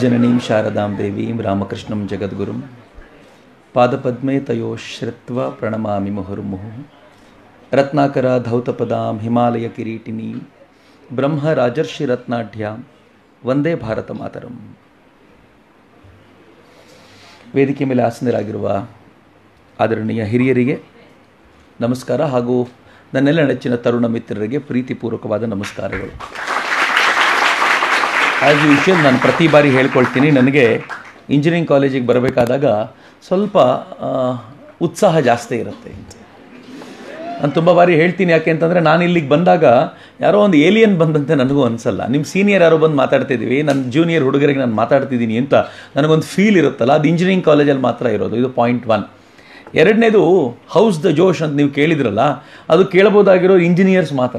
ಜಗಜ್ಜನನೀಂ ಶಾರದಾಂ ದೇವೀಂ ರಾಮಕೃಷ್ಣಂ ಜಗದ್ಗುರುಂ ಪಾದಪದ್ಮೇ ತಯೋ ಶ್ರುತ್ವ ಪ್ರಣಮಾಮಿ ಮುಹುರ್ಮುಹು ರತ್ನಾಕರ ಧೌತಪದಾಂ ಹಿಮಾಲಯ ಕಿರೀಟಿನಿ ಬ್ರಹ್ಮ ರಾಜರ್ಷಿ ರತ್ನಾಢ್ಯಾಂ ವಂದೇ ಭಾರತ ಮಾತರಂ ವೇದಿಕೆ ಮೇಲೆ ಆಸನರಾಗಿರುವ ಆದರಣೀಯ ಹಿರಿಯರಿಗೆ ನಮಸ್ಕಾರ ಹಾಗೂ ನನ್ನೆಲ್ಲ ನೆಚ್ಚಿನ ತರುಣ ಮಿತ್ರರಿಗೆ ಪ್ರೀತಿಪೂರ್ವಕವಾದ ನಮಸ್ಕಾರಗಳು ಆ್ಯಸ್ ಯೂಶುವಲ್ ನಾನು ಪ್ರತಿ ಬಾರಿ ಹೇಳ್ಕೊಳ್ತೀನಿ ನನಗೆ ಇಂಜಿನಿಯರಿಂಗ್ ಕಾಲೇಜಿಗೆ ಬರಬೇಕಾದಾಗ ಸ್ವಲ್ಪ ಆ, ಉತ್ಸಾಹ ಜಾಸ್ತಿ ಇರುತ್ತೆ ಅಂತ ನಾನು ತುಂಬ ಬಾರಿ ಹೇಳ್ತೀನಿ ಯಾಕೆ ಅಂತಂದರೆ ನಾನು ಇಲ್ಲಿಗೆ ಬಂದಾಗ ಯಾರೋ ಒಂದು ಏಲಿಯನ್ ಬಂದಂತೆ ನನಗೂ ಅನಿಸಲ್ಲ ನಿಮ್ಮ ಸೀನಿಯರ್ ಯಾರೋ ಬಂದು ಮಾತಾಡ್ತಿದ್ದೀವಿ ನನ್ನ ಜೂನಿಯರ್ ಹುಡುಗರಿಗೆ ನಾನು ಮಾತಾಡ್ತಿದ್ದೀನಿ ಅಂತ ನನಗೊಂದು ಫೀಲ್ ಇರುತ್ತಲ್ಲ ಅದು ಇಂಜಿನಿಯರಿಂಗ್ ಕಾಲೇಜಲ್ಲಿ ಮಾತ್ರ ಇರೋದು ಇದು ಪಾಯಿಂಟ್ ಒನ್ ಎರಡನೇದು ಹೌಸ್ ದ ಜೋಶ್ ಅಂತ ನೀವು ಕೇಳಿದ್ರಲ್ಲ ಅದು ಕೇಳಬಹುದಾಗಿರೋ ಇಂಜಿನಿಯರ್ಸ್ ಮಾತ್ರ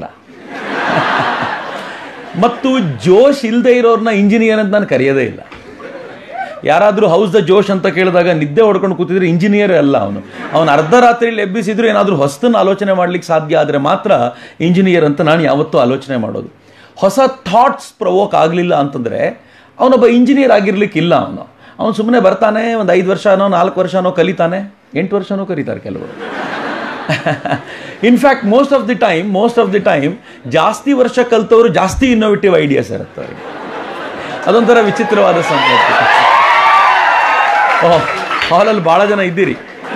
ಮತ್ತು ಜೋಶ್ ಇಲ್ಲದೆ ಇರೋರನ್ನ ಇಂಜಿನಿಯರ್ ಅಂತ ನಾನು ಕರೆಯೋದೇ ಇಲ್ಲ ಯಾರಾದರೂ ಹೌಸ್ ದ ಜೋಶ್ ಅಂತ ಕೇಳಿದಾಗ ನಿದ್ದೆ ಹೊಡ್ಕೊಂಡು ಕೂತಿದ್ರೆ ಇಂಜಿನಿಯರ್ ಅಲ್ಲ ಅವನು ಅವನು ಅರ್ಧ ರಾತ್ರಿಯಲ್ಲಿ ಎಬ್ಬಿಸಿದ್ರು ಏನಾದರೂ ಹೊಸತನ್ನು ಆಲೋಚನೆ ಮಾಡ್ಲಿಕ್ಕೆ ಸಾಧ್ಯ ಆದರೆ ಮಾತ್ರ ಇಂಜಿನಿಯರ್ ಅಂತ ನಾನು ಯಾವತ್ತೂ ಆಲೋಚನೆ ಮಾಡೋದು ಹೊಸ ಥಾಟ್ಸ್ ಪ್ರವೋಕ್ ಆಗಲಿಲ್ಲ ಅಂತಂದರೆ ಅವನೊಬ್ಬ ಇಂಜಿನಿಯರ್ ಆಗಿರ್ಲಿಕ್ಕಿಲ್ಲ ಅವನು ಅವನು ಸುಮ್ಮನೆ ಬರ್ತಾನೆ ಒಂದು ಐದು ವರ್ಷನೋ ನಾಲ್ಕು ವರ್ಷನೋ ಕಲಿತಾನೆ ಎಂಟು ವರ್ಷನೋ ಕಲಿತಾರೆ ಕೆಲವರು in fact most of the time most of the time ಜಾಸ್ತಿ ವರ್ಷ ಕಲ್ತವರು ಜಾಸ್ತಿ ಇನ್ನೋವೇಟಿವ್ ಐಡಿಯಾಸ್ ಇರುತ್ತೆ ಅವರಿಗೆ ಅದೊಂಥರ ವಿಚಿತ್ರವಾದ ಸಂಗತಿ ಓಹ್ ಹಾಲಲ್ಲಿ ಭಾಳ ಜನ ಇದ್ದೀರಿ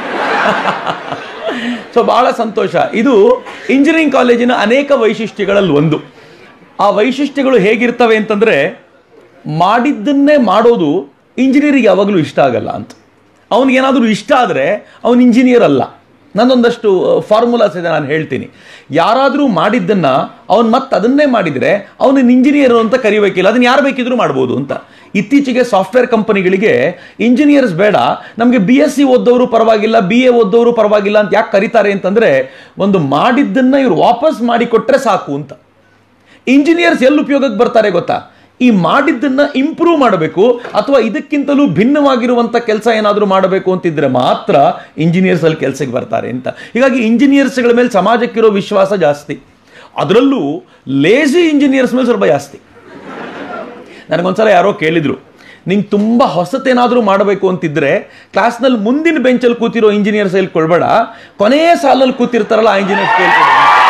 ಸೊ ಭಾಳ ಸಂತೋಷ ಇದು ಇಂಜಿನಿಯರಿಂಗ್ ಕಾಲೇಜಿನ ಅನೇಕ ವೈಶಿಷ್ಟ್ಯಗಳಲ್ಲಿ ಒಂದು ಆ ವೈಶಿಷ್ಟ್ಯಗಳು ಹೇಗಿರ್ತವೆ ಅಂತಂದರೆ ಮಾಡಿದ್ದನ್ನೇ ಮಾಡೋದು ಇಂಜಿನಿಯರಿಗೆ ಯಾವಾಗಲೂ ಇಷ್ಟ ಆಗಲ್ಲ ಅಂತ ಅವನಿಗೇನಾದರೂ ಇಷ್ಟ ಆದರೆ ಅವನು ಇಂಜಿನಿಯರ್ ಅಲ್ಲ ನನ್ನೊಂದಷ್ಟು ಫಾರ್ಮುಲಾಸ್ ಇದೆ ನಾನು ಹೇಳ್ತೀನಿ ಯಾರಾದರೂ ಮಾಡಿದ್ದನ್ನು ಅವನು ಮತ್ತೆ ಅದನ್ನೇ ಮಾಡಿದರೆ ಅವನನ್ನು ಇಂಜಿನಿಯರ್ ಅಂತ ಕರಿಬೇಕಿಲ್ಲ ಅದನ್ನು ಯಾರು ಬೇಕಿದ್ರೂ ಮಾಡ್ಬೋದು ಅಂತ ಇತ್ತೀಚೆಗೆ ಸಾಫ್ಟ್ವೇರ್ ಕಂಪನಿಗಳಿಗೆ ಇಂಜಿನಿಯರ್ಸ್ ಬೇಡ ನಮಗೆ ಬಿ ಎಸ್ ಸಿ ಓದೋರು ಪರವಾಗಿಲ್ಲ ಬಿ ಎ ಓದೋರು ಪರವಾಗಿಲ್ಲ ಅಂತ ಯಾಕೆ ಕರೀತಾರೆ ಅಂತಂದರೆ ಒಂದು ಮಾಡಿದ್ದನ್ನು ಇವರು ವಾಪಸ್ ಮಾಡಿಕೊಟ್ರೆ ಸಾಕು ಅಂತ ಇಂಜಿನಿಯರ್ಸ್ ಎಲ್ಲಿ ಉಪಯೋಗಕ್ಕೆ ಬರ್ತಾರೆ ಗೊತ್ತಾ ಈ ಮಾಡಿದ್ದನ್ನ ಇಂಪ್ರೂವ್ ಮಾಡಬೇಕು ಅಥವಾ ಇದಕ್ಕಿಂತಲೂ ಭಿನ್ನವಾಗಿರುವಂಥ ಕೆಲಸ ಏನಾದರೂ ಮಾಡಬೇಕು ಅಂತಿದ್ರೆ ಮಾತ್ರ ಇಂಜಿನಿಯರ್ಸ್ ಅಲ್ಲಿ ಕೆಲಸಕ್ಕೆ ಬರ್ತಾರೆ ಅಂತ ಹೀಗಾಗಿ ಇಂಜಿನಿಯರ್ಸ್ಗಳ ಮೇಲೆ ಸಮಾಜಕ್ಕಿರೋ ವಿಶ್ವಾಸ ಜಾಸ್ತಿ ಅದರಲ್ಲೂ ಲೇಜಿ ಇಂಜಿನಿಯರ್ಸ್ ಮೇಲೆ ಸ್ವಲ್ಪ ಜಾಸ್ತಿ ನನಗೊಂದ್ಸಲ ಯಾರೋ ಕೇಳಿದ್ರು ನಿಂಗೆ ತುಂಬ ಹೊಸತೇನಾದರೂ ಮಾಡಬೇಕು ಅಂತಿದ್ರೆ ಕ್ಲಾಸ್ನಲ್ಲಿ ಮುಂದಿನ ಬೆಂಚಲ್ಲಿ ಕೂತಿರೋ ಇಂಜಿನಿಯರ್ಸ್ ಇಲ್ಲಿ ಕೊಡ್ಬೇಡ ಕೊನೆಯ ಸಾಲಲ್ಲಿ ಕೂತಿರ್ತಾರಲ್ಲ ಆ ಇಂಜಿನಿಯರ್ಸ್ ಕೇಳ್ಕೊಡು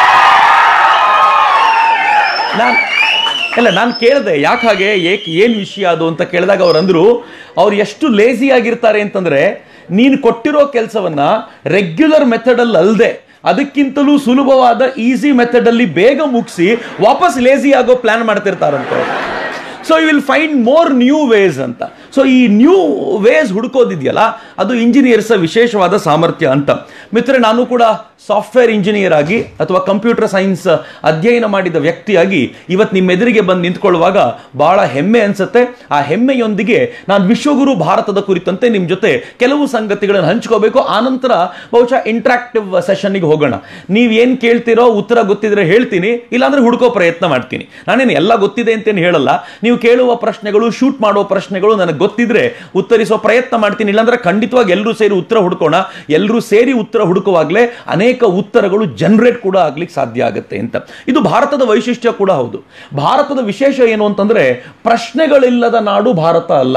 ನಾನು ಇಲ್ಲ ನಾನು ಕೇಳಿದೆ ಯಾಕೆ ಹಾಗೆ ಏಕ್ ಏನು ವಿಷಯ ಅದು ಅಂತ ಕೇಳಿದಾಗ ಅವ್ರು ಅಂದರು ಅವ್ರು ಎಷ್ಟು ಲೇಸಿ ಆಗಿರ್ತಾರೆ ಅಂತಂದರೆ ನೀನು ಕೊಟ್ಟಿರೋ ಕೆಲಸವನ್ನ ರೆಗ್ಯುಲರ್ ಮೆಥಡಲ್ಲಿ ಅಲ್ಲದೆ ಅದಕ್ಕಿಂತಲೂ ಸುಲಭವಾದ ಈಸಿ ಮೆಥಡಲ್ಲಿ ಬೇಗ ಮುಗಿಸಿ ವಾಪಸ್ ಲೇಸಿ ಆಗೋ ಪ್ಲಾನ್ ಮಾಡ್ತಿರ್ತಾರಂತೆ ಅವ್ರು. So you will find more new ways ಅಂತ ಸೊ ಈ ನ್ಯೂ ವೇಸ್ ಹುಡುಕೋದಿದೆಯಲ್ಲ ಅದು ಇಂಜಿನಿಯರ್ಸ್ ವಿಶೇಷವಾದ ಸಾಮರ್ಥ್ಯ ಅಂತ ಮಿತ್ರ ನಾನು ಕೂಡ ಸಾಫ್ಟ್ವೇರ್ ಇಂಜಿನಿಯರ್ ಆಗಿ ಅಥವಾ ಕಂಪ್ಯೂಟರ್ ಸೈನ್ಸ್ ಅಧ್ಯಯನ ಮಾಡಿದ ವ್ಯಕ್ತಿಯಾಗಿ ಇವತ್ತು ನಿಮ್ಮ ಎದುರಿಗೆ ಬಂದು ನಿಂತ್ಕೊಳ್ಳುವಾಗ ಬಹಳ ಹೆಮ್ಮೆ ಅನ್ಸುತ್ತೆ ಆ ಹೆಮ್ಮೆಯೊಂದಿಗೆ ನಾನು ವಿಶ್ವಗುರು ಭಾರತದ ಕುರಿತಂತೆ ನಿಮ್ಮ ಜೊತೆ ಕೆಲವು ಸಂಗತಿಗಳನ್ನು ಹಂಚ್ಕೋಬೇಕು ಆನಂತರ ಬಹುಶಃ ಇಂಟ್ರಾಕ್ಟಿವ್ ಸೆಷನ್ಗೆ ಹೋಗೋಣ ನೀವು ಏನು ಕೇಳ್ತಿರೋ ಉತ್ತರ ಗೊತ್ತಿದ್ರೆ ಹೇಳ್ತೀನಿ ಇಲ್ಲಾಂದ್ರೆ ಹುಡುಕೋ ಪ್ರಯತ್ನ ಮಾಡ್ತೀನಿ ನಾನೇನು ಎಲ್ಲ ಗೊತ್ತಿದೆ ಅಂತೇನು ಹೇಳಲ್ಲ ನೀವು ಕೇಳುವ ಪ್ರಶ್ನೆಗಳು ಶೂಟ್ ಮಾಡೋ ಪ್ರಶ್ನೆಗಳು ನನಗೆ ಗೊತ್ತಿದ್ರೆ ಉತ್ತರಿಸೋ ಪ್ರಯತ್ನ ಮಾಡ್ತೀನಿ ಇಲ್ಲಾಂದ್ರೆ ಖಂಡಿತವಾಗಿ ಎಲ್ಲರೂ ಸೇರಿ ಉತ್ತರ ಹುಡ್ಕೋಣ ಎಲ್ಲರೂ ಸೇರಿ ಉತ್ತರ ಹುಡುಕುವಾಗಲೇ ಅನೇಕ ಉತ್ತರಗಳು ಜನರೇಟ್ ಕೂಡ ಆಗ್ಲಿಕ್ಕೆ ಸಾಧ್ಯ ಆಗುತ್ತೆ ಅಂತ ಇದು ಭಾರತದ ವೈಶಿಷ್ಟ್ಯ ಕೂಡ ಹೌದು ಭಾರತದ ವಿಶೇಷ ಏನು ಅಂತಂದ್ರೆ ಪ್ರಶ್ನೆಗಳಿಲ್ಲದ ನಾಡು ಭಾರತ ಅಲ್ಲ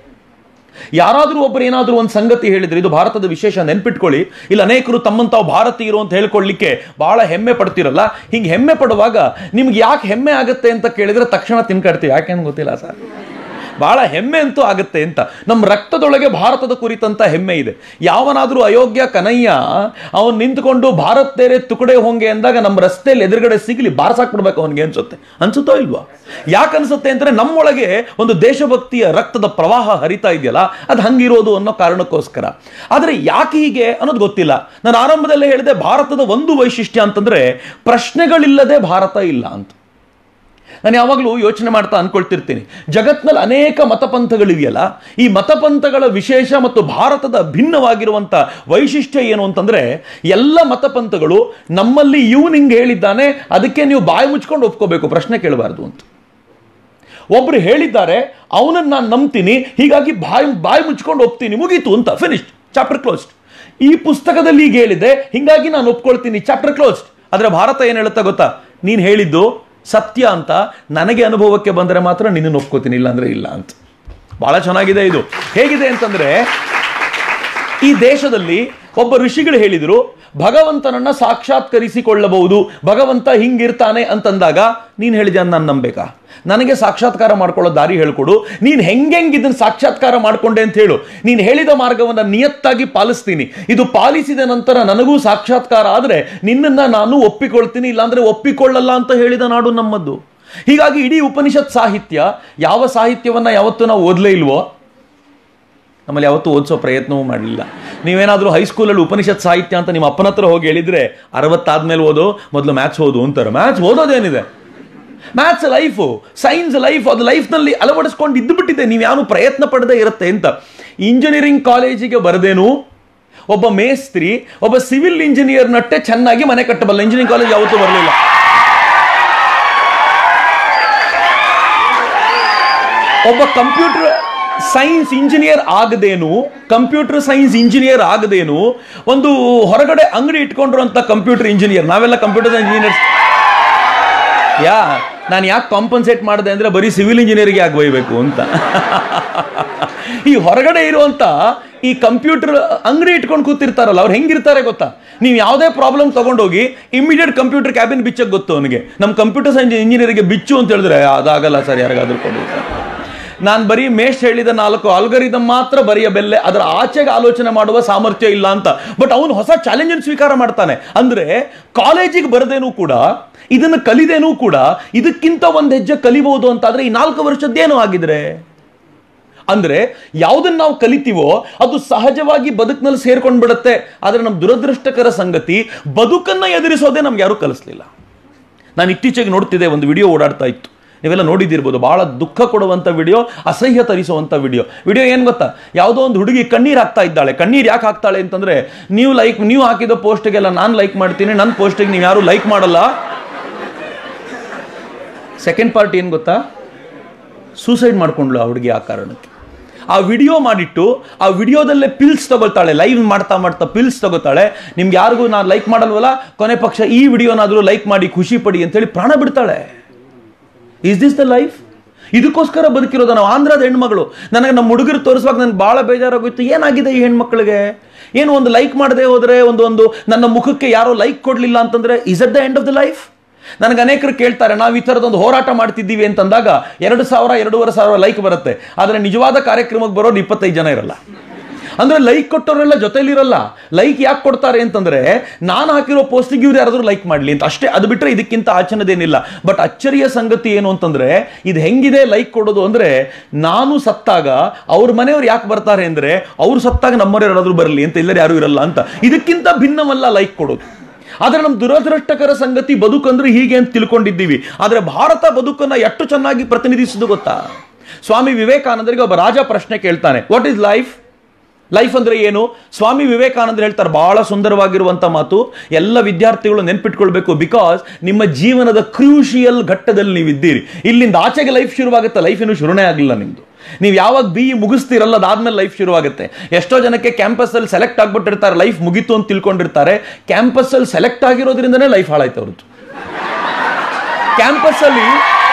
ಯಾರಾದರೂ ಒಬ್ಬರು ಏನಾದರೂ ಒಂದು ಸಂಗತಿ ಹೇಳಿದ್ರೆ ಇದು ಭಾರತದ ವಿಶೇಷ ನೆನ್ಪಿಟ್ಕೊಳ್ಳಿ ಇಲ್ಲಿ ಅನೇಕರು ತಮ್ಮನ್ನು ತಾವು ಭಾರತೀಯರು ಅಂತ ಹೇಳ್ಕೊಳ್ಳಿಕ್ಕೆ ಬಹಳ ಹೆಮ್ಮೆ ಪಡ್ತಿರಲ್ಲ ಹಿಂಗೆ ಹೆಮ್ಮೆ ಪಡುವಾಗ ನಿಮ್ಗೆ ಯಾಕೆ ಹೆಮ್ಮೆ ಆಗುತ್ತೆ ಅಂತ ಕೇಳಿದ್ರೆ ತಕ್ಷಣ ತಿನ್ಕಾಡ್ತೀವಿ ಯಾಕೆಂದು ಗೊತ್ತಿಲ್ಲ ಸರ್ ಬಹಳ ಹೆಮ್ಮೆ ಅಂತೂ ಆಗುತ್ತೆ ಅಂತ ನಮ್ಮ ರಕ್ತದೊಳಗೆ ಭಾರತದ ಕುರಿತಂತ ಹೆಮ್ಮೆ ಇದೆ ಯಾವನಾದರೂ ಅಯೋಗ್ಯ ಕನಯ್ಯ ಅವನು ನಿಂತ್ಕೊಂಡು ಭಾರತ್ ತೇರೆ ತುಕಡೆ ಹೋಂಗೆ ಅಂದಾಗ ನಮ್ಮ ರಸ್ತೆಯಲ್ಲಿ ಎದುರುಗಡೆ ಸಿಗಲಿ ಬಾರ್ಸಾಕ್ಬಿಡ್ಬೇಕು ಅವನಿಗೆ ಅನ್ಸುತ್ತೆ ಅನ್ಸುತ್ತೋ ಇಲ್ವಾ ಯಾಕೆ ಅನ್ಸುತ್ತೆ ಅಂದರೆ ನಮ್ಮೊಳಗೆ ಒಂದು ದೇಶಭಕ್ತಿಯ ರಕ್ತದ ಪ್ರವಾಹ ಹರಿತಾ ಇದೆಯಲ್ಲ ಅದು ಹಂಗಿರೋದು ಅನ್ನೋ ಕಾರಣಕ್ಕೋಸ್ಕರ ಆದರೆ ಯಾಕೆ ಹೀಗೆ ಅನ್ನೋದು ಗೊತ್ತಿಲ್ಲ ನಾನು ಆರಂಭದಲ್ಲೇ ಹೇಳಿದೆ ಭಾರತದ ಒಂದು ವೈಶಿಷ್ಟ್ಯ ಅಂತಂದ್ರೆ ಪ್ರಶ್ನೆಗಳಿಲ್ಲದೆ ಭಾರತ ಇಲ್ಲ ಅಂತ ನಾನು ಯಾವಾಗಲೂ ಯೋಚನೆ ಮಾಡ್ತಾ ಅನ್ಕೊಳ್ತಿರ್ತೀನಿ ಜಗತ್ನಲ್ಲಿ ಅನೇಕ ಮತಪಂಥಗಳಿವೆಯಲ್ಲ ಈ ಮತಪಂಥಗಳ ವಿಶೇಷ ಮತ್ತು ಭಾರತದ ಭಿನ್ನವಾಗಿರುವಂಥ ವೈಶಿಷ್ಟ್ಯ ಏನು ಅಂತಂದ್ರೆ ಎಲ್ಲ ಮತಪಂಥಗಳು ನಮ್ಮಲ್ಲಿ ಇವನು ಹಿಂಗೆ ಹೇಳಿದ್ದಾನೆ ಅದಕ್ಕೆ ನೀವು ಬಾಯಿ ಮುಚ್ಕೊಂಡು ಒಪ್ಕೋಬೇಕು ಪ್ರಶ್ನೆ ಕೇಳಬಾರ್ದು ಅಂತ ಒಬ್ರು ಹೇಳಿದ್ದಾರೆ ಅವನನ್ನು ನಾನು ನಂಬ್ತೀನಿ ಹೀಗಾಗಿ ಬಾಯಿ ಬಾಯಿ ಮುಚ್ಕೊಂಡು ಒಪ್ತೀನಿ ಮುಗೀತು ಅಂತ ಫಿನಿಶ್ ಚಾಪ್ಟರ್ ಕ್ಲೋಸ್ಡ್ ಈ ಪುಸ್ತಕದಲ್ಲಿ ಈಗ ಹೇಳಿದೆ ಹಿಂಗಾಗಿ ನಾನು ಒಪ್ಕೊಳ್ತೀನಿ ಚಾಪ್ಟರ್ ಕ್ಲೋಸ್ಡ್ ಆದರೆ ಭಾರತ ಏನು ಹೇಳುತ್ತಾ ಗೊತ್ತಾ ನೀನು ಹೇಳಿದ್ದು ಸತ್ಯ ಅಂತ ನನಗೆ ಅನುಭವಕ್ಕೆ ಬಂದರೆ ಮಾತ್ರ ನಿನ್ನನ್ನು ಒಪ್ಕೋತೀನಿ ಇಲ್ಲ ಅಂದ್ರೆ ಇಲ್ಲ ಅಂತ ಬಹಳ ಚೆನ್ನಾಗಿದೆ ಇದು ಹೇಗಿದೆ ಅಂತಂದ್ರೆ ಈ ದೇಶದಲ್ಲಿ ಒಬ್ಬ ಋಷಿಗಳು ಹೇಳಿದ್ರು ಭಗವಂತನನ್ನ ಸಾಕ್ಷಾತ್ಕರಿಸಿಕೊಳ್ಳಬಹುದು ಭಗವಂತ ಹಿಂಗಿರ್ತಾನೆ ಅಂತಂದಾಗ ನೀನ್ ಹೇಳಿದೆ ನಾನು ನಂಬೇಕಾ ನನಗೆ ಸಾಕ್ಷಾತ್ಕಾರ ಮಾಡ್ಕೊಳ್ಳೋ ದಾರಿ ಹೇಳ್ಕೊಡು ನೀನ್ ಹೆಂಗೆಂಗ್ ಇದನ್ನ ಸಾಕ್ಷಾತ್ಕಾರ ಮಾಡ್ಕೊಂಡೆ ಅಂತ ಹೇಳು ನೀನ್ ಹೇಳಿದ ಮಾರ್ಗವನ್ನ ನಿಯತ್ತಾಗಿ ಪಾಲಿಸ್ತೀನಿ ಇದು ಪಾಲಿಸಿದ ನಂತರ ನನಗೂ ಸಾಕ್ಷಾತ್ಕಾರ ಆದ್ರೆ ನಿನ್ನನ್ನ ನಾನು ಒಪ್ಪಿಕೊಳ್ತೀನಿ ಇಲ್ಲಾಂದ್ರೆ ಒಪ್ಪಿಕೊಳ್ಳಲ್ಲ ಅಂತ ಹೇಳಿದ ನಾಡು ನಮ್ಮದ್ದು ಹೀಗಾಗಿ ಇಡೀ ಉಪನಿಷತ್ ಸಾಹಿತ್ಯ ಯಾವ ಸಾಹಿತ್ಯವನ್ನ ಯಾವತ್ತೂ ನಾವು ಓದಲೇ ಇಲ್ವೋ ನಮ್ಮಲ್ಲಿ ಯಾವತ್ತೂ ಓದಿಸೋ ಪ್ರಯತ್ನವೂ ಮಾಡಲಿಲ್ಲ ನೀವೇನಾದರೂ ಹೈಸ್ಕೂಲಲ್ಲಿ ಉಪನಿಷತ್ ಸಾಹಿತ್ಯ ಅಂತ ನಿಮ್ಮ ಅಪ್ಪನ ಹತ್ರ ಹೋಗಿ ಹೇಳಿದ್ರೆ ಅರವತ್ತಾದ್ಮೇಲೆ ಓದು ಮೊದಲು ಮ್ಯಾಥ್ಸ್ ಓದು ಅಂತಾರೆ ಮ್ಯಾಥ್ಸ್ ಓದೋದೇನಿದೆ ಮ್ಯಾಥ್ಸ್ ಲೈಫು ಸೈನ್ಸ್ ಲೈಫ್ ಅದು ಲೈಫ್ನಲ್ಲಿ ಅಳವಡಿಸ್ಕೊಂಡು ಇದ್ದುಬಿಟ್ಟಿದೆ ನೀವು ಯಾರು ಪ್ರಯತ್ನ ಪಡದೇ ಇರುತ್ತೆ ಅಂತ ಇಂಜಿನಿಯರಿಂಗ್ ಕಾಲೇಜಿಗೆ ಬರದೇನು ಒಬ್ಬ ಮೇಸ್ತ್ರಿ ಒಬ್ಬ ಸಿವಿಲ್ ಇಂಜಿನಿಯರ್ ನಟ್ಟೆ ಚೆನ್ನಾಗಿ ಮನೆ ಕಟ್ಟಬಲ್ಲ ಇಂಜಿನಿಯರಿಂಗ್ ಕಾಲೇಜ್ ಯಾವತ್ತೂ ಬರಲಿಲ್ಲ ಒಬ್ಬ ಕಂಪ್ಯೂಟರ್ ಸೈನ್ಸ್ ಇಂಜಿನಿಯರ್ ಆಗದೇನು ಕಂಪ್ಯೂಟರ್ ಸೈನ್ಸ್ ಇಂಜಿನಿಯರ್ ಆಗದೇನು ಒಂದು ಹೊರಗಡೆ ಅಂಗಡಿ ಇಟ್ಕೊಂಡಿರುವಂತ ಕಂಪ್ಯೂಟರ್ ಇಂಜಿನಿಯರ್ ನಾವೆಲ್ಲ ಕಂಪ್ಯೂಟರ್ ಸೈನ್ಸ್ ಇಂಜಿನಿಯರ್ಸ್ ಯಾ ನಾನು ಯಾಕೆ ಕಾಂಪನ್ಸೇಟ್ ಮಾಡಿದೆ ಅಂದ್ರೆ ಬರೀ ಸಿವಿಲ್ ಇಂಜಿನಿಯರ್ಗೆ ಯಾಕೆ ಬೈಬೇಕು ಅಂತ ಈ ಹೊರಗಡೆ ಇರುವಂತ ಈ ಕಂಪ್ಯೂಟರ್ ಅಂಗಡಿ ಇಟ್ಕೊಂಡು ಕೂತಿರ್ತಾರಲ್ಲ ಅವ್ರು ಹೆಂಗಿರ್ತಾರೆ ಗೊತ್ತಾ ನೀವು ಯಾವುದೇ ಪ್ರಾಬ್ಲಮ್ ತಗೊಂಡೋಗಿ ಇಮಿಡಿಯೇಟ್ ಕಂಪ್ಯೂಟರ್ ಕ್ಯಾಬಿನ್ ಬಿಚ್ಚಕ್ಕೆ ಗೊತ್ತು ಅವನಿಗೆ ನಮ್ಮ ಕಂಪ್ಯೂಟರ್ ಸೈನ್ಸ್ ಇಂಜಿನಿಯರಿಗೆ ಬಿಚ್ಚು ಅಂತ ಹೇಳಿದ್ರೆ ಅದಾಗಲ್ಲ ಸರ್ ಯಾರಿಗಾದ್ರೂ ಕೊಡಿ ಸರ್ ನಾನು ಬರೀ ಮೇಷ್ ಹೇಳಿದ ನಾಲ್ಕು ಆಲ್ಗರಿದಮ್ ಮಾತ್ರ ಬರೆಯಬಲ್ಲೆ ಅದರ ಆಚೆಗೆ ಆಲೋಚನೆ ಮಾಡುವ ಸಾಮರ್ಥ್ಯ ಇಲ್ಲ ಅಂತ ಬಟ್ ಅವನು ಹೊಸ ಚಾಲೆಂಜ್ ಸ್ವೀಕಾರ ಮಾಡ್ತಾನೆ ಅಂದ್ರೆ ಕಾಲೇಜಿಗೆ ಬರದೇನೂ ಕೂಡ ಇದನ್ನು ಕಲಿದೇನೂ ಕೂಡ ಇದಕ್ಕಿಂತ ಒಂದು ಹೆಜ್ಜೆ ಕಲಿಬಹುದು ಅಂತಾದ್ರೆ ಈ ನಾಲ್ಕು ವರ್ಷದ್ದೇನು ಆಗಿದ್ರೆ ಅಂದ್ರೆ ಯಾವುದನ್ನ ನಾವು ಕಲಿತೀವೋ ಅದು ಸಹಜವಾಗಿ ಬದುಕಿನಲ್ಲಿ ಸೇರ್ಕೊಂಡು ಬಿಡುತ್ತೆ ಆದ್ರೆ ನಮ್ಮ ದುರದೃಷ್ಟಕರ ಸಂಗತಿ ಬದುಕನ್ನ ಎದುರಿಸೋದೇ ನಮ್ಗೆ ಯಾರು ಕಲಿಸ್ಲಿಲ್ಲ ನಾನು ಇತ್ತೀಚೆಗೆ ನೋಡ್ತಿದ್ದೆ ಒಂದು ವಿಡಿಯೋ ಓಡಾಡ್ತಾ ಇತ್ತು ನೀವೆಲ್ಲ ನೋಡಿದಿರ್ಬೋದು ಬಹಳ ದುಃಖ ಕೊಡುವಂಥ ವಿಡಿಯೋ ಅಸಹ್ಯ ತರಿಸುವಂಥ ವಿಡಿಯೋ ವಿಡಿಯೋ ಏನು ಗೊತ್ತಾ ಯಾವುದೋ ಒಂದು ಹುಡುಗಿ ಕಣ್ಣೀರು ಹಾಕ್ತಾ ಇದ್ದಾಳೆ ಕಣ್ಣೀರು ಯಾಕೆ ಹಾಕ್ತಾಳೆ ಅಂತಂದ್ರೆ ನೀವು ಲೈಕ್ ನೀವು ಹಾಕಿದ ಪೋಸ್ಟ್ಗೆಲ್ಲ ನಾನು ಲೈಕ್ ಮಾಡ್ತೀನಿ ನನ್ನ ಪೋಸ್ಟಿಗೆ ನೀವು ಯಾರು ಲೈಕ್ ಮಾಡಲ್ಲ ಸೆಕೆಂಡ್ ಪಾರ್ಟ್ ಏನು ಗೊತ್ತಾ ಸೂಸೈಡ್ ಮಾಡ್ಕೊಂಡ್ಲು ಆ ಹುಡುಗಿ ಆ ಕಾರಣಕ್ಕೆ ಆ ವಿಡಿಯೋ ಮಾಡಿಟ್ಟು ಆ ವಿಡಿಯೋದಲ್ಲೇ ಪಿಲ್ಸ್ ತಗೊಳ್ತಾಳೆ ಲೈವ್ ಮಾಡ್ತಾ ಮಾಡ್ತಾ ಪಿಲ್ಸ್ ತಗೋತಾಳೆ ನಿಮ್ಗೆ ಯಾರಿಗೂ ನಾನು ಲೈಕ್ ಮಾಡಲ್ವಲ್ಲ ಕೊನೆ ಪಕ್ಷ ಈ ವಿಡಿಯೋನಾದರೂ ಲೈಕ್ ಮಾಡಿ ಖುಷಿ ಪಡಿ ಅಂತೇಳಿ ಪ್ರಾಣ ಬಿಡ್ತಾಳೆ ಇಸ್ ದಿಸ್ ದ ಲೈಫ್ ಇದಕ್ಕೋಸ್ಕರ ಬದುಕಿರೋದು ನಾವು ಆಂಧ್ರದ ಹೆಣ್ಮಗಳು ನನಗೆ ನಮ್ಮ ಹುಡುಗರು ತೋರಿಸುವಾಗ ನನಗೆ ಭಾಳ ಬೇಜಾರಾಗೋಯ್ತು ಏನಾಗಿದೆ ಈ ಹೆಣ್ಮಕ್ಳಿಗೆ ಏನು ಒಂದು ಲೈಕ್ ಮಾಡದೆ ಹೋದರೆ ಒಂದು ಒಂದು ನನ್ನ ಮುಖಕ್ಕೆ ಯಾರೋ ಲೈಕ್ ಕೊಡಲಿಲ್ಲ ಅಂತಂದ್ರೆ is at the end of the life ನನಗೆ ಅನೇಕರು ಕೇಳ್ತಾರೆ ನಾವು ಈ ಥರದೊಂದು ಹೋರಾಟ ಮಾಡ್ತಿದ್ದೀವಿ ಅಂತಂದಾಗ ಎರಡು ಸಾವಿರ ಎರಡೂವರೆ ಸಾವಿರ ಲೈಕ್ ಬರುತ್ತೆ ಆದರೆ ನಿಜವಾದ ಕಾರ್ಯಕ್ರಮಕ್ಕೆ ಬರೋದು ಇಪ್ಪತ್ತೈದು ಜನ ಇರಲ್ಲ ಅಂದ್ರೆ ಲೈಕ್ ಕೊಟ್ಟವರೆಲ್ಲ ಜೊತೆಲಿರಲ್ಲ ಲೈಕ್ ಯಾಕೆ ಕೊಡ್ತಾರೆ ಅಂತಂದ್ರೆ ನಾನು ಹಾಕಿರೋ ಪೋಸ್ಟಿಗೆ ಇವ್ರು ಯಾರಾದ್ರೂ ಲೈಕ್ ಮಾಡಲಿ ಅಂತ ಅಷ್ಟೇ ಅದು ಬಿಟ್ಟರೆ ಇದಕ್ಕಿಂತ ಆಚರಣೆದೇನಿಲ್ಲ ಬಟ್ ಅಚ್ಚರಿಯ ಸಂಗತಿ ಏನು ಅಂತಂದ್ರೆ ಇದು ಹೆಂಗಿದೆ ಲೈಕ್ ಕೊಡೋದು ಅಂದ್ರೆ ನಾನು ಸತ್ತಾಗ ಅವ್ರ ಮನೆಯವ್ರು ಯಾಕೆ ಬರ್ತಾರೆ ಅಂದ್ರೆ ಅವ್ರು ಸತ್ತಾಗ ನಮ್ಮವ್ರು ಯಾರಾದ್ರೂ ಬರಲಿ ಅಂತ ಎಲ್ಲರೂ ಯಾರು ಇರಲ್ಲ ಅಂತ ಇದಕ್ಕಿಂತ ಭಿನ್ನವಲ್ಲ ಲೈಕ್ ಕೊಡೋದು ಆದ್ರೆ ನಮ್ಮ ದುರದೃಷ್ಟಕರ ಸಂಗತಿ ಬದುಕಂದ್ರೆ ಹೀಗೆ ಅಂತ ತಿಳ್ಕೊಂಡಿದ್ದೀವಿ ಆದ್ರೆ ಭಾರತ ಬದುಕನ್ನ ಎಷ್ಟು ಚೆನ್ನಾಗಿ ಪ್ರತಿನಿಧಿಸುದು ಗೊತ್ತಾ ಸ್ವಾಮಿ ವಿವೇಕಾನಂದರಿಗೆ ಒಬ್ಬ ರಾಜ ಪ್ರಶ್ನೆ ಕೇಳ್ತಾನೆ ವಾಟ್ ಇಸ್ ಲೈಫ್ ಲೈಫ್ ಅಂದ್ರೆ ಏನು ಸ್ವಾಮಿ ವಿವೇಕಾನಂದರು ಹೇಳ್ತಾರೆ ಬಹಳ ಸುಂದರವಾಗಿರುವಂತ ಮಾತು ಎಲ್ಲ ವಿದ್ಯಾರ್ಥಿಗಳು ನೆನ್ಪಿಟ್ಕೊಳ್ಬೇಕು ಬಿಕಾಸ್ ನಿಮ್ಮ ಜೀವನದ ಕ್ರೂಷಿಯಲ್ ಘಟ್ಟದಲ್ಲಿ ನೀವು ಇದ್ದೀರಿ ಇಲ್ಲಿಂದ ಆಚೆಗೆ ಲೈಫ್ ಶುರುವಾಗುತ್ತೆ ಲೈಫ್ ಇನ್ನೂ ಶುರುನೇ ಆಗಲಿಲ್ಲ ನಿಮ್ದು ನೀವು ಯಾವಾಗ ಬಿ ಮುಗಿಸ್ತಿರಲ್ಲ ಅದಾದ್ಮೇಲೆ ಲೈಫ್ ಶುರುವಾಗುತ್ತೆ ಎಷ್ಟೋ ಜನಕ್ಕೆ ಕ್ಯಾಂಪಸ್ ಅಲ್ಲಿ ಸೆಲೆಕ್ಟ್ ಆಗ್ಬಿಟ್ಟಿರ್ತಾರೆ ಲೈಫ್ ಮುಗೀತು ಅಂತ ತಿಳ್ಕೊಂಡಿರ್ತಾರೆ ಕ್ಯಾಂಪಸ್ ಅಲ್ಲಿ ಸೆಲೆಕ್ಟ್ ಆಗಿರೋದ್ರಿಂದನೇ ಲೈಫ್ ಹಾಳಾಯ್ತು ಅವ್ರದ್ದು ಕ್ಯಾಂಪಸ್ ಅಲ್ಲಿ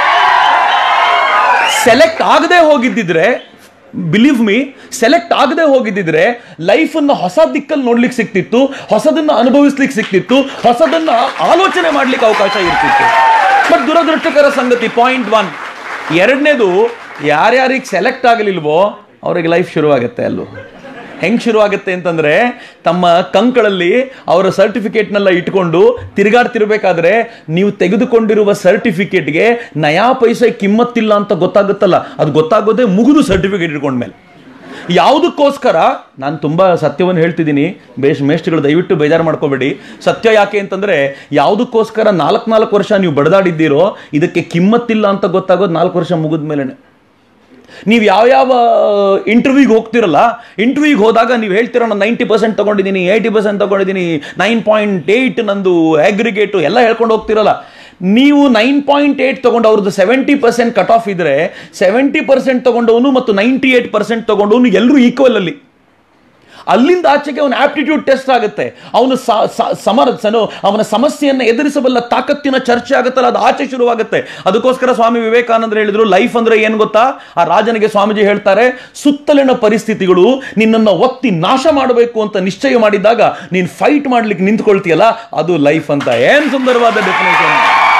ಸೆಲೆಕ್ಟ್ ಆಗದೆ ಹೋಗಿದ್ದಿದ್ರೆ ಬಿಲೀವ್ ಮೀ ಸೆಲೆಕ್ಟ್ ಆಗದೆ ಹೋಗಿದ್ದಿದ್ರೆ ಲೈಫ್ ಅನ್ನು ಹೊಸ ದಿಕ್ಕಲ್ಲಿ ನೋಡ್ಲಿಕ್ಕೆ ಸಿಕ್ತಿತ್ತು ಹೊಸದನ್ನ ಅನುಭವಿಸ್ಲಿಕ್ಕೆ ಸಿಕ್ತಿತ್ತು ಹೊಸದನ್ನ ಆಲೋಚನೆ ಮಾಡ್ಲಿಕ್ಕೆ ಅವಕಾಶ ಇರ್ತಿತ್ತು ಬಟ್ ದುರದೃಷ್ಟಕರ ಸಂಗತಿ ಪಾಯಿಂಟ್ ಒನ್ ಎರಡನೇದು ಯಾರ್ಯಾರಿಗೆ ಸೆಲೆಕ್ಟ್ ಆಗಲಿಲ್ವೋ ಅವರಿಗೆ ಲೈಫ್ ಶುರುವಾಗುತ್ತೆ ಅಲ್ಲೂ ಹೆಂಗ್ ಶುರುವಾಗುತ್ತೆ ಅಂತಂದ್ರೆ ತಮ್ಮ ಕಂಕಳಲ್ಲಿ ಅವರ ಸರ್ಟಿಫಿಕೇಟ್ನೆಲ್ಲ ಇಟ್ಕೊಂಡು ತಿರುಗಾಡ್ತಿರ್ಬೇಕಾದ್ರೆ ನೀವು ತೆಗೆದುಕೊಂಡಿರುವ ಸರ್ಟಿಫಿಕೇಟ್ಗೆ ನಯಾ ಪೈಸೆ ಕಿಮ್ಮತ್ತಿಲ್ಲ ಅಂತ ಗೊತ್ತಾಗುತ್ತಲ್ಲ ಅದು ಗೊತ್ತಾಗೋದೇ ಮುಗಿದು ಸರ್ಟಿಫಿಕೇಟ್ ಇಟ್ಕೊಂಡ್ಮೇಲೆ ಯಾವುದಕ್ಕೋಸ್ಕರ ನಾನು ತುಂಬ ಸತ್ಯವನ್ನು ಹೇಳ್ತಿದ್ದೀನಿ ಬೇಷ್ ಮೇಷ್ಟ್ಗಳು ದಯವಿಟ್ಟು ಬೇಜಾರು ಮಾಡ್ಕೋಬೇಡಿ ಸತ್ಯ ಯಾಕೆ ಅಂತಂದ್ರೆ ಯಾವುದಕ್ಕೋಸ್ಕರ ನಾಲ್ಕು ನಾಲ್ಕು ವರ್ಷ ನೀವು ಬಡದಾಡಿದ್ದೀರೋ ಇದಕ್ಕೆ ಕಿಮ್ಮತ್ತಿಲ್ಲ ಅಂತ ಗೊತ್ತಾಗೋದು ನಾಲ್ಕು ವರ್ಷ ಮುಗಿದ ಮೇಲೆನೆ ನೀವು ಯಾವ್ಯಾವ ಇಂಟರ್ವ್ಯೂಗೆ ಹೋಗ್ತಿರಲ್ಲ ಇಂಟರ್ವ್ಯೂಗೆ ಹೋದಾಗ ನೀವು ಹೇಳ್ತೀರ ನಾನು ನೈಂಟಿ ಪರ್ಸೆಂಟ್ ತೊಗೊಂಡಿದ್ದೀನಿ ಏಯ್ಟಿ ಪರ್ಸೆಂಟ್ ತೊಗೊಂಡಿದ್ದೀನಿ ನೈನ್ ಪಾಯಿಂಟ್ ಏಯ್ಟ್ ನಂದು ಅಗ್ರಿಗೇಟು ಎಲ್ಲ ಹೇಳ್ಕೊಂಡು ಹೋಗ್ತಿರಲ್ಲ ನೀವು ನೈನ್ ಪಾಯಿಂಟ್ ಏಯ್ಟ್ ತೊಗೊಂಡು ಅವ್ರದ್ದು ಸೆವೆಂಟಿ ಪರ್ಸೆಂಟ್ ಕಟ್ ಆಫ್ ಇದ್ರೆ ಸೆವೆಂಟಿ ಪರ್ಸೆಂಟ್ ತೊಗೊಂಡವನು ಮತ್ತು ನೈಂಟಿ ಏಯ್ಟ್ ಪರ್ಸೆಂಟ್ ತೊಗೊಂಡವನು ಎಲ್ಲರೂ ಈಕ್ವಲ್ ಅಲ್ಲಿ ಅಲ್ಲಿಂದ ಆಚೆಗೆ ಅವನ ಆಪ್ಟಿಟ್ಯೂಡ್ ಟೆಸ್ಟ್ ಆಗುತ್ತೆ ಅವನು ಸ- ಸ- ಸಮರ ಸನು- ಅವನ ಸಮಸ್ಯೆಯನ್ನು ಎದುರಿಸಬಲ್ಲ ತಾಕತ್ತಿನ ಚರ್ಚೆ ಆಗುತ್ತಲ್ಲ ಅದು ಆಚೆ ಶುರುವಾಗುತ್ತೆ ಅದಕ್ಕೋಸ್ಕರ ಸ್ವಾಮಿ ವಿವೇಕಾನಂದರು ಹೇಳಿದ್ರು ಲೈಫ್ ಅಂದ್ರೆ ಏನು ಗೊತ್ತಾ ಆ ರಾಜನಿಗೆ ಸ್ವಾಮೀಜಿ ಹೇಳ್ತಾರೆ ಸುತ್ತಲಿನ ಪರಿಸ್ಥಿತಿಗಳು ನಿನ್ನನ್ನು ಒತ್ತಿ ನಾಶ ಮಾಡಬೇಕು ಅಂತ ನಿಶ್ಚಯ ಮಾಡಿದಾಗ ನೀನು ಫೈಟ್ ಮಾಡ್ಲಿಕ್ಕೆ ನಿಂತ್ಕೊಳ್ತೀಯಲ್ಲ ಅದು ಲೈಫ್ ಅಂತ ಏನ್ ಸುಂದರವಾದ ಡೆಫಿನೇಷನ್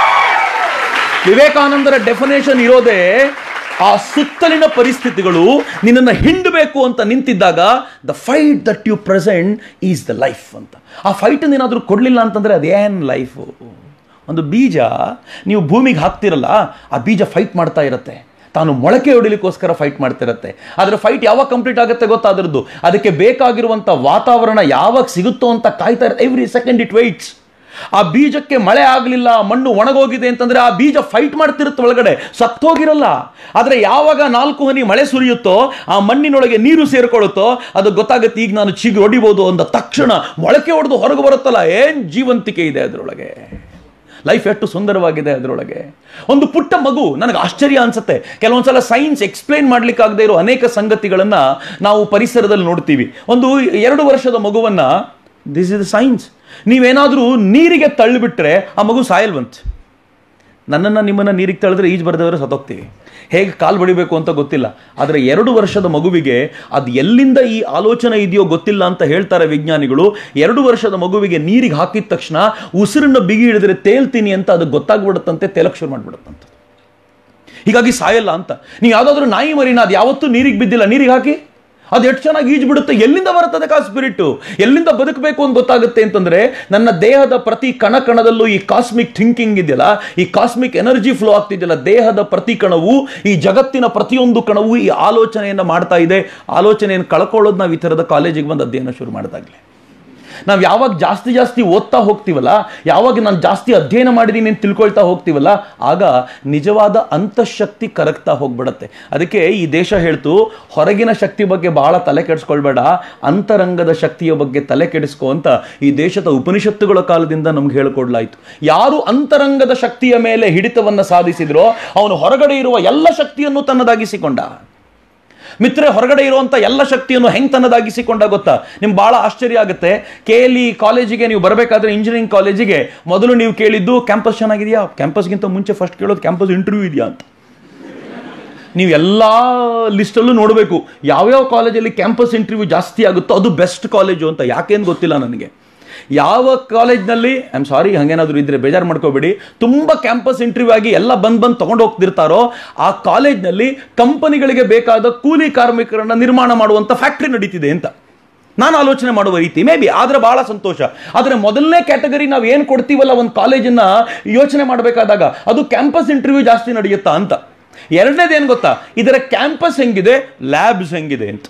ವಿವೇಕಾನಂದರ ಡೆಫಿನೇಷನ್ ಇರೋದೇ ಆ ಸುತ್ತಲಿನ ಪರಿಸ್ಥಿತಿಗಳು ನಿನ್ನನ್ನು ಹಿಂಡಬೇಕು ಅಂತ ನಿಂತಿದ್ದಾಗ the fight that you present is the life ಅಂತ ಆ ಫೈಟ್ ಏನಾದರೂ ಕೊಡಲಿಲ್ಲ ಅಂತಂದರೆ ಅದೇನು ಲೈಫು ಒಂದು ಬೀಜ ನೀವು ಭೂಮಿಗೆ ಹಾಕ್ತಿರಲ್ಲ ಆ ಬೀಜ ಫೈಟ್ ಮಾಡ್ತಾ ಇರುತ್ತೆ ತಾನು ಮೊಳಕೆ ಹೊಡಿಲಿಕ್ಕೋಸ್ಕರ ಫೈಟ್ ಮಾಡ್ತಿರತ್ತೆ ಅದರ ಫೈಟ್ ಯಾವಾಗ ಕಂಪ್ಲೀಟ್ ಆಗುತ್ತೆ ಗೊತ್ತಾ ಅದರದ್ದು ಅದಕ್ಕೆ ಬೇಕಾಗಿರುವಂಥ ವಾತಾವರಣ ಯಾವಾಗ ಸಿಗುತ್ತೋ ಅಂತ ಕಾಯ್ತಾ ಇರುತ್ತೆ ಎವ್ರಿ ಸೆಕೆಂಡ್ ಇಟ್ ವೈಟ್ಸ್ ಆ ಬೀಜಕ್ಕೆ ಮಳೆ ಆಗಲಿಲ್ಲ ಮಣ್ಣು ಒಣಗೋಗಿದೆ ಅಂತಂದ್ರೆ ಆ ಬೀಜ ಫೈಟ್ ಮಾಡ್ತಿರುತ್ತೆ ಒಳಗಡೆ ಸತ್ತೋಗಿರಲ್ಲ ಆದರೆ ಯಾವಾಗ ನಾಲ್ಕು ಹನಿ ಮಳೆ ಸುರಿಯುತ್ತೋ ಆ ಮಣ್ಣಿನೊಳಗೆ ನೀರು ಸೇರ್ಕೊಳ್ಳುತ್ತೋ ಅದು ಗೊತ್ತಾಗುತ್ತೆ ಈಗ ನಾನು ಚಿಗಿ ಹೊಡಿಬೋದು ಅಂದ ತಕ್ಷಣ ಮೊಳಕೆ ಹೊಡೆದು ಹೊರಗೆ ಬರುತ್ತಲ್ಲ ಏನ್ ಜೀವಂತಿಕೆ ಇದೆ ಅದರೊಳಗೆ ಲೈಫ್ ಎಷ್ಟು ಸುಂದರವಾಗಿದೆ ಅದರೊಳಗೆ ಒಂದು ಪುಟ್ಟ ಮಗು ನನಗೆ ಆಶ್ಚರ್ಯ ಅನ್ಸುತ್ತೆ ಕೆಲವೊಂದ್ಸಲ ಸೈನ್ಸ್ ಎಕ್ಸ್ಪ್ಲೈನ್ ಮಾಡ್ಲಿಕ್ಕಾಗದೇ ಇರೋ ಅನೇಕ ಸಂಗತಿಗಳನ್ನ ನಾವು ಪರಿಸರದಲ್ಲಿ ನೋಡ್ತೀವಿ ಒಂದು ಎರಡು ವರ್ಷದ ಮಗುವನ್ನ ದಿಸ್ ಇಸ್ ಸೈನ್ಸ್ ನೀವೇನಾದರೂ ನೀರಿಗೆ ತಳ್ಳಿಬಿಟ್ರೆ ಆ ಮಗು ಸಾಯಲ್ವಂತ ನನ್ನನ್ನು ನಿಮ್ಮನ್ನು ನೀರಿಗೆ ತಳ್ಳಿದ್ರೆ ಈಜು ಬರೆದವರು ಸತ್ತೋಗ್ತೀವಿ ಹೇಗೆ ಕಾಲು ಬಡಿಬೇಕು ಅಂತ ಗೊತ್ತಿಲ್ಲ ಆದರೆ ಎರಡು ವರ್ಷದ ಮಗುವಿಗೆ ಅದು ಎಲ್ಲಿಂದ ಈ ಆಲೋಚನೆ ಇದೆಯೋ ಗೊತ್ತಿಲ್ಲ ಅಂತ ಹೇಳ್ತಾರೆ ವಿಜ್ಞಾನಿಗಳು ಎರಡು ವರ್ಷದ ಮಗುವಿಗೆ ನೀರಿಗೆ ಹಾಕಿದ ತಕ್ಷಣ ಉಸಿರನ್ನ ಬಿಗಿ ಹಿಡಿದ್ರೆ ತೇಲ್ತೀನಿ ಅಂತ ಅದು ಗೊತ್ತಾಗ್ಬಿಡುತ್ತಂತೆ ತೇಲಕ್ಕೆ ಶುರು ಮಾಡ್ಬಿಡುತ್ತಂತೆ ಹೀಗಾಗಿ ಸಾಯಲ್ಲ ಅಂತ ನೀವು ಯಾವುದಾದ್ರೂ ನಾಯಿ ಮರಿನ ಅದು ಯಾವತ್ತೂ ನೀರಿಗೆ ಬಿದ್ದಿಲ್ಲ ನೀರಿಗೆ ಹಾಕಿ ಅದು ಎಷ್ಟು ಚೆನ್ನಾಗಿ ಈಜು ಬಿಡುತ್ತೆ ಎಲ್ಲಿಂದ ಬರುತ್ತದೆ ಕಾ ಸ್ಪಿರಿಟ್ ಎಲ್ಲಿಂದ ಬದುಕಬೇಕು ಅಂತ ಗೊತ್ತಾಗುತ್ತೆ ಅಂತಂದ್ರೆ ನನ್ನ ದೇಹದ ಪ್ರತಿ ಕಣ ಕಣದಲ್ಲೂ ಈ ಕಾಸ್ಮಿಕ್ ಥಿಂಕಿಂಗ್ ಇದೆಯಲ್ಲ ಈ ಕಾಸ್ಮಿಕ್ ಎನರ್ಜಿ ಫ್ಲೋ ಆಗ್ತಿದೆಯಲ್ಲ ದೇಹದ ಪ್ರತಿ ಕಣವು ಈ ಜಗತ್ತಿನ ಪ್ರತಿಯೊಂದು ಕಣವು ಈ ಆಲೋಚನೆಯನ್ನು ಮಾಡ್ತಾ ಇದೆ ಆಲೋಚನೆಯನ್ನು ಕಳ್ಕೊಳ್ಳೋದು ನಾವು ಈ ಥರದ ಕಾಲೇಜಿಗೆ ಬಂದು ಅಧ್ಯಯನ ಶುರು ಮಾಡಿದಾಗಲೇ ನಾವು ಯಾವಾಗ ಜಾಸ್ತಿ ಜಾಸ್ತಿ ಓದ್ತಾ ಹೋಗ್ತೀವಲ್ಲ ಯಾವಾಗ ನಾನು ಜಾಸ್ತಿ ಅಧ್ಯಯನ ಮಾಡಿದ್ದೀನಿ ಅಂತ ತಿಳ್ಕೊಳ್ತಾ ಹೋಗ್ತೀವಲ್ಲ ಆಗ ನಿಜವಾದ ಅಂತಃಶಕ್ತಿ ಕರಗ್ತಾ ಹೋಗ್ಬಿಡತ್ತೆ ಅದಕ್ಕೆ ಈ ದೇಶ ಹೇಳ್ತು ಹೊರಗಿನ ಶಕ್ತಿ ಬಗ್ಗೆ ಬಹಳ ತಲೆ ಕೆಡಿಸ್ಕೊಳ್ಬೇಡ ಅಂತರಂಗದ ಶಕ್ತಿಯ ಬಗ್ಗೆ ತಲೆ ಕೆಡಿಸ್ಕೊ ಅಂತ ಈ ದೇಶದ ಉಪನಿಷತ್ತುಗಳ ಕಾಲದಿಂದ ನಮ್ಗೆ ಹೇಳ್ಕೊಡ್ಲಾಯ್ತು ಯಾರು ಅಂತರಂಗದ ಶಕ್ತಿಯ ಮೇಲೆ ಹಿಡಿತವನ್ನು ಸಾಧಿಸಿದ್ರೋ ಅವನು ಹೊರಗಡೆ ಇರುವ ಎಲ್ಲ ಶಕ್ತಿಯನ್ನು ತನ್ನದಾಗಿಸಿಕೊಂಡ ಮಿತ್ರ ಹೊರಗಡೆ ಇರುವಂಥ ಎಲ್ಲ ಶಕ್ತಿಯನ್ನು ಹೆಂಗೆ ತನ್ನದಾಗಿಸಿಕೊಂಡ ಗೊತ್ತಾ ನಿಮ್ಗೆ ಭಾಳ ಆಶ್ಚರ್ಯ ಆಗುತ್ತೆ ಕೆ ಎಲ್ ಇ ಕಾಲೇಜಿಗೆ ನೀವು ಬರಬೇಕಾದ್ರೆ ಇಂಜಿನಿಯರಿಂಗ್ ಕಾಲೇಜಿಗೆ ಮೊದಲು ನೀವು ಕೇಳಿದ್ದು ಕ್ಯಾಂಪಸ್ ಚೆನ್ನಾಗಿದೆಯಾ ಕ್ಯಾಂಪಸ್ಗಿಂತ ಮುಂಚೆ ಫಸ್ಟ್ ಕೇಳೋದು ಕ್ಯಾಂಪಸ್ ಇಂಟರ್ವ್ಯೂ ಇದೆಯಾ ಅಂತ ನೀವು ಎಲ್ಲ ಲಿಸ್ಟಲ್ಲೂ ನೋಡಬೇಕು ಯಾವ್ಯಾವ ಕಾಲೇಜಲ್ಲಿ ಕ್ಯಾಂಪಸ್ ಇಂಟರ್ವ್ಯೂ ಜಾಸ್ತಿ ಆಗುತ್ತೋ ಅದು ಬೆಸ್ಟ್ ಕಾಲೇಜು ಅಂತ ಯಾಕೇನು ಗೊತ್ತಿಲ್ಲ ನನಗೆ ಯಾವ ಕಾಲೇಜ್ನಲ್ಲಿ ಐ ಆಮ್ ಸಾರಿ ಹಂಗೇನಾದರೂ ಇದ್ರೆ ಬೇಜಾರು ಮಾಡ್ಕೋಬೇಡಿ ತುಂಬ ಕ್ಯಾಂಪಸ್ ಇಂಟರ್ವ್ಯೂ ಆಗಿ ಎಲ್ಲ ಬಂದು ಬಂದು ತೊಗೊಂಡು ಹೋಗ್ತಿರ್ತಾರೋ ಆ ಕಾಲೇಜ್ನಲ್ಲಿ ಕಂಪನಿಗಳಿಗೆ ಬೇಕಾದ ಕೂಲಿ ಕಾರ್ಮಿಕರನ್ನ ನಿರ್ಮಾಣ ಮಾಡುವಂಥ ಫ್ಯಾಕ್ಟ್ರಿ ನಡೀತಿದೆ ಅಂತ ನಾನು ಆಲೋಚನೆ ಮಾಡುವ ರೀತಿ ಮೇ ಬಿ ಆದರೆ ಬಹಳ ಸಂತೋಷ ಆದರೆ ಮೊದಲನೇ ಕ್ಯಾಟಗರಿ ನಾವು ಏನು ಕೊಡ್ತೀವಲ್ಲ ಒಂದು ಕಾಲೇಜನ್ನ ಯೋಚನೆ ಮಾಡಬೇಕಾದಾಗ ಅದು ಕ್ಯಾಂಪಸ್ ಇಂಟರ್ವ್ಯೂ ಜಾಸ್ತಿ ನಡೆಯುತ್ತಾ ಅಂತ ಎರಡನೇದು ಏನು ಗೊತ್ತಾ ಇದರ ಕ್ಯಾಂಪಸ್ ಹೆಂಗಿದೆ ಲ್ಯಾಬ್ಸ್ ಹೆಂಗಿದೆ ಅಂತ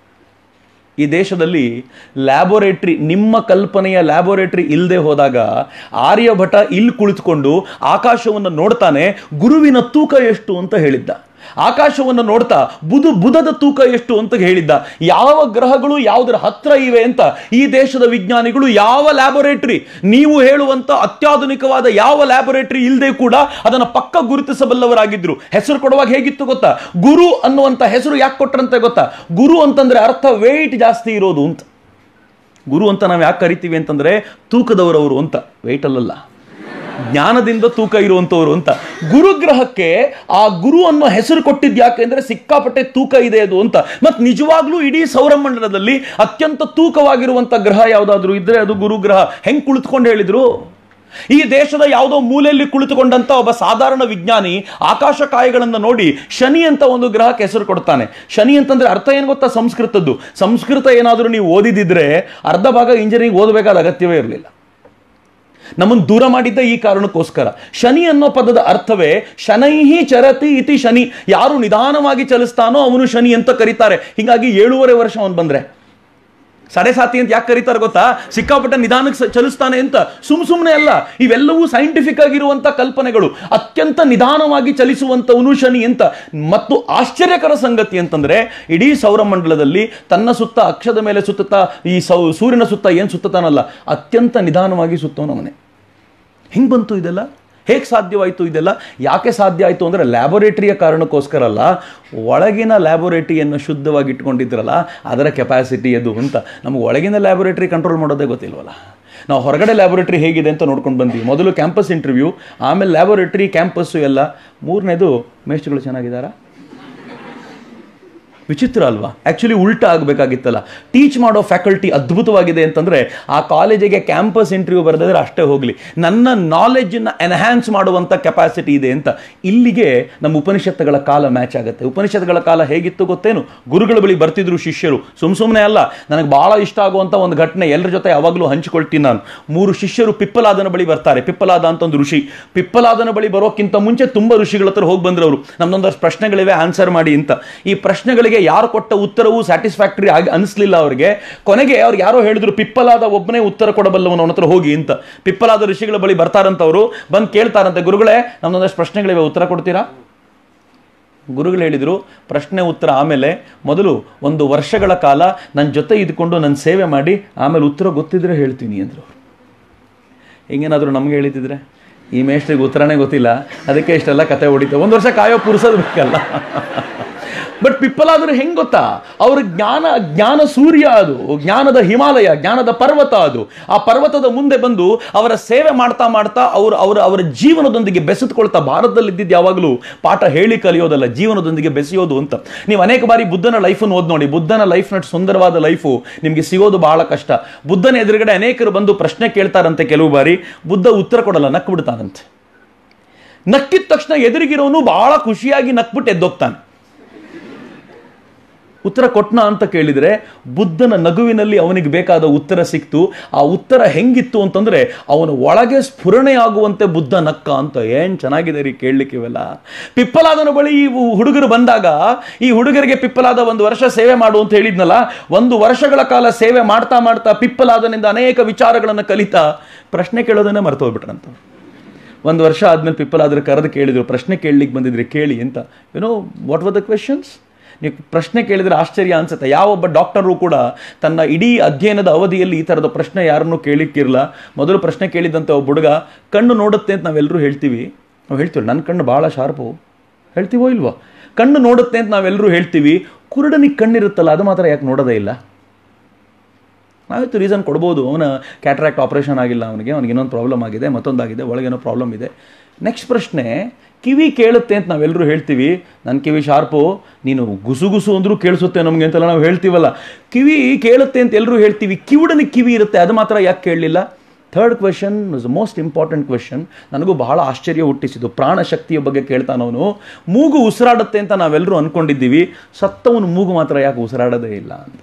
ಈ ದೇಶದಲ್ಲಿ ಲ್ಯಾಬೋರೇಟ್ರಿ ನಿಮ್ಮ ಕಲ್ಪನೆಯ ಲ್ಯಾಬೋರೇಟ್ರಿ ಇಲ್ಲದೆ ಹೋದಾಗ ಆರ್ಯಭಟ ಇಲ್ಲಿ ಕುಳಿತುಕೊಂಡು ಆಕಾಶವನ್ನು ನೋಡ್ತಾನೆ ಗುರುವಿನ ತೂಕ ಎಷ್ಟು ಅಂತ ಹೇಳಿದ್ದ ಆಕಾಶವನ್ನು ನೋಡ್ತಾ ಬುದು ಬುಧದ ತೂಕ ಎಷ್ಟು ಅಂತ ಹೇಳಿದ್ದ ಯಾವ ಗ್ರಹಗಳು ಯಾವುದರ ಹತ್ರ ಇವೆ ಅಂತ ಈ ದೇಶದ ವಿಜ್ಞಾನಿಗಳು ಯಾವ ಲ್ಯಾಬೋರೇಟರಿ ನೀವು ಹೇಳುವಂತ ಅತ್ಯಾಧುನಿಕವಾದ ಯಾವ ಲ್ಯಾಬೋರೇಟರಿ ಇಲ್ಲದೆ ಕೂಡ ಅದನ್ನು ಪಕ್ಕ ಗುರುತಿಸಬಲ್ಲವರಾಗಿದ್ರು ಹೆಸರು ಕೊಡುವಾಗ ಹೇಗಿತ್ತು ಗೊತ್ತಾ ಗುರು ಅನ್ನುವಂಥ ಹೆಸರು ಯಾಕೆ ಕೊಟ್ರಂತೆ ಗೊತ್ತಾ ಗುರು ಅಂತಂದ್ರೆ ಅರ್ಥ ವೆಯ್ಟ್ ಜಾಸ್ತಿ ಇರೋದು ಅಂತ ಗುರು ಅಂತ ನಾವು ಯಾಕೆ ಕರಿತೀವಿ ಅಂತಂದ್ರೆ ತೂಕದವರವರು ಅಂತ ವೆಯ್ಟ್ ಅಲ್ಲಲ್ಲ ಜ್ಞಾನದಿಂದ ತೂಕ ಇರುವಂಥವ್ರು ಅಂತ ಗುರುಗ್ರಹಕ್ಕೆ ಆ ಗುರು ಅನ್ನೋ ಹೆಸರು ಕೊಟ್ಟಿದ್ದು ಯಾಕೆಂದ್ರೆ ಸಿಕ್ಕಾಪಟ್ಟೆ ತೂಕ ಇದೆ ಅದು ಅಂತ ಮತ್ತು ನಿಜವಾಗ್ಲೂ ಇಡೀ ಸೌರಮಂಡಲದಲ್ಲಿ ಅತ್ಯಂತ ತೂಕವಾಗಿರುವಂಥ ಗ್ರಹ ಯಾವುದಾದ್ರೂ ಇದ್ರೆ ಅದು ಗುರುಗ್ರಹ ಹೆಂಗ್ ಕುಳಿತುಕೊಂಡು ಹೇಳಿದ್ರು ಈ ದೇಶದ ಯಾವುದೋ ಮೂಲೆಯಲ್ಲಿ ಕುಳಿತುಕೊಂಡಂತ ಒಬ್ಬ ಸಾಧಾರಣ ವಿಜ್ಞಾನಿ ಆಕಾಶ ಕಾಯಗಳನ್ನು ನೋಡಿ ಶನಿ ಅಂತ ಒಂದು ಗ್ರಹಕ್ಕೆ ಹೆಸರು ಕೊಡ್ತಾನೆ ಶನಿ ಅಂತಂದ್ರೆ ಅರ್ಥ ಏನು ಗೊತ್ತಾ ಸಂಸ್ಕೃತದ್ದು ಸಂಸ್ಕೃತ ಏನಾದರೂ ನೀವು ಓದಿದಿದ್ರೆ ಅರ್ಧ ಭಾಗ ಇಂಜಿನಿಯರಿಂಗ್ ಓದಬೇಕಾದ ಅಗತ್ಯವೇ ಇರಲಿಲ್ಲ ನಮ್ಮನ್ನು ದೂರ ಮಾಡಿದ್ದ ಈ ಕಾರಣಕ್ಕೋಸ್ಕರ ಶನಿ ಅನ್ನೋ ಪದದ ಅರ್ಥವೇ ಶನೈಹಿ ಚರತಿ ಇತಿ ಶನಿ ಯಾರು ನಿಧಾನವಾಗಿ ಚಲಿಸ್ತಾನೋ ಅವನು ಶನಿ ಅಂತ ಕರೀತಾರೆ ಹೀಗಾಗಿ ಏಳೂವರೆ ವರ್ಷ ಅವನು ಬಂದ್ರೆ ಸಡೆ ಸಾತಿ ಅಂತ ಯಾಕೆ ಕರೀತಾರೆ ಗೊತ್ತಾ ಸಿಕ್ಕಾಪಟ್ಟೆ ನಿಧಾನಕ್ಕೆ ಸ- ಚಲಿಸ್ತಾನೆ ಅಂತ ಸುಮ್ ಸುಮ್ಮನೆ ಅಲ್ಲ ಇವೆಲ್ಲವೂ ಸೈಂಟಿಫಿಕ್ ಆಗಿರುವಂತ ಕಲ್ಪನೆಗಳು ಅತ್ಯಂತ ನಿಧಾನವಾಗಿ ಚಲಿಸುವಂತವನು ಶನಿ ಅಂತ ಮತ್ತು ಆಶ್ಚರ್ಯಕರ ಸಂಗತಿ ಅಂತಂದ್ರೆ ಇಡೀ ಸೌರಮಂಡಲದಲ್ಲಿ ತನ್ನ ಸುತ್ತ ಅಕ್ಷದ ಮೇಲೆ ಸುತ್ತುತ್ತಾ ಈ ಸೌ ಸೂರ್ಯನ ಸುತ್ತ ಏನು ಸುತ್ತತಾನಲ್ಲ ಅತ್ಯಂತ ನಿಧಾನವಾಗಿ ಸುತ್ತವನವನೇ ಹೆಂಗ್ ಬಂತು ಇದೆಲ್ಲ ಹೇಗೆ ಸಾಧ್ಯವಾಯಿತು ಇದೆಲ್ಲ ಯಾಕೆ ಸಾಧ್ಯ ಆಯಿತು ಅಂದರೆ ಲ್ಯಾಬೊರೇಟರಿಯ ಕಾರಣಕ್ಕೋಸ್ಕರ ಅಲ್ಲ ಒಳಗಿನ ಲ್ಯಾಬೊರೇಟರಿಯನ್ನು ಶುದ್ಧವಾಗಿ ಇಟ್ಕೊಂಡಿದ್ರಲ್ಲ ಅದರ ಕೆಪಾಸಿಟಿ ಅದು ಅಂತ ನಮಗೆ ಒಳಗಿನ ಲ್ಯಾಬೊರೇಟರಿ ಕಂಟ್ರೋಲ್ ಮಾಡೋದೇ ಗೊತ್ತಿಲ್ವಲ್ಲ ನಾವು ಹೊರಗಡೆ ಲ್ಯಾಬೊರೇಟರಿ ಹೇಗಿದೆ ಅಂತ ನೋಡ್ಕೊಂಡು ಬಂದ್ವಿ ಮೊದಲು ಕ್ಯಾಂಪಸ್ ಇಂಟರ್ವ್ಯೂ ಆಮೇಲೆ ಲ್ಯಾಬೊರೇಟರಿ ಕ್ಯಾಂಪಸ್ಸು ಎಲ್ಲ ಮೂರನೇದು ಮೇಷ್ಟ್ರುಗಳು ಚೆನ್ನಾಗಿದ್ದಾರಾ ವಿಚಿತ್ರ ಅಲ್ವಾ ಆ್ಯಕ್ಚುಲಿ ಉಲ್ಟಾ ಆಗಬೇಕಾಗಿತ್ತಲ್ಲ ಟೀಚ್ ಮಾಡೋ ಫ್ಯಾಕಲ್ಟಿ ಅದ್ಭುತವಾಗಿದೆ ಅಂತಂದರೆ ಆ ಕಾಲೇಜಿಗೆ ಕ್ಯಾಂಪಸ್ ಇಂಟರ್ವ್ಯೂ ಬರೆದಿದ್ರೆ ಅಷ್ಟೇ ಹೋಗಲಿ ನನ್ನ ನಾಲೆಜನ್ನು ಎನ್ಹ್ಯಾನ್ಸ್ ಮಾಡುವಂಥ ಕೆಪಾಸಿಟಿ ಇದೆ ಅಂತ ಇಲ್ಲಿಗೆ ನಮ್ಮ ಉಪನಿಷತ್ತುಗಳ ಕಾಲ ಮ್ಯಾಚ್ ಆಗುತ್ತೆ ಉಪನಿಷತ್ತುಗಳ ಕಾಲ ಹೇಗಿತ್ತು ಗೊತ್ತೇನು ಗುರುಗಳ ಬಳಿ ಬರ್ತಿದ್ರು ಶಿಷ್ಯರು ಸುಮ್ ಸುಮ್ಮನೆ ಅಲ್ಲ ನನಗೆ ಭಾಳ ಇಷ್ಟ ಆಗುವಂಥ ಒಂದು ಘಟನೆ ಎಲ್ಲರ ಜೊತೆ ಯಾವಾಗಲೂ ಹಂಚಿಕೊಳ್ತೀನಿ ನಾನು ಮೂರು ಶಿಷ್ಯರು ಪಿಪ್ಪಲಾದನ ಬಳಿ ಬರ್ತಾರೆ ಪಿಪ್ಪಲಾದ ಅಂತ ಒಂದು ಋಷಿ ಪಿಪ್ಪಲಾದನ ಬಳಿ ಬರೋಕ್ಕಿಂತ ಮುಂಚೆ ತುಂಬ ಋಷಿಗಳ ಹತ್ರ ಹೋಗಿ ಬಂದ್ರವರು ನಮ್ದೊಂದಷ್ಟು ಪ್ರಶ್ನೆಗಳಿವೆ ಆನ್ಸರ್ ಮಾಡಿ ಅಂತ ಈ ಪ್ರಶ್ನೆಗಳಿಗೆ ಯಾರು ಕೊಟ್ಟ ಉತ್ತರವು ಸ್ಯಾಟಿಸ್ಫ್ಯಾಕ್ಟರಿ ಆಗಿ ಅನಿಸ್ಲಿಲ್ಲ ಅವರಿಗೆ ಕೊನೆಗೆ ಅವ್ರು ಯಾರೋ ಹೇಳಿದ್ರು ಪಿಪ್ಪಲಾದ ಒಬ್ಬನೇ ಉತ್ತರ ಕೊಡಬಲ್ಲವನು ಅವನ ಹತ್ರ ಹೋಗಿ ಅಂತ ಪಿಪ್ಪಲಾದ ಋಷಿಗಳ ಬಳಿ ಬರ್ತಾರಂತವರು ಬಂದು ಕೇಳ್ತಾರಂತೆ ಗುರುಗಳೇ ನಮ್ದೊಂದಷ್ಟು ಪ್ರಶ್ನೆಗಳಿವೆ ಉತ್ತರ ಕೊಡ್ತೀರಾ ಗುರುಗಳು ಹೇಳಿದರು ಪ್ರಶ್ನೆ ಉತ್ತರ ಆಮೇಲೆ ಮೊದಲು ಒಂದು ವರ್ಷಗಳ ಕಾಲ ನನ್ನ ಜೊತೆ ಇದ್ಕೊಂಡು ನನ್ನ ಸೇವೆ ಮಾಡಿ ಆಮೇಲೆ ಉತ್ತರ ಗೊತ್ತಿದ್ರೆ ಹೇಳ್ತೀನಿ ಅಂದರು ಹಿಂಗೇನಾದರೂ ನಮ್ಗೆ ಹೇಳಿದ್ರೆ ಈ ಮೇಷ್ಟ್ರಿಗೆ ಉತ್ತರನೇ ಗೊತ್ತಿಲ್ಲ ಅದಕ್ಕೆ ಇಷ್ಟೆಲ್ಲ ಕತೆ ಹೊಡಿತು ಒಂದು ವರ್ಷ ಕಾಯೋ ಪುರುಸೋದು ಬೇಕಲ್ಲ ಬಟ್ ಪಿಪ್ಪಲಾದ್ರೆ ಹೆಂಗ್ ಗೊತ್ತಾ ಅವ್ರ ಜ್ಞಾನ ಜ್ಞಾನ ಸೂರ್ಯ ಅದು ಜ್ಞಾನದ ಹಿಮಾಲಯ ಜ್ಞಾನದ ಪರ್ವತ ಅದು ಆ ಪರ್ವತದ ಮುಂದೆ ಬಂದು ಅವರ ಸೇವೆ ಮಾಡ್ತಾ ಮಾಡ್ತಾ ಅವರು ಅವರ ಅವರ ಜೀವನದೊಂದಿಗೆ ಬೆಸೆದುಕೊಳ್ತಾ ಭಾರತದಲ್ಲಿ ಇದ್ದಿದ್ದು ಯಾವಾಗಲೂ ಪಾಠ ಹೇಳಿ ಕಲಿಯೋದಲ್ಲ ಜೀವನದೊಂದಿಗೆ ಬೆಸೆಯೋದು ಅಂತ ನೀವು ಅನೇಕ ಬಾರಿ ಬುದ್ಧನ ಲೈಫನ್ನು ಓದ್ ನೋಡಿ ಬುದ್ಧನ ಲೈಫ್ ನಟ್ ಸುಂದರವಾದ ಲೈಫು ನಿಮಗೆ ಸಿಗೋದು ಬಹಳ ಕಷ್ಟ ಬುದ್ಧನ ಎದುರುಗಡೆ ಅನೇಕರು ಬಂದು ಪ್ರಶ್ನೆ ಕೇಳ್ತಾರಂತೆ ಕೆಲವು ಬಾರಿ ಬುದ್ಧ ಉತ್ತರ ಕೊಡಲ್ಲ ನಕ್ಕು ಬಿಡ್ತಾನಂತೆ ನಕ್ಕಿದ ತಕ್ಷಣ ಎದುರಿಗಿರೋನು ಬಹಳ ಖುಷಿಯಾಗಿ ನಕ್ಬಿಟ್ಟು ಎದ್ದೋಗ್ತಾನೆ ಉತ್ತರ ಕೊಟ್ನ ಅಂತ ಕೇಳಿದರೆ ಬುದ್ಧನ ನಗುವಿನಲ್ಲಿ ಅವನಿಗೆ ಬೇಕಾದ ಉತ್ತರ ಸಿಕ್ತು ಆ ಉತ್ತರ ಹೆಂಗಿತ್ತು ಅಂತಂದ್ರೆ ಅವನ ಒಳಗೆ ಸ್ಫುರಣೆ ಆಗುವಂತೆ ಬುದ್ಧ ನಕ್ಕ ಅಂತ ಏನ್ ಚೆನ್ನಾಗಿದೆ ರೀ ಕೇಳಲಿಕ್ಕೆ ಇವೆಲ್ಲ ಪಿಪ್ಪಲಾದನ ಬಳಿ ಈ ಹುಡುಗರು ಬಂದಾಗ ಈ ಹುಡುಗರಿಗೆ ಪಿಪ್ಪಲಾದ ಒಂದು ವರ್ಷ ಸೇವೆ ಮಾಡು ಅಂತ ಹೇಳಿದ್ನಲ್ಲ ಒಂದು ವರ್ಷಗಳ ಕಾಲ ಸೇವೆ ಮಾಡ್ತಾ ಮಾಡ್ತಾ ಪಿಪ್ಪಲಾದನಿಂದ ಅನೇಕ ವಿಚಾರಗಳನ್ನು ಕಲಿತಾ ಪ್ರಶ್ನೆ ಕೇಳೋದನ್ನೇ ಮರ್ತೋಗ್ಬಿಟ್ರಂತ ಒಂದು ವರ್ಷ ಆದ್ಮೇಲೆ ಪಿಪ್ಪಲಾದ್ರೆ ಕರೆದು ಕೇಳಿದ್ರು ಪ್ರಶ್ನೆ ಕೇಳಲಿಕ್ಕೆ ಬಂದಿದ್ರೆ ಕೇಳಿ ಅಂತ you know what were the questions ನೀವು ಪ್ರಶ್ನೆ ಕೇಳಿದ್ರೆ ಆಶ್ಚರ್ಯ ಅನ್ಸುತ್ತೆ ಯಾವೊಬ್ಬ ಡಾಕ್ಟರು ಕೂಡ ತನ್ನ ಇಡೀ ಅಧ್ಯಯನದ ಅವಧಿಯಲ್ಲಿ ಈ ಥರದ ಪ್ರಶ್ನೆ ಯಾರನ್ನೂ ಕೇಳಿಕ್ಕಿರಲ್ಲ ಮೊದಲು ಪ್ರಶ್ನೆ ಕೇಳಿದಂಥ ಒಬ್ಬ ಹುಡುಗ ಕಣ್ಣು ನೋಡುತ್ತೆ ಅಂತ ನಾವೆಲ್ಲರೂ ಹೇಳ್ತೀವಿ ನಾವು ಹೇಳ್ತೀವಿ ನನ್ನ ಕಣ್ಣು ಭಾಳ ಶಾರ್ಪು ಹೇಳ್ತೀವೋ ಇಲ್ವೋ ಕಣ್ಣು ನೋಡುತ್ತೆ ಅಂತ ನಾವೆಲ್ಲರೂ ಹೇಳ್ತೀವಿ ಕುರುಡನಿಗೆ ಕಣ್ಣಿರುತ್ತಲ್ಲ ಅದು ಮಾತ್ರ ಯಾಕೆ ನೋಡೋದೇ ಇಲ್ಲ ನಾವಿತ್ತು ರೀಸನ್ ಕೊಡ್ಬೋದು ಅವನ ಕ್ಯಾಟ್ರಾಕ್ಟ್ ಆಪರೇಷನ್ ಆಗಿಲ್ಲ ಅವನಿಗೆ ಅವನಿಗೆ ಇನ್ನೊಂದು ಪ್ರಾಬ್ಲಮ್ ಆಗಿದೆ ಮತ್ತೊಂದಾಗಿದೆ ಒಳಗೇನೋ ಪ್ರಾಬ್ಲಮ್ ಇದೆ ನೆಕ್ಸ್ಟ್ ಪ್ರಶ್ನೆ ಕಿವಿ ಕೇಳುತ್ತೆ ಅಂತ ನಾವೆಲ್ಲರೂ ಹೇಳ್ತೀವಿ ನನ್ನ ಕಿವಿ ಶಾರ್ಪು ನೀನು ಗುಸು ಗುಸು ಅಂದರೂ ಕೇಳಿಸುತ್ತೆ ನಮಗೆ ಅಂತೆಲ್ಲ ನಾವು ಹೇಳ್ತೀವಲ್ಲ ಕಿವಿ ಕೇಳುತ್ತೆ ಅಂತ ಎಲ್ಲರೂ ಹೇಳ್ತೀವಿ ಕಿವುಡನಿಗೆ ಕಿವಿ ಇರುತ್ತೆ ಅದು ಮಾತ್ರ ಯಾಕೆ ಕೇಳಲಿಲ್ಲ third question is most important question ನನಗೂ ಬಹಳ ಆಶ್ಚರ್ಯ ಹುಟ್ಟಿಸಿದ್ದು ಪ್ರಾಣಶಕ್ತಿಯ ಬಗ್ಗೆ ಕೇಳ್ತಾನವನು ಮೂಗು ಉಸಿರಾಡುತ್ತೆ ಅಂತ ನಾವೆಲ್ಲರೂ ಅಂದ್ಕೊಂಡಿದ್ದೀವಿ ಸತ್ತವನು ಮೂಗು ಮಾತ್ರ ಯಾಕೆ ಉಸಿರಾಡೋದೇ ಇಲ್ಲ ಅಂತ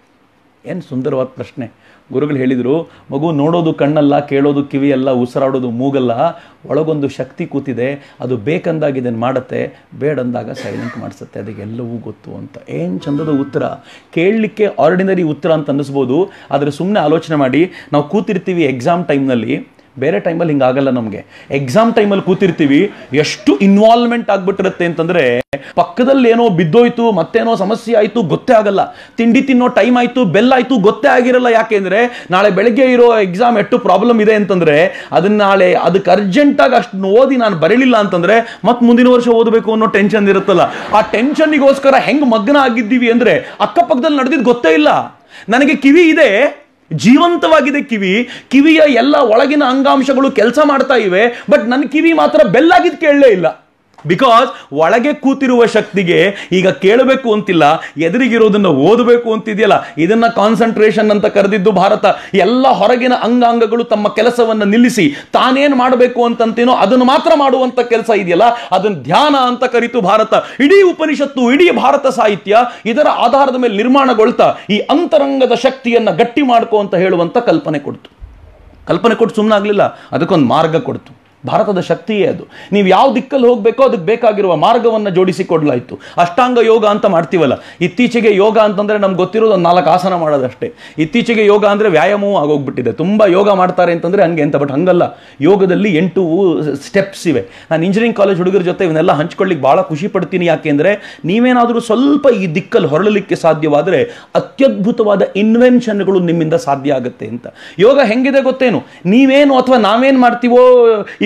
ಏನು ಸುಂದರವಾದ ಪ್ರಶ್ನೆ ಗುರುಗಳು ಹೇಳಿದರು ಮಗು ನೋಡೋದು ಕಣ್ಣಲ್ಲ ಕೇಳೋದು ಕಿವಿ ಅಲ್ಲ ಉಸಿರಾಡೋದು ಮೂಗಲ್ಲ ಒಳಗೊಂದು ಶಕ್ತಿ ಕೂತಿದೆ ಅದು ಬೇಕಂದಾಗ ಇದನ್ನು ಮಾಡುತ್ತೆ ಬೇಡಂದಾಗ ಸೈಲೆಂಟ್ ಮಾಡಿಸುತ್ತೆ ಅದಕ್ಕೆಲ್ಲವೂ ಗೊತ್ತು ಅಂತ ಏನು ಚಂದದ ಉತ್ತರ ಕೇಳಲಿಕ್ಕೆ ಆರ್ಡಿನರಿ ಉತ್ತರ ಅಂತ ಅನ್ನಿಸ್ಬೋದು ಆದರೆ ಸುಮ್ಮನೆ ಆಲೋಚನೆ ಮಾಡಿ ನಾವು ಕೂತಿರ್ತೀವಿ ಎಕ್ಸಾಮ್ ಟೈಮ್ನಲ್ಲಿ ಬೇರೆ ಟೈಮಲ್ಲಿ ಹಿಂಗಾಗಲ್ಲ ನಮಗೆ ಎಕ್ಸಾಮ್ ಟೈಮಲ್ಲಿ ಕೂತಿರ್ತೀವಿ ಎಷ್ಟು ಇನ್ವಾಲ್ವ್ಮೆಂಟ್ ಆಗ್ಬಿಟ್ಟಿರುತ್ತೆ ಅಂತಂದ್ರೆ ಪಕ್ಕದಲ್ಲಿ ಏನೋ ಬಿದ್ದೋಯ್ತು ಮತ್ತೇನೋ ಸಮಸ್ಯೆ ಆಯಿತು ಗೊತ್ತೇ ಆಗಲ್ಲ ತಿಂಡಿ ತಿನ್ನೋ ಟೈಮ್ ಆಯಿತು ಬೆಲ್ ಆಯಿತು ಗೊತ್ತೇ ಆಗಿರಲ್ಲ ಯಾಕೆಂದ್ರೆ ನಾಳೆ ಬೆಳಗ್ಗೆ ಇರೋ ಎಕ್ಸಾಮ್ ಎಷ್ಟು ಪ್ರಾಬ್ಲಮ್ ಇದೆ ಅಂತಂದ್ರೆ ಅದನ್ನ ನಾಳೆ ಅದಕ್ಕೆ ಅರ್ಜೆಂಟಾಗಿ ಅಷ್ಟು ಓದಿ ನಾನು ಬರಲಿಲ್ಲ ಅಂತಂದ್ರೆ ಮತ್ತೆ ಮುಂದಿನ ವರ್ಷ ಓದಬೇಕು ಅನ್ನೋ ಟೆನ್ಷನ್ ಇರುತ್ತಲ್ಲ ಆ ಟೆನ್ಷನ್ನಿಗೋಸ್ಕರ ಹೆಂಗ್ ಮಗ್ನ ಆಗಿದ್ದೀವಿ ಅಂದ್ರೆ ಅಕ್ಕಪಕ್ಕದಲ್ಲಿ ನಡೆದಿದ್ದು ಗೊತ್ತೇ ಇಲ್ಲ ನನಗೆ ಕಿವಿ ಇದೆ ಜೀವಂತವಾಗಿದೆ ಕಿವಿ ಕಿವಿಯ ಎಲ್ಲ ಒಳಗಿನ ಅಂಗಾಂಶಗಳು ಕೆಲಸ ಮಾಡ್ತಾ ಇವೆ ಬಟ್ ನನ್ನ ಕಿವಿ ಮಾತ್ರ ಬೆಲ್ಲಾಗಿದ್ದು ಕೇಳಲೇ ಇಲ್ಲ ಬಿಕಾಸ್ ಒಳಗೆ ಕೂತಿರುವ ಶಕ್ತಿಗೆ ಈಗ ಕೇಳಬೇಕು ಅಂತಿಲ್ಲ ಎದುರಿಗಿರೋದನ್ನ ಓದಬೇಕು ಅಂತಿದೆಯಲ್ಲ ಇದನ್ನ ಕಾನ್ಸಂಟ್ರೇಷನ್ ಅಂತ ಕರೆದಿದ್ದು ಭಾರತ ಎಲ್ಲ ಹೊರಗಿನ ಅಂಗಾಂಗಗಳು ತಮ್ಮ ಕೆಲಸವನ್ನ ನಿಲ್ಲಿಸಿ ತಾನೇನ್ ಮಾಡಬೇಕು ಅಂತಂತೇನೋ ಅದನ್ನು ಮಾತ್ರ ಮಾಡುವಂತ ಕೆಲಸ ಇದೆಯಲ್ಲ ಅದನ್ನ ಧ್ಯಾನ ಅಂತ ಕರಿತು ಭಾರತ ಇಡೀ ಉಪನಿಷತ್ತು ಇಡೀ ಭಾರತ ಸಾಹಿತ್ಯ ಇದರ ಆಧಾರದ ಮೇಲೆ ನಿರ್ಮಾಣಗೊಳ್ತಾ ಈ ಅಂತರಂಗದ ಶಕ್ತಿಯನ್ನ ಗಟ್ಟಿ ಮಾಡ್ಕೋ ಅಂತ ಹೇಳುವಂತ ಕಲ್ಪನೆ ಕೊಡ್ತು ಕಲ್ಪನೆ ಕೊಟ್ಟು ಸುಮ್ಮನಾಗಲಿಲ್ಲ ಅದಕ್ಕೊಂದು ಮಾರ್ಗ ಕೊಡ್ತು ಭಾರತದ ಶಕ್ತಿಯೇ ಅದು ನೀವು ಯಾವ ದಿಕ್ಕಲ್ಲಿ ಹೋಗಬೇಕೋ ಅದಕ್ಕೆ ಬೇಕಾಗಿರುವ ಮಾರ್ಗವನ್ನು ಜೋಡಿಸಿ ಕೊಡಲಾಯಿತು ಅಷ್ಟಾಂಗ ಯೋಗ ಅಂತ ಮಾಡ್ತೀವಲ್ಲ ಇತ್ತೀಚೆಗೆ ಯೋಗ ಅಂತಂದ್ರೆ ನಮ್ಗೆ ಗೊತ್ತಿರೋದು ಒಂದು ನಾಲ್ಕು ಆಸನ ಮಾಡೋದಷ್ಟೇ ಇತ್ತೀಚೆಗೆ ಯೋಗ ಅಂದರೆ ವ್ಯಾಯಾಮವೂ ಆಗೋಗ್ಬಿಟ್ಟಿದೆ ತುಂಬ ಯೋಗ ಮಾಡ್ತಾರೆ ಅಂತಂದ್ರೆ ಹಂಗೆ ಅಂತ ಬಟ್ ಹಂಗಲ್ಲ ಯೋಗದಲ್ಲಿ ಎಂಟು ಸ್ಟೆಪ್ಸ್ ಇವೆ ನಾನು ಇಂಜಿನಿಯರಿಂಗ್ ಕಾಲೇಜ್ ಹುಡುಗರ ಜೊತೆ ಇವನ್ನೆಲ್ಲ ಹಂಚ್ಕೊಳ್ಳಿಕ್ಕೆ ಭಾಳ ಖುಷಿ ಪಡ್ತೀನಿ ಯಾಕೆಂದರೆ ನೀವೇನಾದರೂ ಸ್ವಲ್ಪ ಈ ದಿಕ್ಕಲ್ಲಿ ಹೊರಳಲಿಕ್ಕೆ ಸಾಧ್ಯವಾದರೆ ಅತ್ಯದ್ಭುತವಾದ ಇನ್ವೆನ್ಷನ್ಗಳು ನಿಮ್ಮಿಂದ ಸಾಧ್ಯ ಆಗುತ್ತೆ ಅಂತ ಯೋಗ ಹೆಂಗಿದೆ ಗೊತ್ತೇನು ನೀವೇನು ಅಥವಾ ನಾವೇನು ಮಾಡ್ತೀವೋ ಈ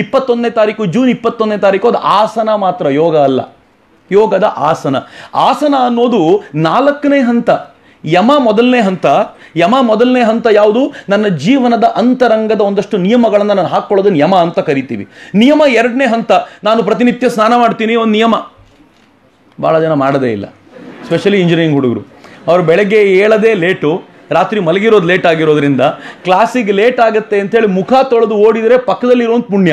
ಇಪ್ಪತ್ತೊಂದನೇ ತಾರೀಕು ಜೂನ್ ಇಪ್ಪತ್ತೊಂದನೇ ತಾರೀಕು ಅದು ಆಸನ ಮಾತ್ರ ಯೋಗ ಅಲ್ಲ ಯೋಗದ ಆಸನ ಆಸನ ಅನ್ನೋದು ನಾಲ್ಕನೇ ಹಂತ ಯಮ ಮೊದಲನೇ ಹಂತ ಯಮ ಮೊದಲನೇ ಹಂತ ಯಾವುದು ನನ್ನ ಜೀವನದ ಅಂತರಂಗದ ಒಂದಷ್ಟು ನಿಯಮಗಳನ್ನು ನಾನು ಹಾಕ್ಕೊಳ್ಳೋದನ್ನ ಯಮ ಅಂತ ಕರಿತೀವಿ ನಿಯಮ ಎರಡನೇ ಹಂತ ನಾನು ಪ್ರತಿನಿತ್ಯ ಸ್ನಾನ ಮಾಡ್ತೀನಿ ಒಂದು ನಿಯಮ ಭಾಳ ಜನ ಮಾಡೋದೇ ಇಲ್ಲ ಸ್ಪೆಷಲಿ ಇಂಜಿನಿಯರಿಂಗ್ ಹುಡುಗರು ಅವ್ರು ಬೆಳಗ್ಗೆ ಏಳದೇ ಲೇಟು ರಾತ್ರಿ ಮಲಗಿರೋದು ಲೇಟ್ ಆಗಿರೋದ್ರಿಂದ ಕ್ಲಾಸಿಗೆ ಲೇಟ್ ಆಗುತ್ತೆ ಅಂತೇಳಿ ಮುಖ ತೊಳೆದು ಓಡಿದರೆ ಪಕ್ಕದಲ್ಲಿರೋಂಥ ಪುಣ್ಯ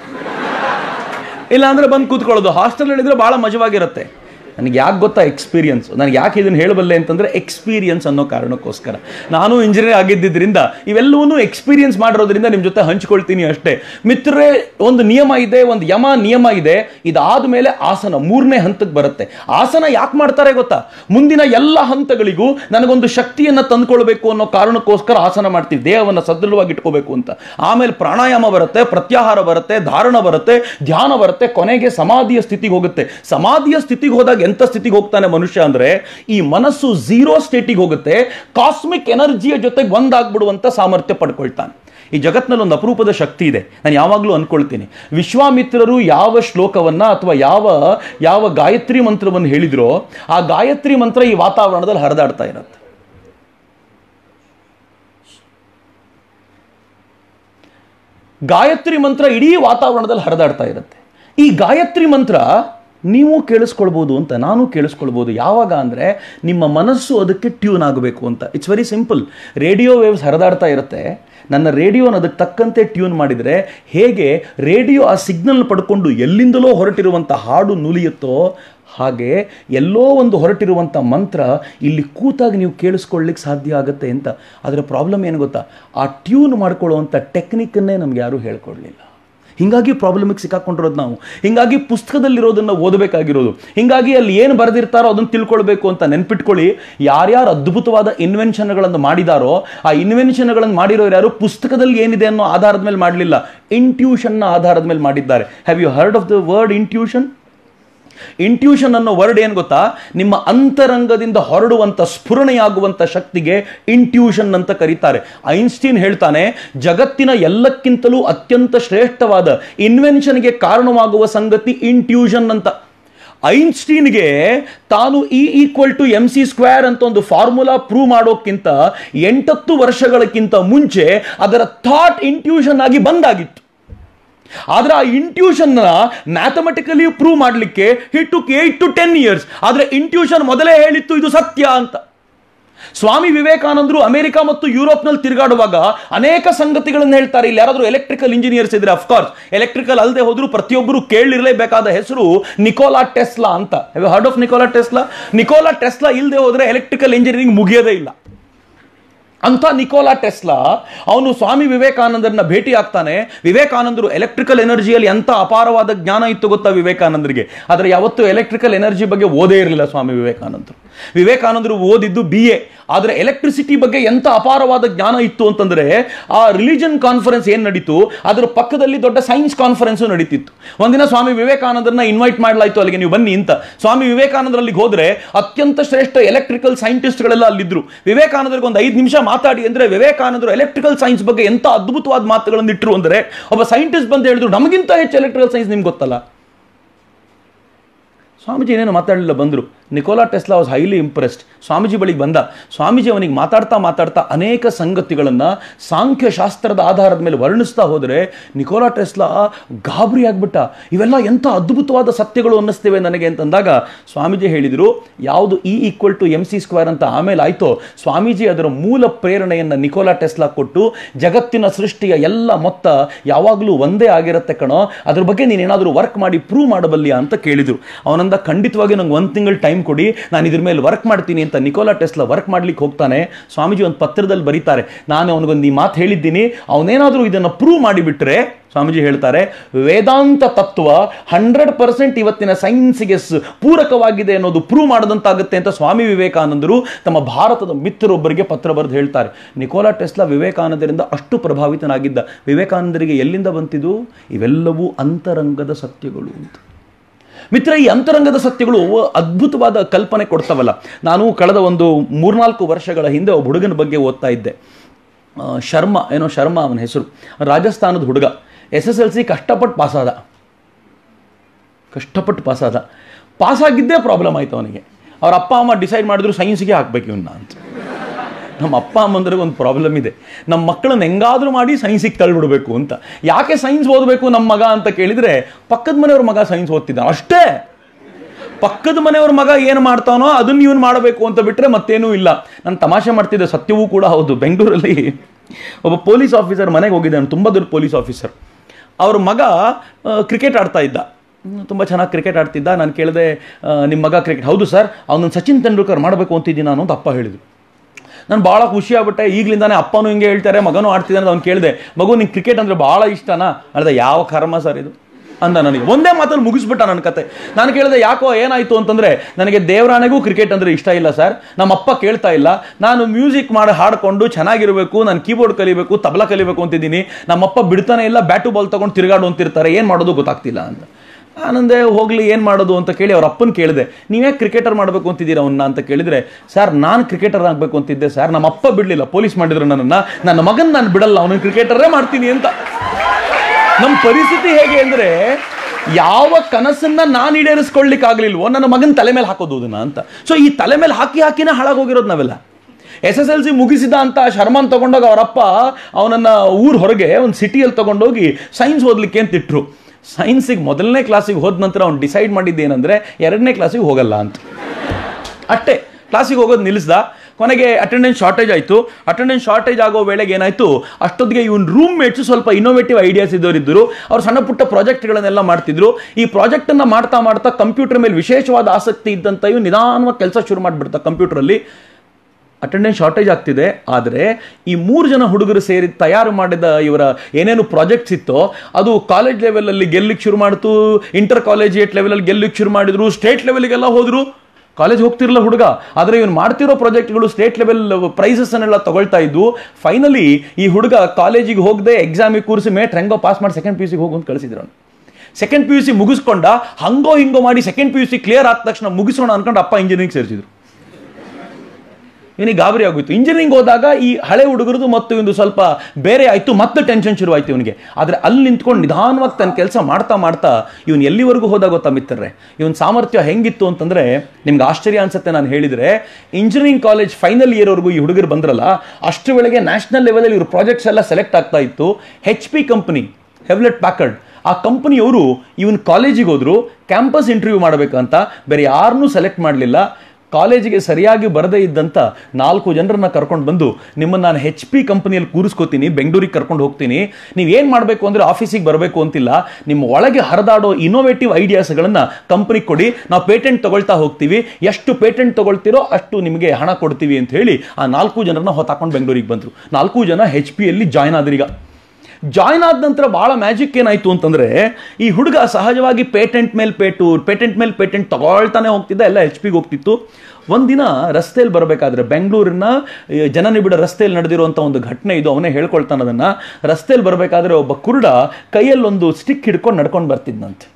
ಇಲ್ಲ ಅಂದ್ರೆ ಬಂದು ಕೂತ್ಕೊಳ್ಳೋದು ಹಾಸ್ಟೆಲ್ ಹೇಳಿದ್ರೆ ಭಾಳ ಮಜವಾಗಿರುತ್ತೆ ನನಗೆ ಯಾಕೆ ಗೊತ್ತಾ ಎಕ್ಸ್ಪೀರಿಯನ್ಸ್ ನನಗೆ ಯಾಕೆ ಇದನ್ನು ಹೇಳಬಲ್ಲೆ ಅಂತಂದರೆ ಎಕ್ಸ್ಪೀರಿಯನ್ಸ್ ಅನ್ನೋ ಕಾರಣಕ್ಕೋಸ್ಕರ ನಾನು ಇಂಜಿನಿಯರ್ ಆಗಿದ್ದರಿಂದ ಇವೆಲ್ಲವನ್ನೂ ಎಕ್ಸ್ಪೀರಿಯನ್ಸ್ ಮಾಡಿರೋದ್ರಿಂದ ನಿಮ್ಮ ಜೊತೆ ಹಂಚ್ಕೊಳ್ತೀನಿ ಅಷ್ಟೇ ಮಿತ್ರರೇ ಒಂದು ನಿಯಮ ಇದೆ ಒಂದು ಯಮ ನಿಯಮ ಇದೆ ಇದಾದ ಮೇಲೆ ಆಸನ ಮೂರನೇ ಹಂತಕ್ಕೆ ಬರುತ್ತೆ ಆಸನ ಯಾಕೆ ಮಾಡ್ತಾರೆ ಗೊತ್ತಾ ಮುಂದಿನ ಎಲ್ಲ ಹಂತಗಳಿಗೂ ನನಗೊಂದು ಶಕ್ತಿಯನ್ನು ತಂದ್ಕೊಳ್ಬೇಕು ಅನ್ನೋ ಕಾರಣಕ್ಕೋಸ್ಕರ ಆಸನ ಮಾಡ್ತೀವಿ ದೇಹವನ್ನು ಸದೃಢವಾಗಿ ಇಟ್ಕೋಬೇಕು ಅಂತ ಆಮೇಲೆ ಪ್ರಾಣಾಯಾಮ ಬರುತ್ತೆ ಪ್ರತ್ಯಾಹಾರ ಬರುತ್ತೆ ಧಾರಣ ಬರುತ್ತೆ ಧ್ಯಾನ ಬರುತ್ತೆ ಕೊನೆಗೆ ಸಮಾಧಿಯ ಸ್ಥಿತಿಗೆ ಹೋಗುತ್ತೆ ಸಮಾಧಿಯ ಸ್ಥಿತಿಗೆ ಹೋದಾಗ ಎಂಥ ಸ್ಥಿತಿಗೆ ಹೋಗ್ತಾನೆ ಮನುಷ್ಯ ಅಂದ್ರೆ ಈ ಮನಸ್ಸು ಝೀರೋ ಸ್ಟೇಟಿಗೆ ಹೋಗುತ್ತೆ ಕಾಸ್ಮಿಕ್ ಎನರ್ಜಿಯ ಜೊತೆಗೆ ಒಂದಾಗ್ಬಿಡುವಂತ ಸಾಮರ್ಥ್ಯ ಪಡ್ಕೊಳ್ತಾನೆ ಈ ಜಗತ್ನಲ್ಲಿ ಒಂದು ಅಪರೂಪದ ಶಕ್ತಿ ಇದೆ ನಾನು ಯಾವಾಗಲೂ ಅನ್ಕೊಳ್ತೀನಿ ವಿಶ್ವಾಮಿತ್ರರು ಯಾವ ಶ್ಲೋಕವನ್ನ ಅಥವಾ ಯಾವ ಯಾವ ಗಾಯತ್ರಿ ಮಂತ್ರವನ್ನು ಹೇಳಿದ್ರೋ ಆ ಗಾಯತ್ರಿ ಮಂತ್ರ ಈ ವಾತಾವರಣದಲ್ಲಿ ಹರಿದಾಡ್ತಾ ಇರುತ್ತೆ ಗಾಯತ್ರಿ ಮಂತ್ರ ಇಡೀ ವಾತಾವರಣದಲ್ಲಿ ಹರಿದಾಡ್ತಾ ಇರುತ್ತೆ ಈ ಗಾಯತ್ರಿ ಮಂತ್ರ ನೀವು ಕೇಳಿಸ್ಕೊಳ್ಬೋದು ಅಂತ ನಾನು ಕೇಳಿಸ್ಕೊಳ್ಬೋದು ಯಾವಾಗ ಅಂದರೆ ನಿಮ್ಮ ಮನಸ್ಸು ಅದಕ್ಕೆ ಟ್ಯೂನ್ ಆಗಬೇಕು ಅಂತ it's very simple radio waves ಹರಿದಾಡ್ತಾ ಇರುತ್ತೆ ನನ್ನ ರೇಡಿಯೋನ ಅದಕ್ಕೆ ತಕ್ಕಂತೆ ಟ್ಯೂನ್ ಮಾಡಿದರೆ ಹೇಗೆ ರೇಡಿಯೋ ಆ ಸಿಗ್ನಲ್ ಪಡ್ಕೊಂಡು ಎಲ್ಲಿಂದಲೋ ಹೊರಟಿರುವಂಥ ಹಾಡು ನುಲಿಯುತ್ತೋ ಹಾಗೆ ಎಲ್ಲೋ ಒಂದು ಹೊರಟಿರುವಂಥ ಮಂತ್ರ ಇಲ್ಲಿ ಕೂತಾಗ ನೀವು ಕೇಳಿಸ್ಕೊಳ್ಳಿಕ್ಕೆ ಸಾಧ್ಯ ಆಗುತ್ತೆ ಅಂತ ಅದರ ಪ್ರಾಬ್ಲಮ್ ಏನು ಗೊತ್ತಾ ಆ ಟ್ಯೂನ್ ಮಾಡ್ಕೊಳ್ಳುವಂಥ ಟೆಕ್ನಿಕನ್ನೇ ನಮ್ಗೆ ಯಾರೂ ಹೇಳ್ಕೊಡ್ಲಿಲ್ಲ ಹಿಂಗಾಗಿ ಪ್ರಾಬ್ಲಮಿಗೆ ಸಿಕ್ಕಾಕೊಂಡಿರೋದು ನಾವು ಹಿಂಗಾಗಿ ಪುಸ್ತಕದಲ್ಲಿರೋದನ್ನು ಓದಬೇಕಾಗಿರೋದು ಹಿಂಗಾಗಿ ಅಲ್ಲಿ ಏನು ಬರೆದಿರ್ತಾರೋ ಅದನ್ನು ತಿಳ್ಕೊಳ್ಬೇಕು ಅಂತ ನೆನ್ಪಿಟ್ಕೊಳ್ಳಿ ಯಾರ್ಯಾರು ಅದ್ಭುತವಾದ ಇನ್ವೆನ್ಷನ್ಗಳನ್ನು ಮಾಡಿದಾರೋ ಆ ಇನ್ವೆನ್ಷನ್ಗಳನ್ನು ಮಾಡಿರೋರು ಯಾರು ಪುಸ್ತಕದಲ್ಲಿ ಏನಿದೆ ಅನ್ನೋ ಆಧಾರದ ಮೇಲೆ ಮಾಡಲಿಲ್ಲ ಇಂಟ್ಯೂಷನ್ನ ಆಧಾರದ ಮೇಲೆ ಮಾಡಿದ್ದಾರೆ have you heard of the word intuition intuition ಅನ್ನೋ ವರ್ಡ್ ಏನು ಗೊತ್ತಾ ನಿಮ್ಮ ಅಂತರಂಗದಿಂದ ಹೊರಡುವಂಥ ಸ್ಫುರಣೆಯಾಗುವಂಥ ಶಕ್ತಿಗೆ ಇಂಟ್ಯೂಷನ್ ಅಂತ ಕರೀತಾರೆ ಐನ್ಸ್ಟೀನ್ ಹೇಳ್ತಾನೆ ಜಗತ್ತಿನ ಎಲ್ಲಕ್ಕಿಂತಲೂ ಅತ್ಯಂತ ಶ್ರೇಷ್ಠವಾದ ಇನ್ವೆನ್ಷನ್ಗೆ ಕಾರಣವಾಗುವ ಸಂಗತಿ ಇಂಟ್ಯೂಷನ್ ಅಂತ ಐನ್ಸ್ಟೀನ್ಗೆ ತಾನು E equal to M C square ಅಂತ ಒಂದು ಫಾರ್ಮುಲಾ ಪ್ರೂವ್ ಮಾಡೋಕ್ಕಿಂತ ಎಂಟತ್ತು ವರ್ಷಗಳಕ್ಕಿಂತ ಮುಂಚೆ ಅದರ ಥಾಟ್ ಇಂಟ್ಯೂಷನ್ ಆಗಿ ಬಂದಾಗಿತ್ತು ಆದ್ರೆ ಆ ಇಂಟ್ಯೂಷನ್ ಮ್ಯಾಥಮೆಟಿಕಲಿ ಪ್ರೂವ್ ಮಾಡಲಿಕ್ಕೆ it took eight to ten years ಆದ್ರೆ ಇಂಟ್ಯೂಷನ್ ಮೊದಲೇ ಹೇಳಿತ್ತು ಇದು ಸತ್ಯ ಅಂತ ಸ್ವಾಮಿ ವಿವೇಕಾನಂದರು ಅಮೆರಿಕ ಮತ್ತು ಯುರೋಪ್ನಲ್ಲಿ ತಿರುಗಾಡುವಾಗ ಅನೇಕ ಸಂಗತಿಗಳನ್ನು ಹೇಳ್ತಾರೆ ಇಲ್ಲಿ ಯಾರಾದರೂ ಎಲೆಕ್ಟ್ರಿಕಲ್ ಇಂಜಿನಿಯರ್ಸ್ ಇದ್ರೆ ಅಫ್ಕೋರ್ಸ್ ಎಲೆಕ್ಟ್ರಿಕಲ್ ಅಲ್ಲದೆ ಹೋದ್ರು ಪ್ರತಿಯೊಬ್ಬರು ಕೇಳಿರಲೇಬೇಕಾದ ಹೆಸರು ನಿಕೋಲಾ ಟೆಸ್ಲಾ ಅಂತ heard of Nikola Tesla Nikola Tesla ಇಲ್ಲದೆ ಹೋದ್ರೆ ಎಲೆಕ್ಟ್ರಿಕಲ್ ಇಂಜಿನಿಯರಿಂಗ್ ಮುಗಿಯೋದೇ ಇಲ್ಲ ಅಂತ ನಿಕೋಲಾ ಟೆಸ್ಲಾ ಅವನು ಸ್ವಾಮಿ ವಿವೇಕಾನಂದರನ್ನ ಭೇಟಿ ಆಗ್ತಾನೆ ವಿವೇಕಾನಂದರು ಎಲೆಕ್ಟ್ರಿಕಲ್ ಎನರ್ಜಿಯಲ್ಲಿ ಎಂಥ ಅಪಾರವಾದ ಜ್ಞಾನ ಇತ್ತು ಗೊತ್ತಾ ವಿವೇಕಾನಂದರಿಗೆ ಆದರೆ ಯಾವತ್ತೂ ಎಲೆಕ್ಟ್ರಿಕಲ್ ಎನರ್ಜಿ ಬಗ್ಗೆ ಓದೇ ಇರಲಿಲ್ಲ ಸ್ವಾಮಿ ವಿವೇಕಾನಂದರು ವಿವೇಕಾನಂದರು ಓದಿದ್ದು ಬಿ ಎ ಆದರೆ ಎಲೆಕ್ಟ್ರಿಸಿಟಿ ಬಗ್ಗೆ ಎಂಥ ಅಪಾರವಾದ ಜ್ಞಾನ ಇತ್ತು ಅಂತಂದ್ರೆ ಆ ರಿಲಿಜನ್ ಕಾನ್ಫರೆನ್ಸ್ ಏನು ನಡೀತು ಅದರ ಪಕ್ಕದಲ್ಲಿ ದೊಡ್ಡ ಸೈನ್ಸ್ ಕಾನ್ಫರೆನ್ಸು ನಡೀತಿತ್ತು ಒಂದಿನ ಸ್ವಾಮಿ ವಿವೇಕಾನಂದರನ್ನ ಇನ್ವೈಟ್ ಮಾಡಲಾಯಿತು ಅಲ್ಲಿಗೆ ನೀವು ಬನ್ನಿ ಅಂತ ಸ್ವಾಮಿ ವಿವೇಕಾನಂದರ ಅಲ್ಲಿಗೆ ಹೋದ್ರೆ ಅತ್ಯಂತ ಶ್ರೇಷ್ಠ ಎಲೆಕ್ಟ್ರಿಕಲ್ ಸೈಂಟಿಸ್ಟ್ಗಳೆಲ್ಲ ಅಲ್ಲಿದ್ರು ವಿವೇಕಾನಂದರಿಗೆ ಒಂದು ಐದು ನಿಮಿಷ ಮಾತಾಡಿ ಅಂದ್ರೆ ವಿವೇಕಾನಂದರು ಎಲೆಕ್ಟ್ರಿಕಲ್ ಸೈನ್ಸ್ ಬಗ್ಗೆ ಎಂಥ ಅದ್ಭುತವಾದ ಮಾತುಗಳನ್ನು ಇಟ್ಟರು ಅಂದ್ರೆ ಒಬ್ಬ ಸೈಂಟಿಸ್ಟ್ ಬಂದು ಹೇಳಿದ್ರು ನಮಗಿಂತ ಹೆಚ್ಚು ಎಲೆಕ್ಟ್ರಿಕಲ್ ಸೈನ್ಸ್ ನಿಮ್ಗೆ ಗೊತ್ತಲ್ಲ ಸ್ವಾಮೀಜಿ ಏನೇನು ಮಾತಾಡಲಿಲ್ಲ ಬಂದರು Nikola Tesla was highly impressed Swamiji ಬಳಿಗೆ ಬಂದ ಸ್ವಾಮೀಜಿ ಅವನಿಗೆ ಮಾತಾಡ್ತಾ ಮಾತಾಡ್ತಾ ಅನೇಕ ಸಂಗತಿಗಳನ್ನು ಸಾಂಖ್ಯಶಾಸ್ತ್ರದ ಆಧಾರದ ಮೇಲೆ ವರ್ಣಿಸ್ತಾ ಹೋದರೆ ನಿಕೋಲಾ ಟೆಸ್ಲಾ ಗಾಬರಿ ಆಗ್ಬಿಟ್ಟ ಇವೆಲ್ಲ ಎಂಥ ಅದ್ಭುತವಾದ ಸತ್ಯಗಳು ಅನ್ನಿಸ್ತೇವೆ ನನಗೆ ಅಂತಂದಾಗ ಸ್ವಾಮೀಜಿ ಹೇಳಿದರು ಯಾವುದು E equal to M C square ಅಂತ ಆಮೇಲೆ ಆಯಿತೋ ಸ್ವಾಮೀಜಿ ಅದರ ಮೂಲ ಪ್ರೇರಣೆಯನ್ನು ನಿಕೋಲಾ ಟೆಸ್ಲಾ ಕೊಟ್ಟು ಜಗತ್ತಿನ ಸೃಷ್ಟಿಯ ಎಲ್ಲ ಮೊತ್ತ ಯಾವಾಗಲೂ ಒಂದೇ ಆಗಿರುತ್ತೆ ಕಣೋ ಅದ್ರ ಬಗ್ಗೆ ನೀನೇನಾದರೂ ವರ್ಕ್ ಮಾಡಿ ಪ್ರೂವ್ ಮಾಡಬಲ್ಲಿಯಾ ಅಂತ ಕೇಳಿದರು ಅವನಂದ ಖಂಡಿತವಾಗಿ ನಂಗೆ ಒಂದು ತಿಂಗಳು ಟೈಮ್ ಕೊಡಿ ನಾನು ಇದ್ರ ಮೇಲೆ ವರ್ಕ್ ಮಾಡ್ತೀನಿ ಅಂತ ನಿಕೋಲಾ ಟೆಸ್ಲಾ ವರ್ಕ್ ಮಾಡ್ಲಿಕ್ಕೆ ಹೋಗ್ತಾನೆ ಸ್ವಾಮೀಜಿ ಒಂದು ಪತ್ರದಲ್ಲಿ ಬರೀತಾರೆ ನಾನು ಅವನಿಗೊಂದು ಈ ಮಾತು ಹೇಳಿದ್ದೀನಿ ಅವನೇನಾದರೂ ಇದನ್ನು ಪ್ರೂವ್ ಮಾಡಿಬಿಟ್ರೆ ಸ್ವಾಮೀಜಿ ಹೇಳ್ತಾರೆ ವೇದಾಂತ ತತ್ವ ಹಂಡ್ರೆಡ್ ಪರ್ಸೆಂಟ್ ಇವತ್ತಿನ ಸೈನ್ಸ್ಗೆ ಪೂರಕವಾಗಿದೆ ಅನ್ನೋದು ಪ್ರೂವ್ ಮಾಡದಂತಾಗುತ್ತೆ ಅಂತ ಸ್ವಾಮಿ ವಿವೇಕಾನಂದರು ತಮ್ಮ ಭಾರತದ ಮಿತ್ರರೊಬ್ಬರಿಗೆ ಪತ್ರ ಬರೆದು ಹೇಳ್ತಾರೆ ನಿಕೋಲಾ ಟೆಸ್ಲಾ ವಿವೇಕಾನಂದರಿಂದ ಅಷ್ಟು ಪ್ರಭಾವಿತನಾಗಿದ್ದ ವಿವೇಕಾನಂದರಿಗೆ ಎಲ್ಲಿಂದ ಬಂತಿದ್ದು ಇವೆಲ್ಲವೂ ಅಂತರಂಗದ ಸತ್ಯಗಳು ಅಂತ ಮಿತ್ರ ಈ ಅಂತರಂಗದ ಸತ್ಯಗಳು ಅದ್ಭುತವಾದ ಕಲ್ಪನೆ ಕೊಡ್ತಾವಲ್ಲ ನಾನು ಕಳೆದ ಒಂದು ಮೂರ್ನಾಲ್ಕು ವರ್ಷಗಳ ಹಿಂದೆ ಒಬ್ಬ ಹುಡುಗನ ಬಗ್ಗೆ ಓದ್ತಾ ಇದ್ದೆ ಶರ್ಮಾ ಏನೋ ಶರ್ಮಾ ಅವನ ಹೆಸರು ರಾಜಸ್ಥಾನದ ಹುಡುಗ ಎಸ್ ಎಸ್ ಎಲ್ ಸಿ ಕಷ್ಟಪಟ್ಟು ಪಾಸಾದ ಕಷ್ಟಪಟ್ಟು ಪಾಸಾದ ಪಾಸಾಗಿದ್ದೇ ಪ್ರಾಬ್ಲಮ್ ಆಯಿತು ಅವನಿಗೆ ಅವ್ರ ಅಪ್ಪ ಅಮ್ಮ ಡಿಸೈಡ್ ಮಾಡಿದ್ರು ಸೈನ್ಸ್ಗೆ ಹಾಕ್ಬೇಕು ಇವನ್ನ ಅಂತ ನಮ್ಮ ಅಪ್ಪ ಅಮ್ಮಂದ್ರಿಗೆ ಒಂದು ಪ್ರಾಬ್ಲಮ್ ಇದೆ ನಮ್ಮ ಮಕ್ಕಳನ್ನ ಹೆಂಗಾದ್ರೂ ಮಾಡಿ ಸೈನ್ಸಿಗೆ ತಳ್ಳಿಬಿಡ್ಬೇಕು ಅಂತ ಯಾಕೆ ಸೈನ್ಸ್ ಓದಬೇಕು ನಮ್ಮ ಮಗ ಅಂತ ಕೇಳಿದರೆ ಪಕ್ಕದ ಮನೆಯವ್ರ ಮಗ ಸೈನ್ಸ್ ಓದ್ತಿದ್ದ ಅಷ್ಟೇ ಪಕ್ಕದ ಮನೆಯವ್ರ ಮಗ ಏನು ಮಾಡ್ತಾನೋ ಅದನ್ನ ಇವನು ಮಾಡಬೇಕು ಅಂತ ಬಿಟ್ಟರೆ ಮತ್ತೇನೂ ಇಲ್ಲ ನಾನು ತಮಾಷೆ ಮಾಡ್ತಿದ್ದೆ ಸತ್ಯವೂ ಕೂಡ ಹೌದು ಬೆಂಗಳೂರಲ್ಲಿ ಒಬ್ಬ ಪೊಲೀಸ್ ಆಫೀಸರ್ ಮನೆಗೆ ಹೋಗಿದ್ದಾನೆ ತುಂಬ ದೊಡ್ಡ ಪೊಲೀಸ್ ಆಫೀಸರ್ ಅವ್ರ ಮಗ ಕ್ರಿಕೆಟ್ ಆಡ್ತಾ ಇದ್ದ ತುಂಬ ಚೆನ್ನಾಗಿ ಕ್ರಿಕೆಟ್ ಆಡ್ತಿದ್ದ ನಾನು ಕೇಳಿದೆ ನಿಮ್ಮ ಮಗ ಕ್ರಿಕೆಟ್ ಹೌದು ಸರ್ ಅವನನ್ನು ಸಚಿನ್ ತೆಂಡೂಲ್ಕರ್ ಮಾಡಬೇಕು ಅಂತಿದ್ದೀನಿ ನಾನು ಅಂತ ಅಪ್ಪ ಹೇಳಿದ್ರು ನಾನು ಭಾಳ ಖುಷಿ ಆಗ್ಬಿಟ್ಟೆ ಈಗಲಿಂದಾನೆ ಅಪ್ಪನೂ ಹಿಂಗೆ ಹೇಳ್ತಾರೆ ಮಗನೂ ಆಡ್ತಿದ್ದಾನೆ ಅವ್ನು ಕೇಳಿದೆ ಮಗು ನಿಂಗೆ ಕ್ರಿಕೆಟ್ ಅಂದರೆ ಭಾಳ ಇಷ್ಟನಾ ಅಳ್ದೆ ಯಾವ ಕರ್ಮ ಸರ್ ಇದು ಅಂದ ನನಗೆ ಒಂದೇ ಮಾತಲ್ಲಿ ಮುಗಿಸ್ಬಿಟ್ಟ ನನ್ನ ಕತೆ ನಾನು ಕೇಳಿದೆ ಯಾಕೋ ಏನಾಯಿತು ಅಂತಂದರೆ ನನಗೆ ದೇವರಾಣೆಗೂ ಕ್ರಿಕೆಟ್ ಅಂದರೆ ಇಷ್ಟ ಇಲ್ಲ ಸರ್ ನಮ್ಮ ಅಪ್ಪ ಕೇಳ್ತಾ ಇಲ್ಲ ನಾನು ಮ್ಯೂಸಿಕ್ ಮಾಡಿ ಹಾಡಿಕೊಂಡು ಚೆನ್ನಾಗಿರಬೇಕು ನಾನು ಕೀಬೋರ್ಡ್ ಕಲಿಬೇಕು ತಬಲ ಕಲಿಬೇಕು ಅಂತಿದ್ದೀನಿ ನಮ್ಮಪ್ಪ ಬಿಡ್ತಾನೆ ಇಲ್ಲ ಬ್ಯಾಟು ಬಾಲ್ ತೊಗೊಂಡು ತಿರುಗಾಡು ಅಂತಿರ್ತಾರೆ ಏನು ಮಾಡೋದು ಗೊತ್ತಾಗ್ತಿಲ್ಲ ಅಂತ ಆನಂದೇ ಹೋಗ್ಲಿ ಏನು ಮಾಡೋದು ಅಂತ ಕೇಳಿ ಅವ್ರ ಅಪ್ಪನ ಕೇಳಿದೆ ನೀವೇ ಕ್ರಿಕೆಟರ್ ಮಾಡಬೇಕು ಅಂತಿದ್ದೀರ ಅವನ್ನ ಅಂತ ಕೇಳಿದ್ರೆ ಸರ್ ನಾನು ಕ್ರಿಕೆಟರ್ ಆಗಬೇಕು ಅಂತಿದ್ದೆ ಸರ್ ನಮ್ಮ ಅಪ್ಪ ಬಿಡಲಿಲ್ಲ ಪೊಲೀಸ್ ಮಾಡಿದ್ರು ನನ್ನನ್ನು ನನ್ನ ಮಗನ್ ನಾನು ಬಿಡಲ್ಲ ಅವನು ಕ್ರಿಕೆಟರೇ ಮಾಡ್ತೀನಿ ಅಂತ ನಮ್ಮ ಪರಿಸ್ಥಿತಿ ಹೇಗೆ ಅಂದರೆ ಯಾವ ಕನಸನ್ನ ನಾನು ಈಡೇರಿಸ್ಕೊಳ್ಳಿಕ್ಕೆ ಆಗ್ಲಿಲ್ವೋ ನನ್ನ ಮಗನ ತಲೆ ಮೇಲೆ ಹಾಕೋದು ಅದನ್ನ ಅಂತ ಸೊ ಈ ತಲೆ ಮೇಲೆ ಹಾಕಿ ಹಾಕಿನೇ ಹಾಳಾಗೋಗಿರೋದು ನಾವೆಲ್ಲ ಎಸ್ ಎಸ್ ಎಲ್ ಸಿ ಮುಗಿಸಿದ ಅಂತ ಶರ್ಮನ್ ತಗೊಂಡೋಗಿ ಅವರಪ್ಪ ಅವನನ್ನ ಊರ್ ಹೊರಗೆ ಒಂದು ಸಿಟಿಯಲ್ಲಿ ತಗೊಂಡೋಗಿ ಸೈನ್ಸ್ ಓದಲಿಕ್ಕೆ ಅಂತ ಇಟ್ರು ಸೈನ್ಸಿಗೆ ಮೊದಲನೇ ಕ್ಲಾಸಿಗೆ ಹೋದ ನಂತರ ಅವ್ನು ಡಿಸೈಡ್ ಮಾಡಿದ್ದೇನೆಂದರೆ ಎರಡನೇ ಕ್ಲಾಸಿಗೆ ಹೋಗಲ್ಲ ಅಂತ ಅಷ್ಟೇ ಕ್ಲಾಸಿಗೆ ಹೋಗೋದು ನಿಲ್ಲಿಸ್ದ ಕೊನೆಗೆ ಅಟೆಂಡೆನ್ಸ್ ಶಾರ್ಟೇಜ್ ಆಯಿತು ಅಟೆಂಡೆನ್ಸ್ ಶಾರ್ಟೇಜ್ ಆಗೋ ವೇಳೆಗೆ ಏನಾಯಿತು ಅಷ್ಟೊತ್ತಿಗೆ ಇವನ್ ರೂಮ್ ಮೇಟ್ಸ್ ಸ್ವಲ್ಪ ಇನೋವೇಟಿವ್ ಐಡಿಯಾಸ್ ಇದ್ದವರಿದ್ದರು ಅವ್ರು ಸಣ್ಣ ಪುಟ್ಟ ಪ್ರಾಜೆಕ್ಟ್ಗಳನ್ನೆಲ್ಲ ಮಾಡ್ತಿದ್ರು ಈ ಪ್ರಾಜೆಕ್ಟನ್ನು ಮಾಡ್ತಾ ಮಾಡ್ತಾ ಕಂಪ್ಯೂಟರ್ ಮೇಲೆ ವಿಶೇಷವಾದ ಆಸಕ್ತಿ ಇದ್ದಂಥ ಇವು ನಿಧಾನವಾಗಿ ಕೆಲಸ ಶುರು ಮಾಡಿಬಿಡ್ತಾ ಕಂಪ್ಯೂಟರಲ್ಲಿ ಅಟೆಂಡೆನ್ಸ್ ಶಾರ್ಟೇಜ್ ಆಗ್ತಿದೆ ಆದರೆ ಈ ಮೂರು ಜನ ಹುಡುಗರು ಸೇರಿ ತಯಾರು ಮಾಡಿದ ಇವರ ಏನೇನು ಪ್ರಾಜೆಕ್ಟ್ಸ್ ಇತ್ತೋ ಅದು ಕಾಲೇಜ್ ಲೆವೆಲಲ್ಲಿ ಗೆಲ್ಲಿಕ್ಕೆ ಶುರು ಮಾಡ್ತು ಇಂಟರ್ ಕಾಲೇಜಿಯೇಟ್ ಲೆವೆಲಲ್ಲಿ ಗೆಲ್ಲಿಕ್ಕೆ ಶುರು ಮಾಡಿದ್ರು ಸ್ಟೇಟ್ ಲೆವೆಲ್ಗೆಲ್ಲ ಹೋದರು ಕಾಲೇಜ್ ಹೋಗ್ತಿರಲ್ಲ ಹುಡುಗ ಆದರೆ ಇವನು ಮಾಡ್ತಿರೋ ಪ್ರಾಜೆಕ್ಟ್ಗಳು ಸ್ಟೇಟ್ ಲೆವೆಲ್ ಪ್ರೈಸಸ್ ಅನ್ನೆಲ್ಲ ತಗೊಳ್ತಾ ಇದ್ದು ಫೈನಲಿ ಈ ಹುಡುಗ ಕಾಲೇಜಿಗೆ ಹೋಗದೆ ಎಕ್ಸಾಮಿಗೆ ಕೂರಿಸಿ ಮೇಟ್ ಹೆಂಗೋ ಪಾಸ್ ಮಾಡಿ ಸೆಕೆಂಡ್ ಪಿ ಯು ಸಿಗೆ ಹೋಗು ಅಂತ ಕಳಿಸಿದ್ರು ಅವ್ನು ಸೆಕೆಂಡ್ ಪಿ ಯು ಸಿ ಮುಗಿಸ್ಕೊಂಡ ಹಂಗೋ ಹಿಂಗೋ ಮಾಡಿ second P U C clear ಆದ ತಕ್ಷಣ ಮುಗಿಸೋಣ ಅನ್ಕೊಂಡು ಅಪ್ಪ ಇಂಜಿನಿಯರಿಂಗ್ ಸೇರಿಸಿದ್ರು ಇವನಿಗೆ ಗಾಬರಿ ಆಗೋಯ್ತು ಇಂಜಿನಿಯರಿಂಗ್ ಹೋದಾಗ ಈ ಹಳೆ ಹುಡುಗರದು ಮತ್ತು ಒಂದು ಸ್ವಲ್ಪ ಬೇರೆ ಆಯಿತು ಮತ್ತೆ ಟೆನ್ಷನ್ ಶುರು ಆಯ್ತು ಇವನಿಗೆ ಆದರೆ ಅಲ್ಲಿ ನಿಂತ್ಕೊಂಡು ನಿಧಾನವಾಗಿ ತನ್ನ ಕೆಲಸ ಮಾಡ್ತಾ ಮಾಡ್ತಾ ಇವನು ಎಲ್ಲಿವರೆಗೂ ಹೋದಾಗ ಗೊತ್ತಾ ಮಿತ್ರರೆ ಇವನ್ ಸಾಮರ್ಥ್ಯ ಹೆಂಗಿತ್ತು ಅಂತಂದರೆ ನಿಮ್ಗೆ ಆಶ್ಚರ್ಯ ಅನ್ಸುತ್ತೆ ನಾನು ಹೇಳಿದರೆ ಇಂಜಿನಿಯರಿಂಗ್ ಕಾಲೇಜ್ ಫೈನಲ್ ಇಯರ್ವರೆಗೂ ಈ ಹುಡುಗರು ಬಂದ್ರಲ್ಲ ಅಷ್ಟು ವೇಳೆಗೆ ನ್ಯಾಷನಲ್ ಲೆವೆಲಲ್ಲಿ ಇವ್ರ ಪ್ರಾಜೆಕ್ಟ್ಸ್ ಎಲ್ಲ ಸೆಲೆಕ್ಟ್ ಆಗ್ತಾ ಇತ್ತು H P company Hewlett Packard ಆ ಕಂಪನಿಯವರು ಇವನ್ ಕಾಲೇಜಿಗೆ ಹೋದ್ರು ಕ್ಯಾಂಪಸ್ ಇಂಟರ್ವ್ಯೂ ಮಾಡಬೇಕಂತ ಬೇರೆ ಯಾರನ್ನೂ ಸೆಲೆಕ್ಟ್ ಮಾಡಲಿಲ್ಲ ಕಾಲೇಜಿಗೆ ಸರಿಯಾಗಿ ಬರದೇ ಇದ್ದಂಥ ನಾಲ್ಕು ಜನರನ್ನ ಕರ್ಕೊಂಡು ಬಂದು ನಿಮ್ಮನ್ನು ನಾನು ಹೆಚ್ ಪಿ ಕಂಪನಿಯಲ್ಲಿ ಕೂರಿಸ್ಕೋತೀನಿ ಬೆಂಗಳೂರಿಗೆ ಕರ್ಕೊಂಡು ಹೋಗ್ತೀನಿ ನೀವು ಏನು ಮಾಡಬೇಕು ಅಂದರೆ ಆಫೀಸಿಗೆ ಬರಬೇಕು ಅಂತಿಲ್ಲ ನಿಮ್ಮ ಒಳಗೆ ಹರಿದಾಡೋ ಇನೋವೇಟಿವ್ ಐಡಿಯಾಸ್ಗಳನ್ನು ಕಂಪ್ನಿಗೆ ಕೊಡಿ ನಾವು ಪೇಟೆಂಟ್ ತಗೊಳ್ತಾ ಹೋಗ್ತೀವಿ ಎಷ್ಟು ಪೇಟೆಂಟ್ ತಗೊಳ್ತೀರೋ ಅಷ್ಟು ನಿಮಗೆ ಹಣ ಕೊಡ್ತೀವಿ ಅಂತ ಹೇಳಿ ಆ ನಾಲ್ಕು ಜನರನ್ನ ಹೊತ್ತಾಕೊಂಡು ಬೆಂಗಳೂರಿಗೆ ಬಂದರು ನಾಲ್ಕು ಜನ ಹೆಚ್ ಪಿಯಲ್ಲಿ ಜಾಯ್ನ್ ಆದ್ರೀಗ ಜಾಯ್ನ್ ಆದ ನಂತರ ಭಾಳ ಮ್ಯಾಜಿಕ್ ಏನಾಯಿತು ಅಂತಂದರೆ ಈ ಹುಡುಗ ಸಹಜವಾಗಿ ಪೇಟೆಂಟ್ ಮೇಲೆ ಪೇಟು ಪೇಟೆಂಟ್ ಮೇಲೆ ಪೇಟೆಂಟ್ ತಗೊಳ್ತಾನೆ ಹೋಗ್ತಿದ್ದ ಎಲ್ಲ ಎಚ್ ಪಿಗೆ ಹೋಗ್ತಿತ್ತು ಒಂದಿನ ರಸ್ತೆಯಲ್ಲಿ ಬರಬೇಕಾದ್ರೆ ಬೆಂಗಳೂರಿನ ಈ ಜನನಿಬಿಡ ರಸ್ತೆಯಲ್ಲಿ ನಡೆದಿರುವಂಥ ಒಂದು ಘಟನೆ ಇದು ಅವನೇ ಹೇಳ್ಕೊಳ್ತಾನೆ ಅದನ್ನು ರಸ್ತೆಯಲ್ಲಿ ಬರಬೇಕಾದ್ರೆ ಒಬ್ಬ ಕುರುಡ ಕೈಯಲ್ಲೊಂದು ಸ್ಟಿಕ್ ಹಿಡ್ಕೊಂಡು ನಡ್ಕೊಂಡು ಬರ್ತಿದ್ನಂತೆ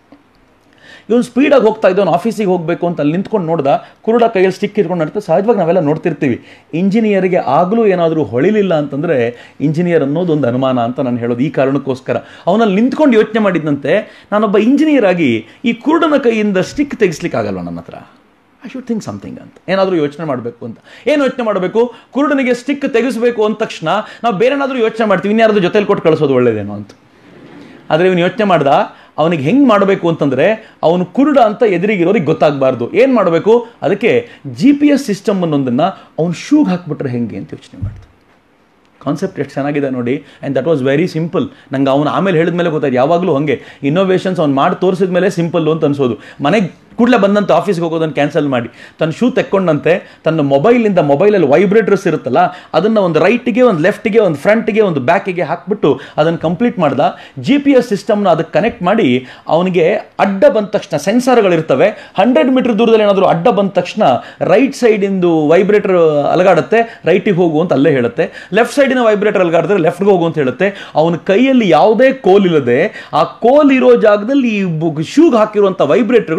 ಇವನು ಸ್ಪೀಡಾಗಿ ಹೋಗ್ತಾ ಇದ್ದವನು ಆಫೀಸಿಗೆ ಹೋಗಬೇಕು ಅಂತ ಅಲ್ಲಿ ನಿಂತ್ಕೊಂಡು ನೋಡ್ದ ಕುರುಡ ಕೈಯಲ್ಲಿ ಸ್ಟಿಕ್ ಹಿಡ್ಕೊಂಡು ನಡ್ತಾ ಸಹಜವಾಗಿ ನಾವೆಲ್ಲ ನೋಡ್ತಿರ್ತೀವಿ ಇಂಜಿನಿಯರ್ಗೆ ಆಗಲೂ ಏನಾದರೂ ಹೊಳಿಲಿಲ್ಲ ಅಂತಂದರೆ ಇಂಜಿನಿಯರ್ ಅನ್ನೋದು ಒಂದು ಅನುಮಾನ ಅಂತ ನಾನು ಹೇಳೋದು ಈ ಕಾರಣಕ್ಕೋಸ್ಕರ ಅವನಲ್ಲಿ ನಿಂತ್ಕೊಂಡು ಯೋಚನೆ ಮಾಡಿದ್ದಂತೆ ನಾನೊಬ್ಬ ಇಂಜಿನಿಯರ್ ಆಗಿ ಈ ಕುರುಡನ ಕೈಯಿಂದ ಸ್ಟಿಕ್ ತೆಗಿಸ್ಲಿಕ್ಕಾಗಲ್ವ ನನ್ನ ಹತ್ರ ಐ ಶುಡ್ ಥಿಂಕ್ ಸಮಥಿಂಗ್ ಅಂತ ಏನಾದರೂ ಯೋಚನೆ ಮಾಡಬೇಕು ಅಂತ ಏನು ಯೋಚನೆ ಮಾಡಬೇಕು ಕುರುಡನಿಗೆ ಸ್ಟಿಕ್ ತೆಗೆಸಬೇಕು ಅಂದ ತಕ್ಷಣ ನಾವು ಬೇರೆನಾದರೂ ಯೋಚನೆ ಮಾಡ್ತೀವಿ ಇನ್ಯಾರಾದ್ರೂ ಜೊತೆಲಿ ಕೊಟ್ಟು ಕಳಿಸೋದು ಒಳ್ಳೇದೇನೋ ಅಂತ ಆದರೆ ಇವನು ಯೋಚನೆ ಮಾಡ್ದ ಅವನಿಗೆ ಹೆಂಗೆ ಮಾಡಬೇಕು ಅಂತಂದರೆ ಅವನು ಕುರುಡ ಅಂತ ಎದುರಿಗಿರೋರಿಗೆ ಗೊತ್ತಾಗಬಾರ್ದು ಏನು ಮಾಡಬೇಕು ಅದಕ್ಕೆ ಜಿ ಪಿ ಎಸ್ ಸಿಸ್ಟಮ್ ಅನ್ನೊಂದನ್ನು ಅವ್ನು ಶೂಗೆ ಹಾಕ್ಬಿಟ್ರೆ ಹೆಂಗೆ ಅಂತ ಯೋಚನೆ ಮಾಡ್ದ ಕಾನ್ಸೆಪ್ಟ್ ಎಷ್ಟು ಚೆನ್ನಾಗಿದೆ ನೋಡಿ and that was very simple ನಂಗೆ ಅವನು ಆಮೇಲೆ ಹೇಳಿದ ಮೇಲೆ ಗೊತ್ತಾಯ್ತು ಯಾವಾಗಲೂ ಹಾಗೆ ಇನ್ನೋವೇಷನ್ಸ್ ಅವ್ನು ಮಾಡಿ ತೋರಿಸಿದ ಮೇಲೆ ಸಿಂಪಲ್ಲು ಅಂತ ಅನ್ಸೋದು ಮನೆಗೆ ಕೂಡಲೇ ಬಂದಂತ ಆಫೀಸ್ಗೆ ಹೋಗೋದನ್ನು ಕ್ಯಾನ್ಸಲ್ ಮಾಡಿ ತನ್ನ ಶೂ ತೆಕ್ಕೊಂಡಂತೆ ತನ್ನ ಮೊಬೈಲಿಂದ ಮೊಬೈಲಲ್ಲಿ ವೈಬ್ರೇಟರ್ಸ್ ಇರುತ್ತಲ್ಲ ಅದನ್ನು ಒಂದು ರೈಟಿಗೆ ಒಂದು ಲೆಫ್ಟಿಗೆ ಒಂದು ಫ್ರಂಟಿಗೆ ಒಂದು ಬ್ಯಾಕಿಗೆ ಹಾಕ್ಬಿಟ್ಟು ಅದನ್ನು ಕಂಪ್ಲೀಟ್ ಮಾಡ್ದ ಜಿ ಪಿ ಎಸ್ ಸಿಸ್ಟಮ್ನ ಅದಕ್ಕೆ ಕನೆಕ್ಟ್ ಮಾಡಿ ಅವನಿಗೆ ಅಡ್ಡ ಬಂದ ತಕ್ಷಣ ಸೆನ್ಸಾರ್ಗಳಿರ್ತವೆ ಹಂಡ್ರೆಡ್ ಮೀಟರ್ ದೂರದಲ್ಲಿ ಏನಾದರೂ ಅಡ್ಡ ಬಂದ ತಕ್ಷಣ ರೈಟ್ ಸೈಡಿಂದು ವೈಬ್ರೇಟರ್ ಅಲಗಾಡುತ್ತೆ ರೈಟಿಗೆ ಹೋಗು ಅಂತ ಅಲ್ಲೇ ಹೇಳುತ್ತೆ ಲೆಫ್ಟ್ ಸೈಡಿನ ವೈಬ್ರೇಟರ್ ಅಲಗಾಡಿದ್ರೆ ಲೆಫ್ಟ್ಗೆ ಹೋಗು ಅಂತ ಹೇಳುತ್ತೆ ಅವನ ಕೈಯಲ್ಲಿ ಯಾವುದೇ ಕೋಲ್ ಇಲ್ಲದೆ ಆ ಕೋಲ್ ಇರೋ ಜಾಗದಲ್ಲಿ ಈ ಶೂಗೆ ಹಾಕಿರುವಂಥ ವೈಬ್ರೇಟರ್ಗಳು ಲೆಕ್ಕ ಹಾಕ್ತಾ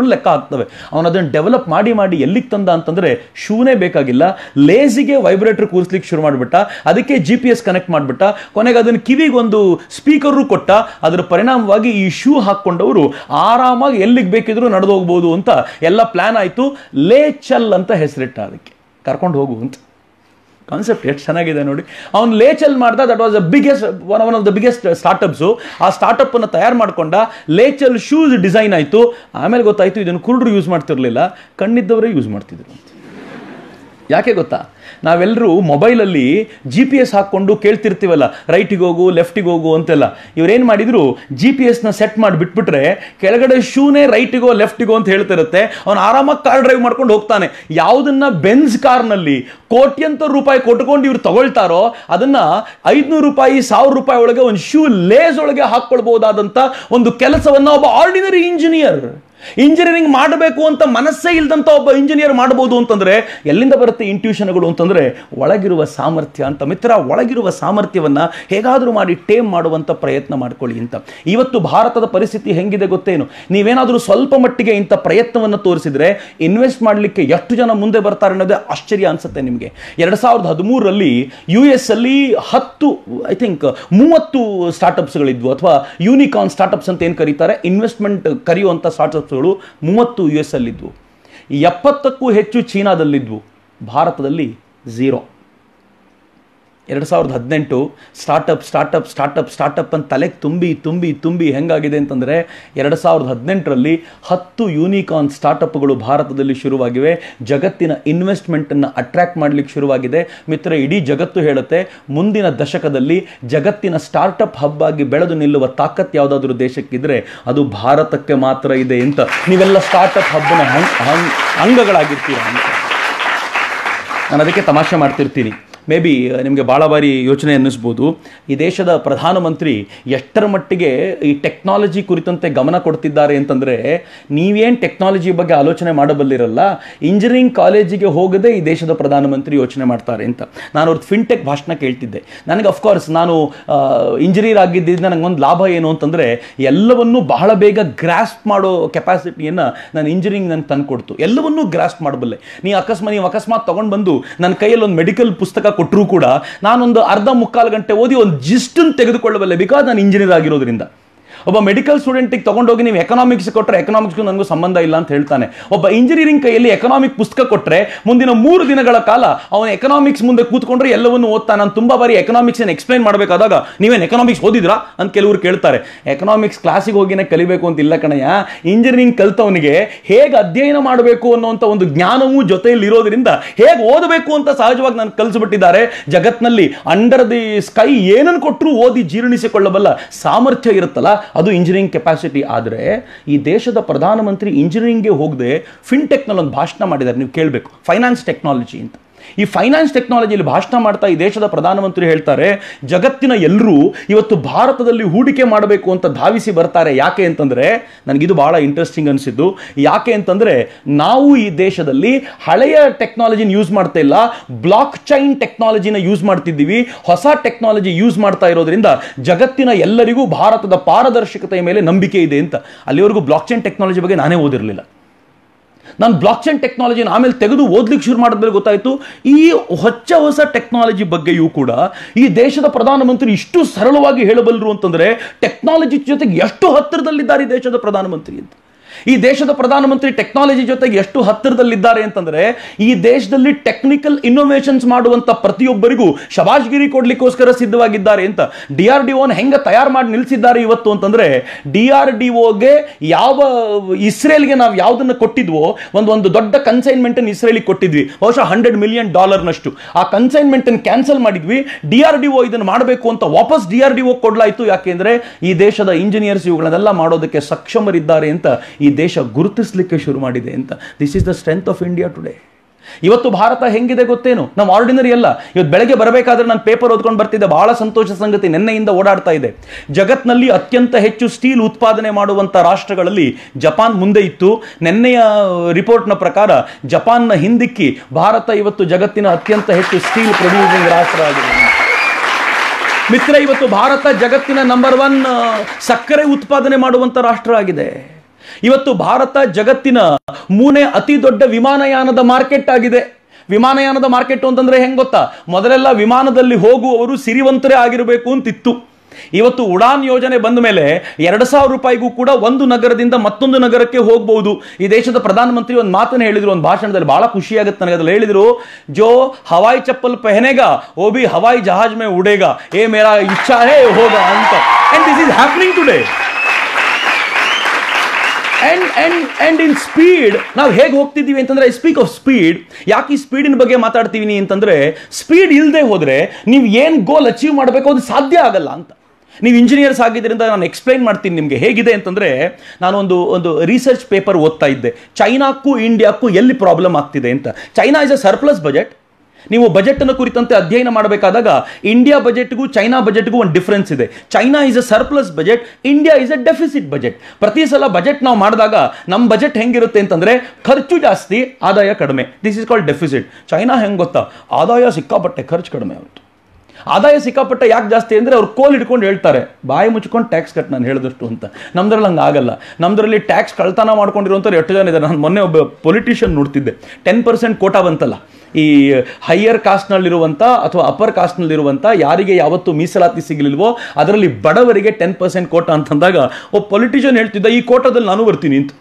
ಆಗ್ತವೆ ಅವನು ಅದನ್ನು ಡೆವಲಪ್ ಮಾಡಿ ಮಾಡಿ ಎಲ್ಲಿಗೆ ತಂದ ಅಂತಂದ್ರೆ ಶೂನೇ ಬೇಕಾಗಿಲ್ಲ ಲೇಸಿಗೆ ವೈಬ್ರೇಟರ್ ಕೂರಿಸ್ಲಿಕ್ಕೆ ಶುರು ಮಾಡಿಬಿಟ್ಟ ಅದಕ್ಕೆ ಜಿ ಪಿ ಎಸ್ ಕನೆಕ್ಟ್ ಮಾಡಿಬಿಟ್ಟ ಕೊನೆಗೆ ಅದನ್ನು ಕಿವಿಗೊಂದು ಸ್ಪೀಕರು ಕೊಟ್ಟ ಅದರ ಪರಿಣಾಮವಾಗಿ ಈ ಶೂ ಹಾಕ್ಕೊಂಡವರು ಆರಾಮಾಗಿ ಎಲ್ಲಿಗೆ ಬೇಕಿದ್ರೂ ನಡೆದು ಹೋಗ್ಬೋದು ಅಂತ ಎಲ್ಲ ಪ್ಲಾನ್ ಆಯಿತು ಲೇ ಚಲ್ ಅಂತ ಹೆಸರಿಟ್ಟ ಅದಕ್ಕೆ ಕರ್ಕೊಂಡು ಹೋಗು ಅಂತ ಕಾನ್ಸೆಪ್ಟ್ ಎಷ್ಟು ಚೆನ್ನಾಗಿದೆ ನೋಡಿ ಅವ್ನು ಲೇಚಲ್ ಮಾಡ್ದ that was the biggest one one of the biggest startups ಆ ಸ್ಟಾರ್ಟಪ್ ಅನ್ನು ತಯಾರು ಮಾಡ್ಕೊಂಡ ಲೇಚಲ್ ಶೂಸ್ ಡಿಸೈನ್ ಆಯಿತು ಆಮೇಲೆ ಗೊತ್ತಾಯಿತು ಇದನ್ನು ಕುರುಡ್ರು ಯೂಸ್ ಮಾಡ್ತಿರ್ಲಿಲ್ಲ ಕಣ್ಣಿದ್ದವರೇ ಯೂಸ್ ಮಾಡ್ತಿದ್ರು ಅಂತ ಯಾಕೆ ಗೊತ್ತಾ ನಾವೆಲ್ಲರೂ ಮೊಬೈಲಲ್ಲಿ ಜಿ ಪಿ ಎಸ್ ಹಾಕ್ಕೊಂಡು ಕೇಳ್ತಿರ್ತೀವಲ್ಲ ರೈಟಿಗೆ ಹೋಗು ಲೆಫ್ಟಿಗೆ ಹೋಗು ಅಂತೆಲ್ಲ ಇವ್ರೇನು ಮಾಡಿದ್ರು ಜಿ ಪಿ ಎಸ್ನ ಸೆಟ್ ಮಾಡಿ ಬಿಟ್ಬಿಟ್ರೆ ಕೆಳಗಡೆ ಶೂನೇ ರೈಟಿಗೋ ಲೆಫ್ಟಿಗೋ ಅಂತ ಹೇಳ್ತಿರುತ್ತೆ ಅವನು ಆರಾಮಾಗಿ ಕಾರ್ ಡ್ರೈವ್ ಮಾಡ್ಕೊಂಡು ಹೋಗ್ತಾನೆ ಯಾವುದನ್ನ ಬೆನ್ಸ್ ಕಾರ್ನಲ್ಲಿ ಕೋಟ್ಯಂತರ ರೂಪಾಯಿ ಕೊಟ್ಕೊಂಡು ಇವ್ರು ತಗೊಳ್ತಾರೋ ಅದನ್ನ ಐದ್ನೂರು ರೂಪಾಯಿ ಸಾವಿರ ರೂಪಾಯಿ ಒಳಗೆ ಒಂದು ಶೂ ಲೇಸ್ ಒಳಗೆ ಹಾಕ್ಕೊಳ್ಬಹುದಾದಂಥ ಒಂದು ಕೆಲಸವನ್ನ ಒಬ್ಬ ಆರ್ಡಿನರಿ ಇಂಜಿನಿಯರ್ ಇಂಜಿನಿಯರಿಂಗ್ ಮಾಡಬೇಕು ಅಂತ ಮನಸ್ಸೇ ಇಲ್ದಂತ ಒಬ್ಬ ಇಂಜಿನಿಯರ್ ಮಾಡಬಹುದು ಅಂತಂದ್ರೆ ಎಲ್ಲಿಂದ ಬರುತ್ತೆ ಇಂಟ್ಯೂಷನ್ಗಳು ಅಂತಂದ್ರೆ ಒಳಗಿರುವ ಸಾಮರ್ಥ್ಯ ಅಂತ ಮಿತ್ರ ಒಳಗಿರುವ ಸಾಮರ್ಥ್ಯವನ್ನ ಹೇಗಾದರೂ ಮಾಡಿ ಟೇಮ್ ಮಾಡುವಂತ ಪ್ರಯತ್ನ ಮಾಡ್ಕೊಳ್ಳಿ ಅಂತ ಇವತ್ತು ಭಾರತದ ಪರಿಸ್ಥಿತಿ ಹೆಂಗಿದೆ ಗೊತ್ತೇನು ನೀವೇನಾದರೂ ಸ್ವಲ್ಪ ಮಟ್ಟಿಗೆ ಇಂಥ ಪ್ರಯತ್ನವನ್ನು ತೋರಿಸಿದ್ರೆ ಇನ್ವೆಸ್ಟ್ ಮಾಡಲಿಕ್ಕೆ ಎಷ್ಟು ಜನ ಮುಂದೆ ಬರ್ತಾರೆ ಅನ್ನೋದೇ ಆಶ್ಚರ್ಯ ಅನ್ಸುತ್ತೆ ನಿಮಗೆ ಎರಡ್ ಸಾವಿರದ ಹದಿಮೂರರಲ್ಲಿ ಯು ಎಸ್ ಅಲ್ಲಿ ಹತ್ತು ಐ ಥಿಂಕ್ ಮೂವತ್ತು ಸ್ಟಾರ್ಟಪ್ಸ್ಗಳಿದ್ವು ಅಥವಾ ಯೂನಿಕಾನ್ ಸ್ಟಾರ್ಟಪ್ಸ್ ಅಂತ ಏನು ಕರೀತಾರೆ ಇನ್ವೆಸ್ಟ್ಮೆಂಟ್ ಕರೆಯುವಂಥ ಸ್ಟಾರ್ಟಪ್ಸ್ಗಳು ಮೂವತ್ತು ಯು ಎಸ್ ಅಲ್ಲಿದ್ವು ಎಪ್ಪತ್ತಕ್ಕೂ ಹೆಚ್ಚು ಚೀನಾದಲ್ಲಿದ್ವು ಭಾರತದಲ್ಲಿ ಝೀರೋ ಎರಡು ಸಾವಿರದ ಹದಿನೆಂಟು ಸ್ಟಾರ್ಟಪ್ ಸ್ಟಾರ್ಟಪ್ ಸ್ಟಾರ್ಟಪ್ ಸ್ಟಾರ್ಟಪ್ ಅಂತ ತಲೆಗೆ ತುಂಬಿ ತುಂಬಿ ತುಂಬಿ ಹೆಂಗಾಗಿದೆ ಅಂತಂದರೆ ಎರಡು ಸಾವಿರದ ಹದಿನೆಂಟರಲ್ಲಿ ಹತ್ತು ಯೂನಿಕಾನ್ ಸ್ಟಾರ್ಟಪ್ಗಳು ಭಾರತದಲ್ಲಿ ಶುರುವಾಗಿವೆ ಜಗತ್ತಿನ ಇನ್ವೆಸ್ಟ್ಮೆಂಟನ್ನು ಅಟ್ರ್ಯಾಕ್ಟ್ ಮಾಡಲಿಕ್ಕೆ ಶುರುವಾಗಿದೆ ಮಿತ್ರ ಇಡೀ ಜಗತ್ತು ಹೇಳುತ್ತೆ ಮುಂದಿನ ದಶಕದಲ್ಲಿ ಜಗತ್ತಿನ ಸ್ಟಾರ್ಟಪ್ ಹಬ್ ಆಗಿ ಬೆಳೆದು ನಿಲ್ಲುವ ತಾಕತ್ ಯಾವುದಾದ್ರೂ ದೇಶಕ್ಕಿದ್ರೆ ಅದು ಭಾರತಕ್ಕೆ ಮಾತ್ರ ಇದೆ ಅಂತ ನೀವೆಲ್ಲ ಸ್ಟಾರ್ಟಪ್ ಹಬ್ನ ಹಂಗ್ ಹಂಗ್ ಅಂಗಗಳಾಗಿರ್ತೀರ ಅಂತ ನಾನು ಅದಕ್ಕೆ ತಮಾಷೆ ಮಾಡ್ತಿರ್ತೀನಿ ಮೇ ಬಿ ನಿಮಗೆ ಭಾಳ ಬಾರಿ ಯೋಚನೆ ಅನ್ನಿಸ್ಬೋದು ಈ ದೇಶದ ಪ್ರಧಾನಮಂತ್ರಿ ಎಷ್ಟರ ಮಟ್ಟಿಗೆ ಈ ಟೆಕ್ನಾಲಜಿ ಕುರಿತಂತೆ ಗಮನ ಕೊಡ್ತಿದ್ದಾರೆ ಅಂತಂದರೆ ನೀವೇನು ಟೆಕ್ನಾಲಜಿ ಬಗ್ಗೆ ಆಲೋಚನೆ ಮಾಡಬಲ್ಲಿರಲ್ಲ ಇಂಜಿನಿಯರಿಂಗ್ ಕಾಲೇಜಿಗೆ ಹೋಗದೆ ಈ ದೇಶದ ಪ್ರಧಾನಮಂತ್ರಿ ಯೋಚನೆ ಮಾಡ್ತಾರೆ ಅಂತ ನಾನು ಅವ್ರದ್ದು ಫಿನ್ಟೆಕ್ ಭಾಷಣ ಕೇಳ್ತಿದ್ದೆ ನನಗೆ ಅಫ್ಕೋರ್ಸ್ ನಾನು ಇಂಜಿನಿಯರ್ ಆಗಿದ್ದರಿಂದ ನನಗೊಂದು ಲಾಭ ಏನು ಅಂತಂದರೆ ಎಲ್ಲವನ್ನೂ ಬಹಳ ಬೇಗ ಗ್ರಾಸ್ಪ್ ಮಾಡೋ ಕೆಪಾಸಿಟಿಯನ್ನು ನಾನು ಇಂಜಿನಿಯರಿಂಗ್ ನನಗೆ ತಂದುಕೊಡ್ತು ಎಲ್ಲವನ್ನೂ ಗ್ರಾಸ್ಪ್ ಮಾಡಬಲ್ಲೆ ನೀವು ಅಕಸ್ಮಾತ್ ನೀವು ಅಕಸ್ಮಾತ್ ತೊಗೊಂಡು ಬಂದು ನನ್ನ ಕೈಯಲ್ಲಿ ಒಂದು ಮೆಡಿಕಲ್ ಪುಸ್ತಕ ಕೊಟ್ಟರೂ ಕೂಡ ನಾನೊಂದು ಅರ್ಧ ಮುಕ್ಕಾಲು ಗಂಟೆ ಓದಿ ಒಂದು ಜಿಸ್ಟನ್ನು ತೆಗೆದುಕೊಳ್ಳಬಲ್ಲೆ ಬಿಕಾಸ್ ನಾನು ಇಂಜಿನಿಯರ್ ಆಗಿರೋದ್ರಿಂದ ಒಬ್ಬ ಮೆಡಿಕಲ್ ಸ್ಟೂಡೆಂಟಿಗೆ ತಗೊಂಡೋಗಿ ನೀವು ಎಕನಾಮಿಕ್ಸ್ ಕೊಟ್ಟರೆ ಎಕನಾಮಿಕ್ಸ್ಗೂ ನನಗೂ ಸಂಬಂಧ ಇಲ್ಲ ಅಂತ ಹೇಳ್ತಾನೆ ಒಬ್ಬ ಇಂಜಿನಿಯರಿಂಗ್ ಕೈಯಲ್ಲಿ ಎಕನಾಮಿಕ್ ಪುಸ್ತಕ ಕೊಟ್ಟರೆ ಮುಂದಿನ ಮೂರು ದಿನಗಳ ಕಾಲ ಅವನು ಎಕನಾಮಿಕ್ಸ್ ಮುಂದೆ ಕೂತ್ಕೊಂಡ್ರೆ ಎಲ್ಲವನ್ನು ಓದ್ತಾನೆ ನಾನು ತುಂಬ ಬಾರಿ ಎಕನಾಮಿಕ್ಸ್ ಏನು ಎಕ್ಸ್ಪ್ಲೈನ್ ಮಾಡಬೇಕಾದಾಗ ನೀವೇನು ಎಕನಾಮಿಕ್ಸ್ ಓದಿದ್ರಾ ಅಂತ ಕೆಲವರು ಕೇಳ್ತಾರೆ ಎಕನಾಮಿಕ್ಸ್ ಕ್ಲಾಸಿಗೆ ಹೋಗಿನೇ ಕಲಿಬೇಕು ಅಂತ ಇಲ್ಲ ಕಣಯ್ಯ ಇಂಜಿನಿಯರಿಂಗ್ ಕಲ್ತವನಿಗೆ ಹೇಗೆ ಅಧ್ಯಯನ ಮಾಡಬೇಕು ಅನ್ನೋಂಥ ಒಂದು ಜ್ಞಾನವೂ ಜೊತೆಯಲ್ಲಿ ಇರೋದ್ರಿಂದ ಹೇಗೆ ಓದಬೇಕು ಅಂತ ಸಹಜವಾಗಿ ನಾನು ಕಲಿಸ್ಬಿಟ್ಟಿದ್ದಾರೆ ಜಗತ್ನಲ್ಲಿ ಅಂಡರ್ ದಿ ಸ್ಕೈ ಏನನ್ನು ಕೊಟ್ಟರು ಓದಿ ಜೀರ್ಣಿಸಿಕೊಳ್ಳಬಲ್ಲ ಸಾಮರ್ಥ್ಯ ಇರುತ್ತಲ್ಲ ಅದು ಇಂಜಿನಿಯರಿಂಗ್ ಕೆಪಾಸಿಟಿ ಆದರೆ ಈ ದೇಶದ ಪ್ರಧಾನಮಂತ್ರಿ ಇಂಜಿನಿಯರಿಂಗ್ಗೆ ಹೋಗದೆ ಫಿನ್ಟೆಕ್ನಲ್ಲಿ ಒಂದು ಭಾಷಣ ಮಾಡಿದ್ದಾರೆ ನೀವು ಕೇಳಬೇಕು ಫೈನಾನ್ಸ್ ಟೆಕ್ನಾಲಜಿ ಅಂತ ಈ ಫೈನಾನ್ಸ್ ಟೆಕ್ನಾಲಜಿಯಲ್ಲಿ ಭಾಷಣ ಮಾಡ್ತಾ ಈ ದೇಶದ ಪ್ರಧಾನಮಂತ್ರಿ ಹೇಳ್ತಾರೆ ಜಗತ್ತಿನ ಎಲ್ಲರೂ ಇವತ್ತು ಭಾರತದಲ್ಲಿ ಹೂಡಿಕೆ ಮಾಡಬೇಕು ಅಂತ ಧಾವಿಸಿ ಬರ್ತಾರೆ ಯಾಕೆ ಅಂತಂದ್ರೆ ನನಗಿದು ಬಹಳ ಇಂಟ್ರೆಸ್ಟಿಂಗ್ ಅನಿಸಿದ್ದು ಯಾಕೆ ಅಂತಂದ್ರೆ ನಾವು ಈ ದೇಶದಲ್ಲಿ ಹಳೆಯ ಟೆಕ್ನಾಲಜಿನ ಯೂಸ್ ಮಾಡ್ತಾ ಇಲ್ಲ ಬ್ಲಾಕ್ ಚೈನ್ ಟೆಕ್ನಾಲಜಿನ ಯೂಸ್ ಮಾಡ್ತಿದ್ದೀವಿ ಹೊಸ ಟೆಕ್ನಾಲಜಿ ಯೂಸ್ ಮಾಡ್ತಾ ಇರೋದ್ರಿಂದ ಜಗತ್ತಿನ ಎಲ್ಲರಿಗೂ ಭಾರತದ ಪಾರದರ್ಶಕತೆಯ ಮೇಲೆ ನಂಬಿಕೆ ಇದೆ ಅಂತ ಅಲ್ಲಿವರೆಗೂ ಬ್ಲಾಕ್ ಚೈನ್ ಟೆಕ್ನಾಲಜಿ ಬಗ್ಗೆ ನಾನೇ ಓದಿರಲಿಲ್ಲ ನಾನು ಬ್ಲಾಕ್ ಚೈನ್ ಟೆಕ್ನಾಲಜಿನ ಆಮೇಲೆ ತೆಗೆದು ಓದ್ಲಿಕ್ಕೆ ಶುರು ಮಾಡಿದ್ಮೇಲೆ ಗೊತ್ತಾಯಿತು ಈ ಹೊಚ್ಚ ಹೊಸ ಟೆಕ್ನಾಲಜಿ ಬಗ್ಗೆಯೂ ಕೂಡ ಈ ದೇಶದ ಪ್ರಧಾನಮಂತ್ರಿ ಇಷ್ಟು ಸರಳವಾಗಿ ಹೇಳಬಲ್ಲರು ಅಂತಂದ್ರೆ ಟೆಕ್ನಾಲಜಿ ಜೊತೆಗೆ ಎಷ್ಟು ಹತ್ತಿರದಲ್ಲಿದ್ದಾರೆ ಈ ದೇಶದ ಪ್ರಧಾನಮಂತ್ರಿ ಅಂತ ಈ ದೇಶದ ಪ್ರಧಾನಮಂತ್ರಿ ಟೆಕ್ನಾಲಜಿ ಜೊತೆಗೆ ಎಷ್ಟು ಹತ್ತಿರದಲ್ಲಿದ್ದಾರೆ ಅಂತಂದ್ರೆ ಈ ದೇಶದಲ್ಲಿ ಟೆಕ್ನಿಕಲ್ ಇನ್ನೋವೇಷನ್ಸ್ ಮಾಡುವಂತ ಪ್ರತಿಯೊಬ್ಬರಿಗೂ ಶಬಾಷ್ಗಿರಿ ಕೊಡ್ಲಿಕ್ಕೋಸ್ಕರ ಸಿದ್ಧವಾಗಿದ್ದಾರೆ ಅಂತ ಡಿ ಆರ್ ಡಿ ಓನ್ ಹೆಂಗ ತಯಾರು ಮಾಡಿ ನಿಲ್ಲಿಸಿದ್ದಾರೆ ಇವತ್ತು ಅಂತಂದ್ರೆ ಡಿ ಆರ್ ಡಿ ಓಗೆ ಯಾವ ಇಸ್ರೇಲ್ಗೆ ನಾವು ಯಾವುದನ್ನು ಕೊಟ್ಟಿದ್ವೋ ಒಂದು ಒಂದು ದೊಡ್ಡ ಕನ್ಸೈನ್ಮೆಂಟ್ ಅನ್ನು ಇಸ್ರೇಲಿಗೆ ಕೊಟ್ಟಿದ್ವಿ ಬಹುಶಃ ಹಂಡ್ರೆಡ್ ಮಿಲಿಯನ್ ಡಾಲರ್ನಷ್ಟು ಆ ಕನ್ಸೈನ್ಮೆಂಟ್ ಅನ್ನು ಕ್ಯಾನ್ಸಲ್ ಮಾಡಿದ್ವಿ ಡಿ ಆರ್ ಡಿ ಓ ಇದನ್ನು ಮಾಡಬೇಕು ಅಂತ ವಾಪಸ್ ಡಿ ಆರ್ ಡಿ ಓ ಕೊಡ್ಲಾಯ್ತು ಯಾಕೆಂದ್ರೆ ಈ ದೇಶದ ಇಂಜಿನಿಯರ್ಸ್ ಇವುಗಳನ್ನೆಲ್ಲ ಮಾಡೋದಕ್ಕೆ ಸಕ್ಷಮರಿದ್ದಾರೆ ಅಂತ ಈ ದೇಶ ಗುರುತಿಸಲಿಕ್ಕೆ ಶುರು ಮಾಡಿದೆ ಅಂತ this is the strength of India today ಇವತ್ತು ಭಾರತ ಹೆಂಗಿದೆ ಗೊತ್ತೇನು ನಾವು ಆರ್ಡಿನರಿ ಅಲ್ಲ ಇವತ್ತು ಬೆಳಗ್ಗೆ ಬರಬೇಕಾದ್ರೆ ನಾನು ಪೇಪರ್ ಓದ್ಕೊಂಡು ಬರ್ತಿದ್ದೆ ಬಹಳ ಸಂತೋಷ ಸಂಗತಿ ನಿನ್ನೆಯಿಂದ ಓಡಾಡ್ತಾ ಇದೆ ಜಗತ್ನಲ್ಲಿ ಅತ್ಯಂತ ಹೆಚ್ಚು ಸ್ಟೀಲ್ ಉತ್ಪಾದನೆ ಮಾಡುವಂತ ರಾಷ್ಟ್ರಗಳಲ್ಲಿ ಜಪಾನ್ ಮುಂದೆ ಇತ್ತು ನಿನ್ನೆಯ ರಿಪೋರ್ಟ್ನ ಪ್ರಕಾರ ಜಪಾನ್ನ ಹಿಂದಿಕ್ಕಿ ಭಾರತ ಇವತ್ತು ಜಗತ್ತಿನ ಅತ್ಯಂತ ಹೆಚ್ಚು ಸ್ಟೀಲ್ ಪ್ರೊಡ್ಯೂಸಿಂಗ್ ರಾಷ್ಟ್ರ ಆಗಿದೆ ಮಿತ್ರ ಇವತ್ತು ಭಾರತ ಜಗತ್ತಿನ ನಂಬರ್ ಒನ್ ಸಕ್ಕರೆ ಉತ್ಪಾದನೆ ಮಾಡುವಂತ ರಾಷ್ಟ್ರ ಆಗಿದೆ ಇವತ್ತು ಭಾರತ ಜಗತ್ತಿನ ಮೂರನೇ ಅತಿ ದೊಡ್ಡ ವಿಮಾನಯಾನದ ಮಾರ್ಕೆಟ್ ಆಗಿದೆ ವಿಮಾನಯಾನದ ಮಾರ್ಕೆಟ್ ಅಂತಂದ್ರೆ ಹೆಂಗ್ ಗೊತ್ತಾ ಮೊದಲೆಲ್ಲ ವಿಮಾನದಲ್ಲಿ ಹೋಗುವವರು ಸಿರಿವಂತರೇ ಆಗಿರಬೇಕು ಅಂತಿತ್ತು ಇವತ್ತು ಉಡಾನ್ ಯೋಜನೆ ಬಂದ ಮೇಲೆ ಎರಡು ಸಾವಿರ ರೂಪಾಯಿಗೂ ಕೂಡ ಒಂದು ನಗರದಿಂದ ಮತ್ತೊಂದು ನಗರಕ್ಕೆ ಹೋಗಬಹುದು ಈ ದೇಶದ ಪ್ರಧಾನಮಂತ್ರಿ ಒಂದು ಮಾತನ್ನ ಹೇಳಿದ್ರು ಒಂದು ಭಾಷಣದಲ್ಲಿ ಬಹಳ ಖುಷಿಯಾಗುತ್ತೆ ನನಗೆ ಅದ್ರಲ್ಲಿ ಹೇಳಿದ್ರು ಜೋ ಹವಾಯಿ ಚಪ್ಪಲ್ ಪೆಹನೆಗ ಓ ಬಿ ಹವಾಯಿ ಜಹಾಜ್ ಮೇ ಉಡೇಗ ಏ ಮೇರಾ ಇಚ್ಛಾ ಹೇ ಹೋಗ ಅಂತ and this is happening today and and and in speed ನಾವು ಹೇಗೆ ಹೋಗ್ತಿದ್ದೀವಿ ಅಂತಂದ್ರೆ ಐ ಸ್ಪೀಕ್ ಆಫ್ ಸ್ಪೀಡ್ ಯಾಕೆ ಈ ಸ್ಪೀಡಿನ ಬಗ್ಗೆ ಮಾತಾಡ್ತೀವಿ ಅಂತಂದ್ರೆ ಸ್ಪೀಡ್ ಇಲ್ಲದೆ ಹೋದ್ರೆ ನೀವು ಏನು ಗೋಲ್ ಅಚೀವ್ ಮಾಡಬೇಕು ಅದು ಸಾಧ್ಯ ಆಗಲ್ಲ ಅಂತ ನೀವು ಇಂಜಿನಿಯರ್ಸ್ ಆಗಿದ್ದರಿಂದ ನಾನು ಎಕ್ಸ್ಪ್ಲೈನ್ ಮಾಡ್ತೀನಿ ನಿಮಗೆ ಹೇಗಿದೆ ಅಂತಂದ್ರೆ ನಾನು ಒಂದು ಒಂದು ರಿಸರ್ಚ್ ಪೇಪರ್ ಓದ್ತಾ ಇದ್ದೆ ಚೈನಾಕ್ಕೂ ಇಂಡಿಯಾಕ್ಕೂ ಎಲ್ಲಿ ಪ್ರಾಬ್ಲಮ್ ಆಗ್ತಿದೆ ಅಂತ China is a surplus budget ನೀವು ಬಜೆಟ್ ಅನ್ನು ಕುರಿತಂತೆ ಅಧ್ಯಯನ ಮಾಡಬೇಕಾದಾಗ ಇಂಡಿಯಾ ಬಜೆಟ್ಗೂ ಚೈನಾ ಬಜೆಟ್ಗೂ ಒಂದು ಡಿಫರೆನ್ಸ್ ಇದೆ China is a surplus budget India is a deficit budget ಪ್ರತಿ ಸಲ ಬಜೆಟ್ ನಾವು ಮಾಡಿದಾಗ ನಮ್ಮ ಬಜೆಟ್ ಹೆಂಗಿರುತ್ತೆ ಅಂತಂದ್ರೆ ಖರ್ಚು ಜಾಸ್ತಿ ಆದಾಯ ಕಡಿಮೆ this is called deficit China ಹೆಂಗೆ ಗೊತ್ತಾ ಆದಾಯ ಸಿಕ್ಕಾಪಟ್ಟೆ ಖರ್ಚು ಕಡಿಮೆ ಆಗುತ್ತೆ ಆದಾಯ ಸಿಕ್ಕಾಪಟ್ಟೆ ಯಾಕೆ ಜಾಸ್ತಿ ಅಂದರೆ ಅವ್ರು ಕೋಲ್ ಹಿಡ್ಕೊಂಡು ಹೇಳ್ತಾರೆ ಬಾಯಿ ಮುಚ್ಕೊಂಡು ಟ್ಯಾಕ್ಸ್ ಕಟ್ ನಾನು ಹೇಳಿದಷ್ಟು ಅಂತ ನಮ್ದ್ರಲ್ಲಿ ಹಂಗೆ ಆಗಲ್ಲ ನಮ್ದ್ರಲ್ಲಿ ಟ್ಯಾಕ್ಸ್ ಕಳ್ತನ ಮಾಡ್ಕೊಂಡಿರುವಂಥವ್ರು ಎಷ್ಟು ಜನ ಇದ್ದಾರೆ ನಾನು ಮೊನ್ನೆ ಒಬ್ಬ ಪೊಲಿಟಿಷಿಯನ್ ನೋಡ್ತಿದ್ದೆ ಟೆನ್ ಪರ್ಸೆಂಟ್ ಕೋಟಾ ಬಂತಲ್ಲ ಈ ಹೈಯರ್ ಕಾಸ್ಟ್ನಲ್ಲಿರುವಂಥ ಅಥವಾ ಅಪ್ಪರ್ ಕಾಸ್ಟ್ನಲ್ಲಿರುವಂಥ ಯಾರಿಗೆ ಯಾವತ್ತು ಮೀಸಲಾತಿ ಸಿಗಲಿಲ್ವೋ ಅದರಲ್ಲಿ ಬಡವರಿಗೆ ಟೆನ್ ಪರ್ಸೆಂಟ್ ಕೋಟಾ ಅಂತಂದಾಗ ಒಬ್ಬ ಪೊಲಿಟಿಷಿಯನ್ ಹೇಳ್ತಿದ್ದ ಈ ಕೋಟಾದಲ್ಲಿ ನಾನು ಬರ್ತೀನಿ ಅಂತ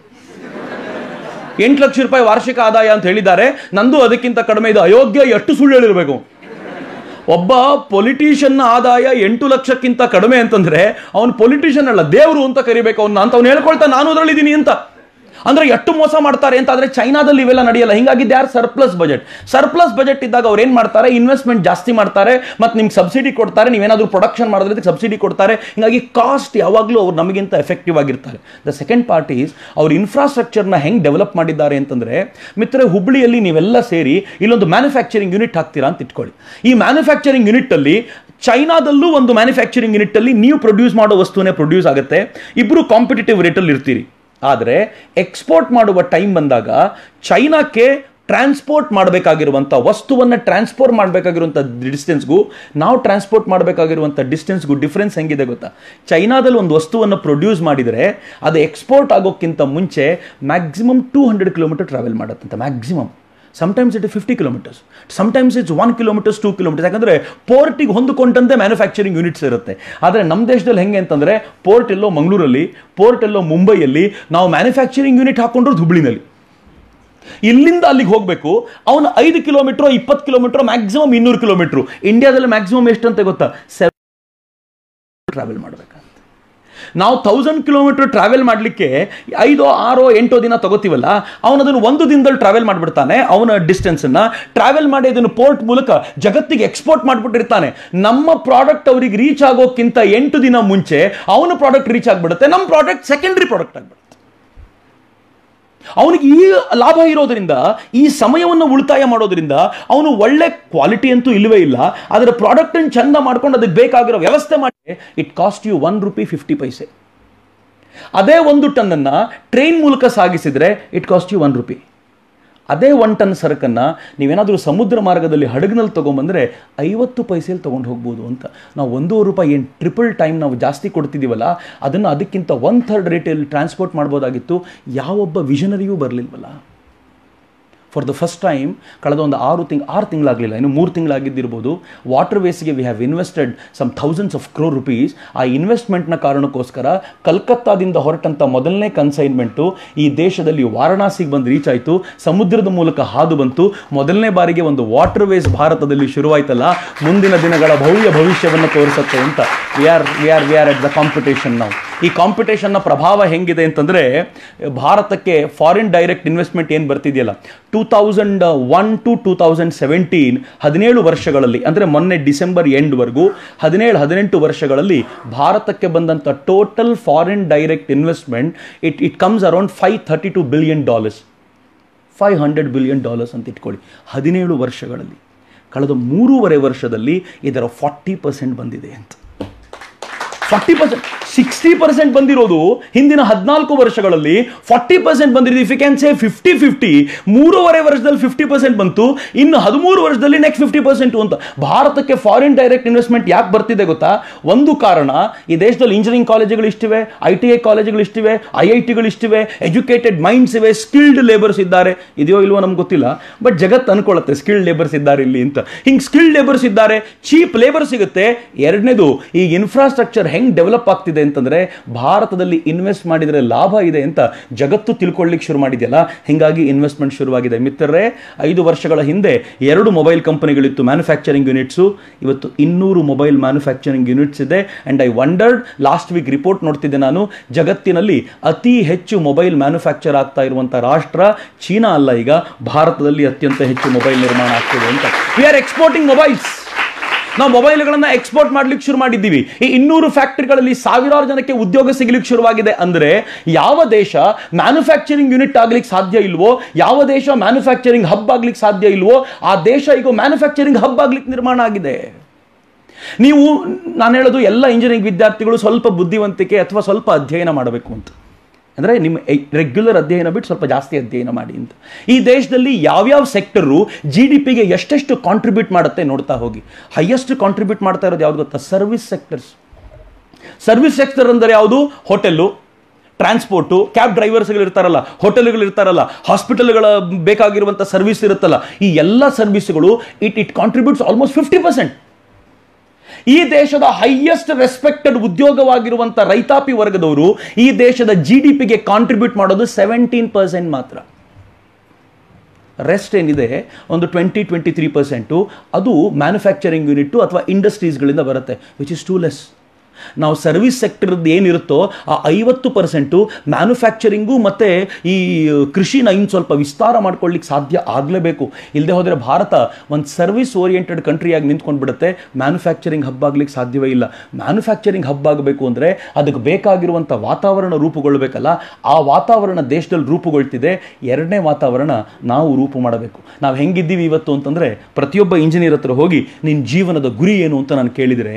ಎಂಟು ಲಕ್ಷ ರೂಪಾಯಿ ವಾರ್ಷಿಕ ಆದಾಯ ಅಂತ ಹೇಳಿದ್ದಾರೆ ನಂದು ಅದಕ್ಕಿಂತ ಕಡಿಮೆ ಇದು ಅಯೋಗ್ಯ ಎಷ್ಟು ಸುಳ್ಳು ಹೇಳಿರಬೇಕು ಒಬ್ಬ ಪೊಲಿಟಿಷಿಯನ್ ಆದಾಯ ಎಂಟು ಲಕ್ಷಕ್ಕಿಂತ ಕಡಿಮೆ ಅಂತಂದ್ರೆ ಅವನು ಪೊಲಿಟಿಷಿಯನ್ ಅಲ್ಲ ದೇವರು ಅಂತ ಕರಿಬೇಕು ಅವನ್ನ ಅಂತ ಅವ್ನು ಹೇಳ್ಕೊಳ್ತಾ ನಾನು ಅದರಲ್ಲಿ ಇದ್ದೀನಿ ಅಂತ ಅಂದ್ರೆ ಎಷ್ಟು ಮೋಸ ಮಾಡ್ತಾರೆ ಅಂತ ಆದ್ರೆ ಚೈನಾದಲ್ಲಿ ಇವೆಲ್ಲ ನಡೆಯಲ್ಲ ಹಿಂಗಾಗಿ they are surplus budget surplus budget ಇದ್ದಾಗ ಅವ್ರು ಏನ್ ಮಾಡ್ತಾರೆ ಇನ್ವೆಸ್ಟ್ಮೆಂಟ್ ಜಾಸ್ತಿ ಮಾಡ್ತಾರೆ ಮತ್ತೆ ನಿಮ್ಗೆ ಸಬ್ಸಿಡಿ ಕೊಡ್ತಾರೆ ನೀವೇನಾದ್ರೂ ಪ್ರೊಡಕ್ಷನ್ ಮಾಡಿದ್ರೆ ಸಬ್ಸಿಡಿ ಕೊಡ್ತಾರೆ ಹಿಂಗಾಗಿ ಕಾಸ್ಟ್ ಯಾವಾಗಲೂ ಅವ್ರು ನಮಗಿಂತ ಎಫೆಕ್ಟಿವ್ ಆಗಿರ್ತಾರೆ ದ ಸೆಕೆಂಡ್ ಪಾರ್ಟ್ ಈಸ್ ಅವ್ರ ಇನ್ಫ್ರಾಸ್ಟ್ರಕ್ಚರ್ನ ಹೆಂಗ್ ಡೆವಲಪ್ ಮಾಡಿದ್ದಾರೆ ಅಂತಂದ್ರೆ ಮಿತ್ರ ಹುಬ್ಳಿಯಲ್ಲಿ ನೀವೆಲ್ಲ ಸೇರಿ ಇಲ್ಲೊಂದು ಮ್ಯಾನುಫ್ಯಾಕ್ಚರಿಂಗ್ ಯೂನಿಟ್ ಹಾಕ್ತೀರಾ ಅಂತ ಇಟ್ಕೊಳ್ಳಿ ಈ ಮ್ಯಾನುಫ್ಯಾಕ್ಚರಿಂಗ್ ಯೂನಿಟ್ ಅಲ್ಲಿ ಚೈನಾದಲ್ಲೂ ಒಂದು ಮ್ಯಾನುಫ್ಯಾಕ್ಚರಿಂಗ್ ಯೂನಿಟ್ ಅಲ್ಲಿ ನೀವು ಪ್ರೊಡ್ಯೂಸ್ ಮಾಡೋ ವಸ್ತುನೇ ಪ್ರೊಡ್ಯೂಸ್ ಆಗುತ್ತೆ ಇಬ್ರು ಕಾಂಪಿಟೇಟಿವ್ ರೇಟಲ್ಲಿ ಇರ್ತೀರಿ ಆದರೆ ಎಕ್ಸ್ಪೋರ್ಟ್ ಮಾಡುವ ಟೈಮ್ ಬಂದಾಗ ಚೈನಾಕ್ಕೆ ಟ್ರಾನ್ಸ್ಪೋರ್ಟ್ ಮಾಡಬೇಕಾಗಿರುವಂಥ ವಸ್ತುವನ್ನು ಟ್ರಾನ್ಸ್ಪೋರ್ಟ್ ಮಾಡಬೇಕಾಗಿರುವಂಥ ಡಿಸ್ಟೆನ್ಸ್ಗೂ ನಾವು ಟ್ರಾನ್ಸ್ಪೋರ್ಟ್ ಮಾಡಬೇಕಾಗಿರುವಂಥ ಡಿಸ್ಟೆನ್ಸ್ಗೂ ಡಿಫ್ರೆನ್ಸ್ ಹೆಂಗಿದೆ ಗೊತ್ತಾ ಚೈನಾದಲ್ಲಿ ಒಂದು ವಸ್ತುವನ್ನು ಪ್ರೊಡ್ಯೂಸ್ ಮಾಡಿದರೆ ಅದು ಎಕ್ಸ್ಪೋರ್ಟ್ ಆಗೋಕ್ಕಿಂತ ಮುಂಚೆ maximum two hundred kilometre travel ಮಾಡುತ್ತಂತೆ maximum sometimes it fifty kilometres sometimes it's one kilometres two kilometres ಯಾಕಂದರೆ ಪೋರ್ಟಿಗೆ ಹೊಂದಿಕೊಂಡಂತೆ ಮ್ಯಾನುಫ್ಯಾಕ್ಚರಿಂಗ್ ಯೂನಿಟ್ಸ್ ಇರುತ್ತೆ ಆದರೆ ನಮ್ಮ ದೇಶದಲ್ಲಿ ಹೆಂಗೆ ಅಂತಂದರೆ ಪೋರ್ಟ್ ಎಲ್ಲೋ ಮಂಗಳೂರಲ್ಲಿ ಪೋರ್ಟ್ ಎಲ್ಲೋ ಮುಂಬೈಯಲ್ಲಿ ನಾವು ಮ್ಯಾನುಫ್ಯಾಕ್ಚರಿಂಗ್ ಯೂನಿಟ್ ಹಾಕೊಂಡ್ರು ಹುಬ್ಳಿನಲ್ಲಿ ಇಲ್ಲಿಂದ ಅಲ್ಲಿಗೆ ಹೋಗಬೇಕು ಅವನು ಐದು ಕಿಲೋಮೀಟರ್ ಇಪ್ಪತ್ತು ಕಿಲೋಮೀಟರ್ ಮ್ಯಾಕ್ಸಿಮಮ್ ಇನ್ನೂರು ಕಿಲೋಮೀಟರ್ ಇಂಡಿಯಾದಲ್ಲಿ ಮ್ಯಾಕ್ಸಿಮಮ್ ಎಷ್ಟು ಅಂತ ಗೊತ್ತಾ ಸೆವೆನ್ ಟ್ರಾವೆಲ್ ಮಾಡಬೇಕಂತ ನಾವು ತೌಸಂಡ್ ಕಿಲೋಮೀಟರ್ ಟ್ರಾವೆಲ್ ಮಾಡಲಿಕ್ಕೆ ಐದೋ ಆರೋ ಎಂಟೋ ದಿನ ತಗೋತೀವಲ್ಲ ಅವನು ಅದನ್ನು ಒಂದು ದಿನದಲ್ಲಿ ಟ್ರಾವೆಲ್ ಮಾಡಿಬಿಡ್ತಾನೆ ಅವನ ಡಿಸ್ಟೆನ್ಸನ್ನು ಟ್ರಾವೆಲ್ ಮಾಡಿ ಅದನ್ನು ಪೋರ್ಟ್ ಮೂಲಕ ಜಗತ್ತಿಗೆ ಎಕ್ಸ್ಪೋರ್ಟ್ ಮಾಡಿಬಿಟ್ಟಿರ್ತಾನೆ ನಮ್ಮ ಪ್ರಾಡಕ್ಟ್ ಅವ್ರಿಗೆ ರೀಚ್ ಆಗೋಕ್ಕಿಂತ ಎಂಟು ದಿನ ಮುಂಚೆ ಅವನ ಪ್ರಾಡಕ್ಟ್ ರೀಚ್ ಆಗಿಬಿಡುತ್ತೆ ನಮ್ಮ ಪ್ರಾಡಕ್ಟ್ ಸೆಕೆಂಡ್ರಿ ಪ್ರಾಡಕ್ಟ್ ಆಗಿಬಿಡುತ್ತೆ ಅವನಿಗೆ ಈ ಲಾಭ ಇರೋದ್ರಿಂದ ಈ ಸಮಯವನ್ನು ಉಳಿತಾಯ ಮಾಡೋದ್ರಿಂದ ಅವನು ಒಳ್ಳೆ ಕ್ವಾಲಿಟಿ ಅಂತೂ ಇಲ್ಲವೇ ಇಲ್ಲ ಅದರ ಪ್ರಾಡಕ್ಟ್ ಅನ್ನು ಚಂದ ಮಾಡ್ಕೊಂಡು ಅದಕ್ಕೆ ಬೇಕಾಗಿರೋ ವ್ಯವಸ್ಥೆ ಮಾಡಿ it cost you one rupee fifty paise ಅದೇ ಒಂದು ಟನ್ನನ್ನು ಟ್ರೈನ್ ಮೂಲಕ ಸಾಗಿಸಿದ್ರೆ it cost you one rupee ಅದೇ ಒನ್ ಟನ್ ಸರಕನ್ನು ನೀವೇನಾದರೂ ಸಮುದ್ರ ಮಾರ್ಗದಲ್ಲಿ ಹಡಗಿನಲ್ಲಿ ತೊಗೊಂಬಂದರೆ ಐವತ್ತು ಪೈಸೆಯಲ್ಲಿ ತೊಗೊಂಡು ಹೋಗ್ಬೋದು ಅಂತ ನಾವು ಒಂದೂವರೆ ರೂಪಾಯಿ ಏನು ಟ್ರಿಪಲ್ ಟೈಮ್ ನಾವು ಜಾಸ್ತಿ ಕೊಡ್ತಿದ್ದೀವಲ್ಲ ಅದನ್ನು ಅದಕ್ಕಿಂತ ಒನ್ ಥರ್ಡ್ ರೇಟಲ್ಲಿ ಟ್ರಾನ್ಸ್ಪೋರ್ಟ್ ಮಾಡ್ಬೋದಾಗಿತ್ತು ಯಾವೊಬ್ಬ ವಿಷನರಿಯೂ ಬರಲಿಲ್ವಲ್ಲ ಫಾರ್ ದ ಫಸ್ಟ್ ಟೈಮ್ ಕಳೆದ ಒಂದು ಆರು ತಿಂಗ್ ಆರು ತಿಂಗಳಾಗಲಿಲ್ಲ ಇನ್ನು ಮೂರು ತಿಂಗಳಾಗಿದ್ದಿರ್ಬೋದು ವಾಟರ್ ವೇಸ್ಗೆ we have invested some thousands of crore rupees ಆ ಇನ್ವೆಸ್ಟ್ಮೆಂಟ್ನ ಕಾರಣಕ್ಕೋಸ್ಕರ ಕಲ್ಕತ್ತಾದಿಂದ ಹೊರಟಂಥ ಮೊದಲನೇ ಕನ್ಸೈನ್ಮೆಂಟು ಈ ದೇಶದಲ್ಲಿ ವಾರಣಾಸಿಗೆ ಬಂದು ರೀಚ್ ಆಯಿತು ಸಮುದ್ರದ ಮೂಲಕ ಹಾದು ಬಂತು ಮೊದಲನೇ ಬಾರಿಗೆ ಒಂದು ವಾಟರ್ ವೇಸ್ ಭಾರತದಲ್ಲಿ ಶುರುವಾಯ್ತಲ್ಲ ಮುಂದಿನ ದಿನಗಳ ಭವ್ಯ ಭವಿಷ್ಯವನ್ನು ತೋರಿಸುತ್ತೆ ಅಂತ we are we are we are at the competition ನಾವು ಈ ಕಾಂಪಿಟೇಷನ್ನ ಪ್ರಭಾವ ಹೆಂಗಿದೆ ಅಂತಂದರೆ ಭಾರತಕ್ಕೆ ಫಾರಿನ್ ಡೈರೆಕ್ಟ್ ಇನ್ವೆಸ್ಟ್ಮೆಂಟ್ ಏನು ಬರ್ತಿದೆಯಲ್ಲ two thousand one to two thousand seventeen ಹದಿನೇಳು ವರ್ಷಗಳಲ್ಲಿ ಅಂದರೆ ಮೊನ್ನೆ ಡಿಸೆಂಬರ್ ಎಂಡ್ವರೆಗೂ ಹದಿನೇಳು ಹದಿನೆಂಟು ವರ್ಷಗಳಲ್ಲಿ ಭಾರತಕ್ಕೆ ಬಂದಂಥ total foreign direct investment it it comes around five thirty two billion dollars five hundred billion dollars ಅಂತ ಇಟ್ಕೊಳ್ಳಿ ಹದಿನೇಳು ವರ್ಷಗಳಲ್ಲಿ ಕಳೆದ ಮೂರುವರೆ ವರ್ಷದಲ್ಲಿ ಇದರ ಫಾರ್ಟಿ ಪರ್ಸೆಂಟ್ ಬಂದಿದೆ ಅಂತ ಫಾರ್ಟಿ ಪರ್ಸೆಂಟ್ ಸಿಕ್ಸ್ಟಿ ಪರ್ಸೆಂಟ್ ಬಂದಿರೋದು ಹಿಂದಿನ ಹದಿನಾಲ್ಕು ವರ್ಷಗಳಲ್ಲಿ ಫಾರ್ಟಿ ಪರ್ಸೆಂಟ್ ಬಂದಿರೋದು if you can say fifty fifty ಮೂರುವರೆ ವರ್ಷದಲ್ಲಿ ಫಿಫ್ಟಿ ಪರ್ಸೆಂಟ್ ಬಂತು ಇನ್ನು ಹದಿಮೂರು ವರ್ಷದಲ್ಲಿ ನೆಕ್ಸ್ಟ್ ಫಿಫ್ಟಿ ಪರ್ಸೆಂಟ್ ಅಂತ ಭಾರತಕ್ಕೆ ಫಾರಿನ್ ಡೈರೆಕ್ಟ್ ಇನ್ವೆಸ್ಟ್ಮೆಂಟ್ ಯಾಕೆ ಬರ್ತಿದೆ ಗೊತ್ತಾ ಒಂದು ಕಾರಣ ಈ ದೇಶದಲ್ಲಿ ಇಂಜಿನಿಯರಿಂಗ್ ಕಾಲೇಜುಗಳು ಇಷ್ಟಿವೆ ಐ ಟಿ ಐ ಕಾಲೇಜುಗಳು ಇಷ್ಟಿವೆ ಐ ಐ ಟಿಗಳು ಇಷ್ಟಿವೆ ಎಜುಕೇಟೆಡ್ ಮೈಂಡ್ಸ್ ಇವೆ ಸ್ಕಿಲ್ಡ್ ಲೇಬರ್ಸ್ ಇದ್ದಾರೆ ಇದೆಯೋ ಇಲ್ವೋ ನಮ್ಗೆ ಗೊತ್ತಿಲ್ಲ ಬಟ್ ಜಗತ್ತು ಅನ್ಕೊಳ್ಳುತ್ತೆ ಸ್ಕಿಲ್ಡ್ ಲೇಬರ್ಸ್ ಇದ್ದಾರೆ ಇಲ್ಲಿ ಅಂತ ಹಿಂಗೆ ಸ್ಕಿಲ್ಡ್ ಲೇಬರ್ಸ್ ಇದ್ದಾರೆ ಚೀಪ್ ಲೇಬರ್ ಸಿಗುತ್ತೆ ಎರಡನೇದು ಈ ಇನ್ಫ್ರಾಸ್ಟ್ರಕ್ಚರ್ ಹೆಂಗ್ ಡೆವಲಪ್ ಆಗ್ತಿದೆ ಅಂತಂದ್ರೆ ಭಾರತದಲ್ಲಿ ಇನ್ವೆಸ್ಟ್ ಮಾಡಿದರೆ ಲಾಭ ಇದೆ ಅಂತ ಜಗತ್ತು ತಿಳ್ಕೊಳ್ಳಿಕ್ಕೆ ಶುರು ಮಾಡಿದೆಯಲ್ಲ ಹಿಂಗಾಗಿ ಇನ್ವೆಸ್ಟ್ಮೆಂಟ್ ಶುರುವಾಗಿದೆ ಮಿತ್ರರೇ ಐದು ವರ್ಷಗಳ ಹಿಂದೆ ಎರಡು ಮೊಬೈಲ್ ಕಂಪನಿಗಳಿತ್ತು ಮ್ಯಾನುಫ್ಯಾಕ್ಚರಿಂಗ್ ಯೂನಿಟ್ಸು ಇವತ್ತು ಇನ್ನೂರು ಮೊಬೈಲ್ ಮ್ಯಾನುಫ್ಯಾಕ್ಚರಿಂಗ್ ಯೂನಿಟ್ಸ್ ಇದೆ and I wondered last week report ನೋಡ್ತಿದ್ದೆ ನಾನು ಜಗತ್ತಿನಲ್ಲಿ ಅತಿ ಹೆಚ್ಚು ಮೊಬೈಲ್ ಮ್ಯಾನುಫ್ಯಾಕ್ಚರ್ ಆಗ್ತಾ ಇರುವಂಥ ರಾಷ್ಟ್ರ ಚೀನಾ ಅಲ್ಲ ಈಗ ಭಾರತದಲ್ಲಿ ಅತ್ಯಂತ ಹೆಚ್ಚು ಮೊಬೈಲ್ ನಿರ್ಮಾಣ ಆಗ್ತಿದೆ ಅಂತ ವಿ ಆರ್ ಎಕ್ಸ್ಪೋರ್ಟಿಂಗ್ ಮೊಬೈಲ್ಸ್ ನಾವು ಮೊಬೈಲ್ಗಳನ್ನ ಎಕ್ಸ್ಪೋರ್ಟ್ ಮಾಡ್ಲಿಕ್ಕೆ ಶುರು ಮಾಡಿದ್ದೀವಿ ಈ ಇನ್ನೂರು ಫ್ಯಾಕ್ಟರಿಗಳಲ್ಲಿ ಸಾವಿರಾರು ಜನಕ್ಕೆ ಉದ್ಯೋಗ ಸಿಗಲಿಕ್ಕೆ ಶುರುವಾಗಿದೆ ಅಂದ್ರೆ ಯಾವ ದೇಶ ಮ್ಯಾನುಫ್ಯಾಕ್ಚರಿಂಗ್ ಯೂನಿಟ್ ಆಗ್ಲಿಕ್ಕೆ ಸಾಧ್ಯ ಇಲ್ವೋ ಯಾವ ದೇಶ ಮ್ಯಾನುಫ್ಯಾಕ್ಚರಿಂಗ್ ಹಬ್ ಆಗ್ಲಿಕ್ಕೆ ಸಾಧ್ಯ ಇಲ್ವೋ ಆ ದೇಶ ಈಗ ಮ್ಯಾನುಫ್ಯಾಕ್ಚರಿಂಗ್ ಹಬ್ ಆಗ್ಲಿಕ್ಕೆ ನಿರ್ಮಾಣ ಆಗಿದೆ ನೀವು ನಾನು ಹೇಳೋದು ಎಲ್ಲ ಇಂಜಿನಿಯರಿಂಗ್ ವಿದ್ಯಾರ್ಥಿಗಳು ಸ್ವಲ್ಪ ಬುದ್ಧಿವಂತಿಕೆ ಅಥವಾ ಸ್ವಲ್ಪ ಅಧ್ಯಯನ ಮಾಡಬೇಕು ಅಂತ ಅಂದರೆ ನಿಮ್ಮ ರೆಗ್ಯುಲರ್ ಅಧ್ಯಯನ ಬಿಟ್ಟು ಸ್ವಲ್ಪ ಜಾಸ್ತಿ ಅಧ್ಯಯನ ಮಾಡಿ ಅಂತ ಈ ದೇಶದಲ್ಲಿ ಯಾವ್ಯಾವ ಸೆಕ್ಟರು ಜಿ ಡಿ ಪಿಗೆ ಎಷ್ಟೆಷ್ಟು ಕಾಂಟ್ರಿಬ್ಯೂಟ್ ಮಾಡುತ್ತೆ ನೋಡ್ತಾ ಹೋಗಿ ಹೈಯೆಸ್ಟ್ ಕಾಂಟ್ರಿಬ್ಯೂಟ್ ಮಾಡ್ತಾ ಇರೋದು ಯಾವ್ದು ಗೊತ್ತಾ ಸರ್ವಿಸ್ ಸೆಕ್ಟರ್ಸ್ ಸರ್ವಿಸ್ ಸೆಕ್ಟರ್ ಅಂದರೆ ಯಾವುದು ಹೋಟೆಲ್ಲು ಟ್ರಾನ್ಸ್ಪೋರ್ಟು ಕ್ಯಾಬ್ ಡ್ರೈವರ್ಸ್ಗಳು ಇರ್ತಾರಲ್ಲ ಹೋಟೆಲ್ಗಳು ಇರ್ತಾರಲ್ಲ ಹಾಸ್ಪಿಟಲ್ಗಳ ಬೇಕಾಗಿರುವಂಥ ಸರ್ವಿಸ್ ಇರುತ್ತಲ್ಲ ಈ ಎಲ್ಲ ಸರ್ವಿಸ್ಗಳು it it contributes almost fifty percent ಈ ದೇಶದ ಹೈಯೆಸ್ಟ್ ರೆಸ್ಪೆಕ್ಟೆಡ್ ಉದ್ಯೋಗವಾಗಿರುವಂಥ ರೈತಾಪಿ ವರ್ಗದವರು ಈ ದೇಶದ ಜಿ ಡಿ ಪಿಗೆ ಕಾಂಟ್ರಿಬ್ಯೂಟ್ ಮಾಡೋದು ಸೆವೆಂಟೀನ್ ಪರ್ಸೆಂಟ್ ಮಾತ್ರ ರೆಸ್ಟ್ ಏನಿದೆ ಒಂದು ಟ್ವೆಂಟಿ ಟ್ವೆಂಟಿ ತ್ರೀ ಪರ್ಸೆಂಟು ಅದು ಮ್ಯಾನುಫ್ಯಾಕ್ಚರಿಂಗ್ ಯೂನಿಟ್ಟು ಅಥವಾ ಇಂಡಸ್ಟ್ರೀಸ್ಗಳಿಂದ ಬರುತ್ತೆ ವಿಚ್ ಇಸ್ ಟೂ ಲೆಸ್ ನಾವು ಸರ್ವಿಸ್ ಸೆಕ್ಟರ್ದು ಏನಿರುತ್ತೋ ಆ ಐವತ್ತು ಪರ್ಸೆಂಟು ಮ್ಯಾನುಫ್ಯಾಕ್ಚರಿಂಗು ಮತ್ತು ಈ ಕೃಷಿನ ಇನ್ನು ಸ್ವಲ್ಪ ವಿಸ್ತಾರ ಮಾಡ್ಕೊಳ್ಳಿಕ್ಕೆ ಸಾಧ್ಯ ಆಗಲೇಬೇಕು ಇಲ್ಲದೆ ಹೋದರೆ ಭಾರತ ಒಂದು ಸರ್ವಿಸ್ ಓರಿಯೆಂಟೆಡ್ ಕಂಟ್ರಿಯಾಗಿ ನಿಂತ್ಕೊಂಡು ಬಿಡುತ್ತೆ ಮ್ಯಾನುಫ್ಯಾಕ್ಚರಿಂಗ್ ಹಬ್ ಆಗ್ಲಿಕ್ಕೆ ಸಾಧ್ಯವೇ ಇಲ್ಲ ಮ್ಯಾನುಫ್ಯಾಕ್ಚರಿಂಗ್ ಹಬ್ ಆಗಬೇಕು ಅಂದರೆ ಅದಕ್ಕೆ ಬೇಕಾಗಿರುವಂಥ ವಾತಾವರಣ ರೂಪುಗೊಳ್ಳಬೇಕಲ್ಲ ಆ ವಾತಾವರಣ ದೇಶದಲ್ಲಿ ರೂಪುಗೊಳ್ತಿದೆ ಎರಡನೇ ವಾತಾವರಣ ನಾವು ರೂಪು ಮಾಡಬೇಕು ನಾವು ಹೆಂಗಿದ್ದೀವಿ ಇವತ್ತು ಅಂತಂದರೆ ಪ್ರತಿಯೊಬ್ಬ ಇಂಜಿನಿಯರ್ ಹತ್ರ ಹೋಗಿ ನಿನ್ನ ಜೀವನದ ಗುರಿ ಏನು ಅಂತ ನಾನು ಕೇಳಿದರೆ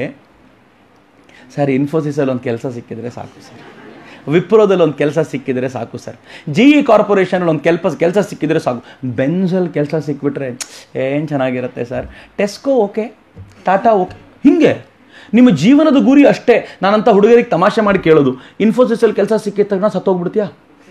ಸರ್ ಇನ್ಫೋಸಿಸಲ್ಲಿ ಒಂದು ಕೆಲಸ ಸಿಕ್ಕಿದ್ರೆ ಸಾಕು ಸರ್ ವಿಪ್ರೋದಲ್ಲಿ ಒಂದು ಕೆಲಸ ಸಿಕ್ಕಿದ್ರೆ ಸಾಕು ಸರ್ ಜಿ ಇ ಕಾರ್ಪೊರೇಷನಲ್ಲಿ ಒಂದು ಕೆಲಸ ಕೆಲಸ ಸಿಕ್ಕಿದ್ರೆ ಸಾಕು ಬೆನ್ಸಲ್ಲಿ ಕೆಲಸ ಸಿಕ್ಬಿಟ್ರೆ ಏನು ಚೆನ್ನಾಗಿರುತ್ತೆ sir Tesco okay Tata okay ಹಿಂಗೆ ನಿಮ್ಮ ಜೀವನದ ಗುರಿ ಅಷ್ಟೇ ನಾನಂತ ಹುಡುಗರಿಗೆ ತಮಾಷೆ ಮಾಡಿ ಕೇಳೋದು ಇನ್ಫೋಸಿಸಲ್ಲಿ ಕೆಲಸ ಸಿಕ್ಕಿದ ತಕ್ಷಣ ಸತ್ತೋಗ್ಬಿಡ್ತೀಯಾ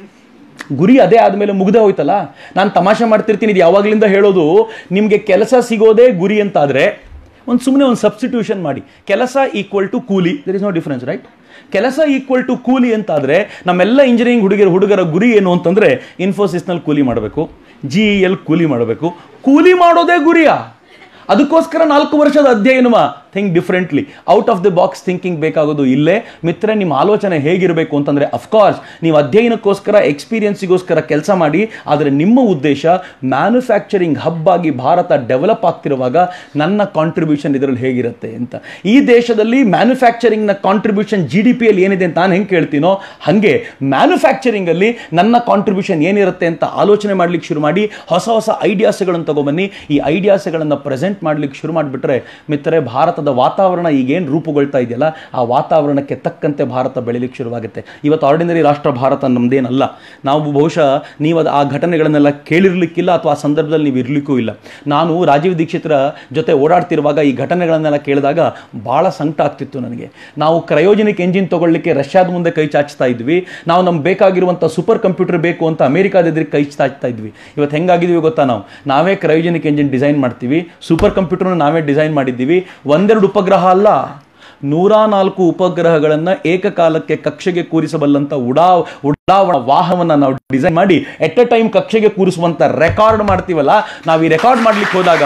ಗುರಿ ಅದೇ ಆದಮೇಲೆ ಮುಗ್ದೇ ಹೋಯ್ತಲ್ಲ ನಾನು ತಮಾಷೆ ಮಾಡ್ತಿರ್ತೀನಿ ಇದು ಯಾವಾಗಲಿಂದ ಹೇಳೋದು ನಿಮಗೆ ಕೆಲಸ ಸಿಗೋದೇ ಗುರಿ ಅಂತಾದರೆ ಒಂದು ಸುಮ್ಮನೆ ಒಂದು ಸಬ್ಸ್ಟಿಟ್ಯೂಷನ್ ಮಾಡಿ ಕೆಲಸ ಈಕ್ವಲ್ ಟು ಕೂಲಿ there is no difference right ಕೆಲಸ ಈಕ್ವಲ್ ಟು ಕೂಲಿ ಅಂತಾದರೆ ನಮ್ಮೆಲ್ಲ ಇಂಜಿನಿಯರಿಂಗ್ ಹುಡುಗರ ಹುಡುಗರ ಗುರಿ ಏನು ಅಂತಂದರೆ ಇನ್ಫೋಸಿಸ್ನಲ್ಲಿ ಕೂಲಿ ಮಾಡಬೇಕು ಜಿ ಇ ಎಲ್ ಕೂಲಿ ಮಾಡಬೇಕು ಕೂಲಿ ಮಾಡೋದೇ ಗುರಿಯಾ ಅದಕ್ಕೋಸ್ಕರ ನಾಲ್ಕು ವರ್ಷದ ಅಧ್ಯಯನವ think differently out of the box thinking ಬೇಕಾಗೋದು ಇಲ್ಲೇ ಮಿತ್ರ ನಿಮ್ಮ ಆಲೋಚನೆ ಹೇಗಿರಬೇಕು ಅಂತಂದರೆ ಅಫ್ಕೋರ್ಸ್ ನೀವು ಅಧ್ಯಯನಕ್ಕೋಸ್ಕರ ಎಕ್ಸ್ಪೀರಿಯನ್ಸಿಗೋಸ್ಕರ ಕೆಲಸ ಮಾಡಿ ಆದರೆ ನಿಮ್ಮ ಉದ್ದೇಶ ಮ್ಯಾನುಫ್ಯಾಕ್ಚರಿಂಗ್ ಹಬ್ ಆಗಿ ಭಾರತ ಡೆವಲಪ್ ಆಗ್ತಿರುವಾಗ ನನ್ನ ಕಾಂಟ್ರಿಬ್ಯೂಷನ್ ಇದರಲ್ಲಿ ಹೇಗಿರುತ್ತೆ ಅಂತ ಈ ದೇಶದಲ್ಲಿ ಮ್ಯಾನುಫ್ಯಾಕ್ಚರಿಂಗ್ನ ಕಾಂಟ್ರಿಬ್ಯೂಷನ್ ಜಿ ಡಿ ಪಿಯಲ್ಲಿ ಏನಿದೆ ಅಂತ ನಾನು ಹೆಂಗೆ ಕೇಳ್ತೀನೋ ಹಾಗೆ ಮ್ಯಾನುಫ್ಯಾಕ್ಚರಿಂಗಲ್ಲಿ ನನ್ನ ಕಾಂಟ್ರಿಬ್ಯೂಷನ್ ಏನಿರುತ್ತೆ ಅಂತ ಆಲೋಚನೆ ಮಾಡ್ಲಿಕ್ಕೆ ಶುರು ಮಾಡಿ ಹೊಸ ಹೊಸ ಐಡಿಯಾಸ್ಗಳನ್ನು ತಗೊಬನ್ನಿ ಈ ಐಡಿಯಾಸ್ಗಳನ್ನು ಪ್ರೆಸೆಂಟ್ ಮಾಡ್ಲಿಕ್ಕೆ ಶುರು ಮಾಡಿಬಿಟ್ರೆ ಮಿತ್ರರೆ ಭಾರತದ ವಾತಾವರಣ ಈಗೇನು ರೂಪುಗೊಳ್ತಾ ಇದೆಯಲ್ಲ ಆ ವಾತಾವರಣಕ್ಕೆ ತಕ್ಕಂತೆ ಭಾರತ ಬೆಳಿಲಿಕ್ಕೆ ಶುರುವಾಗುತ್ತೆ ಇವತ್ತು ಆರ್ಡಿನರಿ ರಾಷ್ಟ್ರ ಭಾರತ ನಮ್ಮದೇನಲ್ಲ ನಾವು ಬಹುಶಃ ನೀವು ಅದು ಆ ಘಟನೆಗಳನ್ನೆಲ್ಲ ಕೇಳಿರ್ಲಿಕ್ಕಿಲ್ಲ ಅಥವಾ ಆ ಸಂದರ್ಭದಲ್ಲಿ ನೀವು ಇರಲಿಕ್ಕೂ ಇಲ್ಲ ನಾನು ರಾಜೀವ್ ದೀಕ್ಷಿತರ ಜೊತೆ ಓಡಾಡ್ತಿರುವಾಗ ಈ ಘಟನೆಗಳನ್ನೆಲ್ಲ ಕೇಳಿದಾಗ ಭಾಳ ಸಂಕಟ ಆಗ್ತಿತ್ತು ನನಗೆ ನಾವು ಕ್ರಯೋಜನಿಕ್ ಎಂಜಿನ್ ತಗೊಳ್ಳಿಕ್ಕೆ ರಷ್ಯಾದ ಮುಂದೆ ಕೈ ಚಾಚ್ತಾ ಇದ್ವಿ ನಾವು ನಮ್ಗೆ ಬೇಕಾಗಿರುವಂಥ ಸೂಪರ್ ಕಂಪ್ಯೂಟರ್ ಬೇಕು ಅಂತ ಅಮೆರಿಕಾದ ಎದುರಿಗೆ ಕೈ ಚಾಚ್ತಾ ಇದ್ವಿ ಇವತ್ತು ಹೆಂಗಾಗಿದ್ದೀವಿ ಗೊತ್ತಾ ನಾವು ನಾವೇ ಕ್ರಯೋಜನಿಕ್ ಎಂಜಿನ್ ಡಿಸೈನ್ ಮಾಡ್ತೀವಿ ಸೂಪರ್ ಕಂಪ್ಯೂಟರ್ನ ನಾವೇ ಡಿಸೈನ್ ಮಾಡಿದ್ದೀವಿ ಒಂದೆರಡು ಉಪಗ್ರಹ ಅಲ್ಲ ನೂರ ನಾಲ್ಕು ಉಪಗ್ರಹಗಳನ್ನು ಏಕಕಾಲಕ್ಕೆ ಕಕ್ಷೆಗೆ ಕೂರಿಸಬಲ್ಲಂತ ಉಡಾ ಉಡಾವಣ ವಾಹನವನ್ನು ನಾವು ಡಿಸೈನ್ ಮಾಡಿ ಎಟ್ ಎ ಟೈಮ್ ಕಕ್ಷೆಗೆ ಕೂರಿಸುವಂತ ರೆಕಾರ್ಡ್ ಮಾಡ್ತೀವಲ್ಲ ನಾವು ಈ ರೆಕಾರ್ಡ್ ಮಾಡ್ಲಿಕ್ಕೆ ಹೋದಾಗ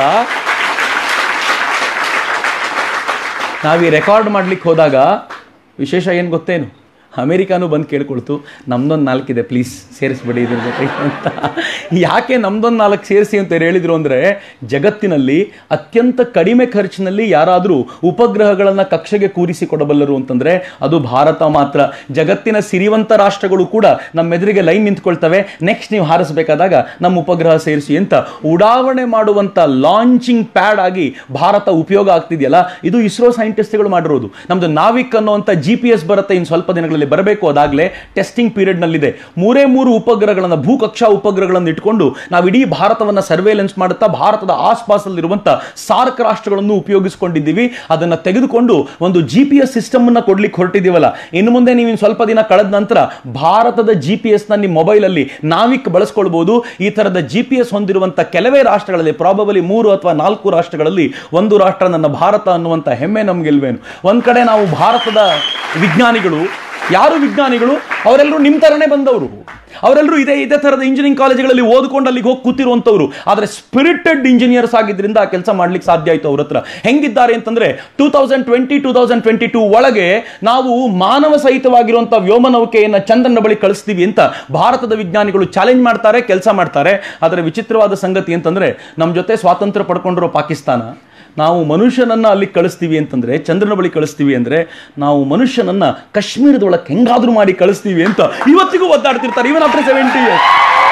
ನಾವು ಈ ರೆಕಾರ್ಡ್ ಮಾಡ್ಲಿಕ್ಕೆ ಹೋದಾಗ ವಿಶೇಷ ಏನು ಗೊತ್ತೇನು ಅಮೇರಿಕಾನು ಬಂದು ಕೇಳ್ಕೊಳ್ತು ನಮ್ದೊಂದು ನಾಲ್ಕಿದೆ ಪ್ಲೀಸ್ ಸೇರಿಸ್ಬಿಡಿ ಇದ್ರ ಜೊತೆಗೆ ಅಂತ ಯಾಕೆ ನಮ್ದೊಂದು ನಾಲ್ಕು ಸೇರಿಸಿ ಅಂತ ಹೇಳಿದ್ರು ಅಂದರೆ ಜಗತ್ತಿನಲ್ಲಿ ಅತ್ಯಂತ ಕಡಿಮೆ ಖರ್ಚಿನಲ್ಲಿ ಯಾರಾದರೂ ಉಪಗ್ರಹಗಳನ್ನು ಕಕ್ಷೆಗೆ ಕೂರಿಸಿ ಕೊಡಬಲ್ಲರು ಅಂತಂದರೆ ಅದು ಭಾರತ ಮಾತ್ರ ಜಗತ್ತಿನ ಸಿರಿವಂತ ರಾಷ್ಟ್ರಗಳು ಕೂಡ ನಮ್ಮ ಎದುರಿಗೆ ಲೈನ್ ನಿಂತ್ಕೊಳ್ತವೆ ನೆಕ್ಸ್ಟ್ ನೀವು ಹಾರಿಸಬೇಕಾದಾಗ ನಮ್ಮ ಉಪಗ್ರಹ ಸೇರಿಸಿ ಅಂತ ಉಡಾವಣೆ ಮಾಡುವಂಥ ಲಾಂಚಿಂಗ್ ಪ್ಯಾಡ್ ಆಗಿ ಭಾರತ ಉಪಯೋಗ ಆಗ್ತಿದೆಯಲ್ಲ ಇದು ಇಸ್ರೋ ಸೈಂಟಿಸ್ಟ್ಗಳು ಮಾಡಿರೋದು ನಮ್ದು ನಾವಿಕ್ ಅನ್ನುವಂಥ ಜಿ ಪಿ ಎಸ್ ಬರುತ್ತೆ ಇನ್ನು ಸ್ವಲ್ಪ ದಿನಗಳಲ್ಲಿ ಬರಬೇಕು ಅದಾಗಲೇ ಟೆಸ್ಟಿಂಗ್ ಪೀರಿಯಡ್ನಲ್ಲಿದೆ ಮೂರೇ ಮೂರು ಉಪಗ್ರಹಗಳನ್ನು ಭೂಕಕ್ಷಾ ಉಪಗ್ರಹಗಳನ್ನು ಇಟ್ಕೊಂಡು ನಾವು ಇಡೀ ಭಾರತವನ್ನು ಸರ್ವೇಲೆನ್ಸ್ ಮಾಡುತ್ತಾ ಭಾರತದ ಆಸ್ಪಾಸಲ್ಲಿರುವಂಥ ಸಾರ್ಕ್ ರಾಷ್ಟ್ರಗಳನ್ನು ಉಪಯೋಗಿಸಿಕೊಂಡಿದ್ದೀವಿ ಅದನ್ನು ತೆಗೆದುಕೊಂಡು ಒಂದು ಜಿ ಪಿ ಎಸ್ ಸಿಸ್ಟಮ್ ಅನ್ನ ಕೊಡ್ಲಿಕ್ಕೆ ಹೊರಟಿದ್ದೀವಲ್ಲ ಇನ್ನು ಮುಂದೆ ನೀವು ಇನ್ನು ಸ್ವಲ್ಪ ದಿನ ಕಳೆದ ನಂತರ ಭಾರತದ ಜಿ ಪಿ ಎಸ್ನ ನಿಮ್ಮ ಮೊಬೈಲಲ್ಲಿ ನಾವಿಕ್ ಬಳಸ್ಕೊಳ್ಬಹುದು ಈ ಥರದ ಜಿ ಪಿ ಎಸ್ ಹೊಂದಿರುವಂಥ ಕೆಲವೇ ರಾಷ್ಟ್ರಗಳಲ್ಲಿ ಪ್ರಾಬಬಲಿ ಮೂರು ಅಥವಾ ನಾಲ್ಕು ರಾಷ್ಟ್ರಗಳಲ್ಲಿ ಒಂದು ರಾಷ್ಟ್ರ ನನ್ನ ಭಾರತ ಅನ್ನುವಂಥ ಹೆಮ್ಮೆ ನಮಗೆಲ್ವೇನು ಒಂದು ಕಡೆ ನಾವು ಭಾರತದ ವಿಜ್ಞಾನಿಗಳು ಯಾರು ವಿಜ್ಞಾನಿಗಳು ಅವರೆಲ್ಲರೂ ನಿಮ್ಮ ಥರನೇ ಬಂದವರು ಅವರೆಲ್ಲರೂ ಇದೇ ಇದೇ ಥರದ ಇಂಜಿನಿಯರಿಂಗ್ ಕಾಲೇಜುಗಳಲ್ಲಿ ಓದ್ಕೊಂಡು ಅಲ್ಲಿಗೆ ಹೋಗಿ ಕೂತಿರುವಂಥವ್ರು ಆದರೆ ಸ್ಪಿರಿಟೆಡ್ ಇಂಜಿನಿಯರ್ಸ್ ಆಗಿದ್ದರಿಂದ ಆ ಕೆಲಸ ಮಾಡ್ಲಿಕ್ಕೆ ಸಾಧ್ಯ ಆಯಿತು ಅವ್ರ ಹತ್ರ ಹೆಂಗಿದ್ದಾರೆ ಅಂತಂದ್ರೆ two thousand twenty two thousand twenty two ಒಳಗೆ ನಾವು ಮಾನವ ಸಹಿತವಾಗಿರುವಂಥ ವ್ಯೋಮನೌಕೆಯನ್ನು ಚಂದ್ರನ ಬಳಿ ಕಳಿಸ್ತೀವಿ ಅಂತ ಭಾರತದ ವಿಜ್ಞಾನಿಗಳು ಚಾಲೆಂಜ್ ಮಾಡ್ತಾರೆ ಕೆಲಸ ಮಾಡ್ತಾರೆ ಆದರೆ ವಿಚಿತ್ರವಾದ ಸಂಗತಿ ಅಂತಂದ್ರೆ ನಮ್ಮ ಜೊತೆ ಸ್ವಾತಂತ್ರ್ಯ ಪಡ್ಕೊಂಡಿರೋ ಪಾಕಿಸ್ತಾನ ನಾವು ಮನುಷ್ಯನನ್ನ ಅಲ್ಲಿ ಕಳಿಸ್ತೀವಿ ಅಂತಂದ್ರೆ ಚಂದ್ರನ ಬಳಿ ಕಳಿಸ್ತೀವಿ ಅಂದ್ರೆ ನಾವು ಮನುಷ್ಯನನ್ನ ಕಾಶ್ಮೀರದೊಳಗೆ ಹೆಂಗಾದ್ರೂ ಮಾಡಿ ಕಳಿಸ್ತೀವಿ ಅಂತ ಇವತ್ತಿಗೂ ಒದ್ದಾಡ್ತಿರ್ತಾರೆ even after seventy years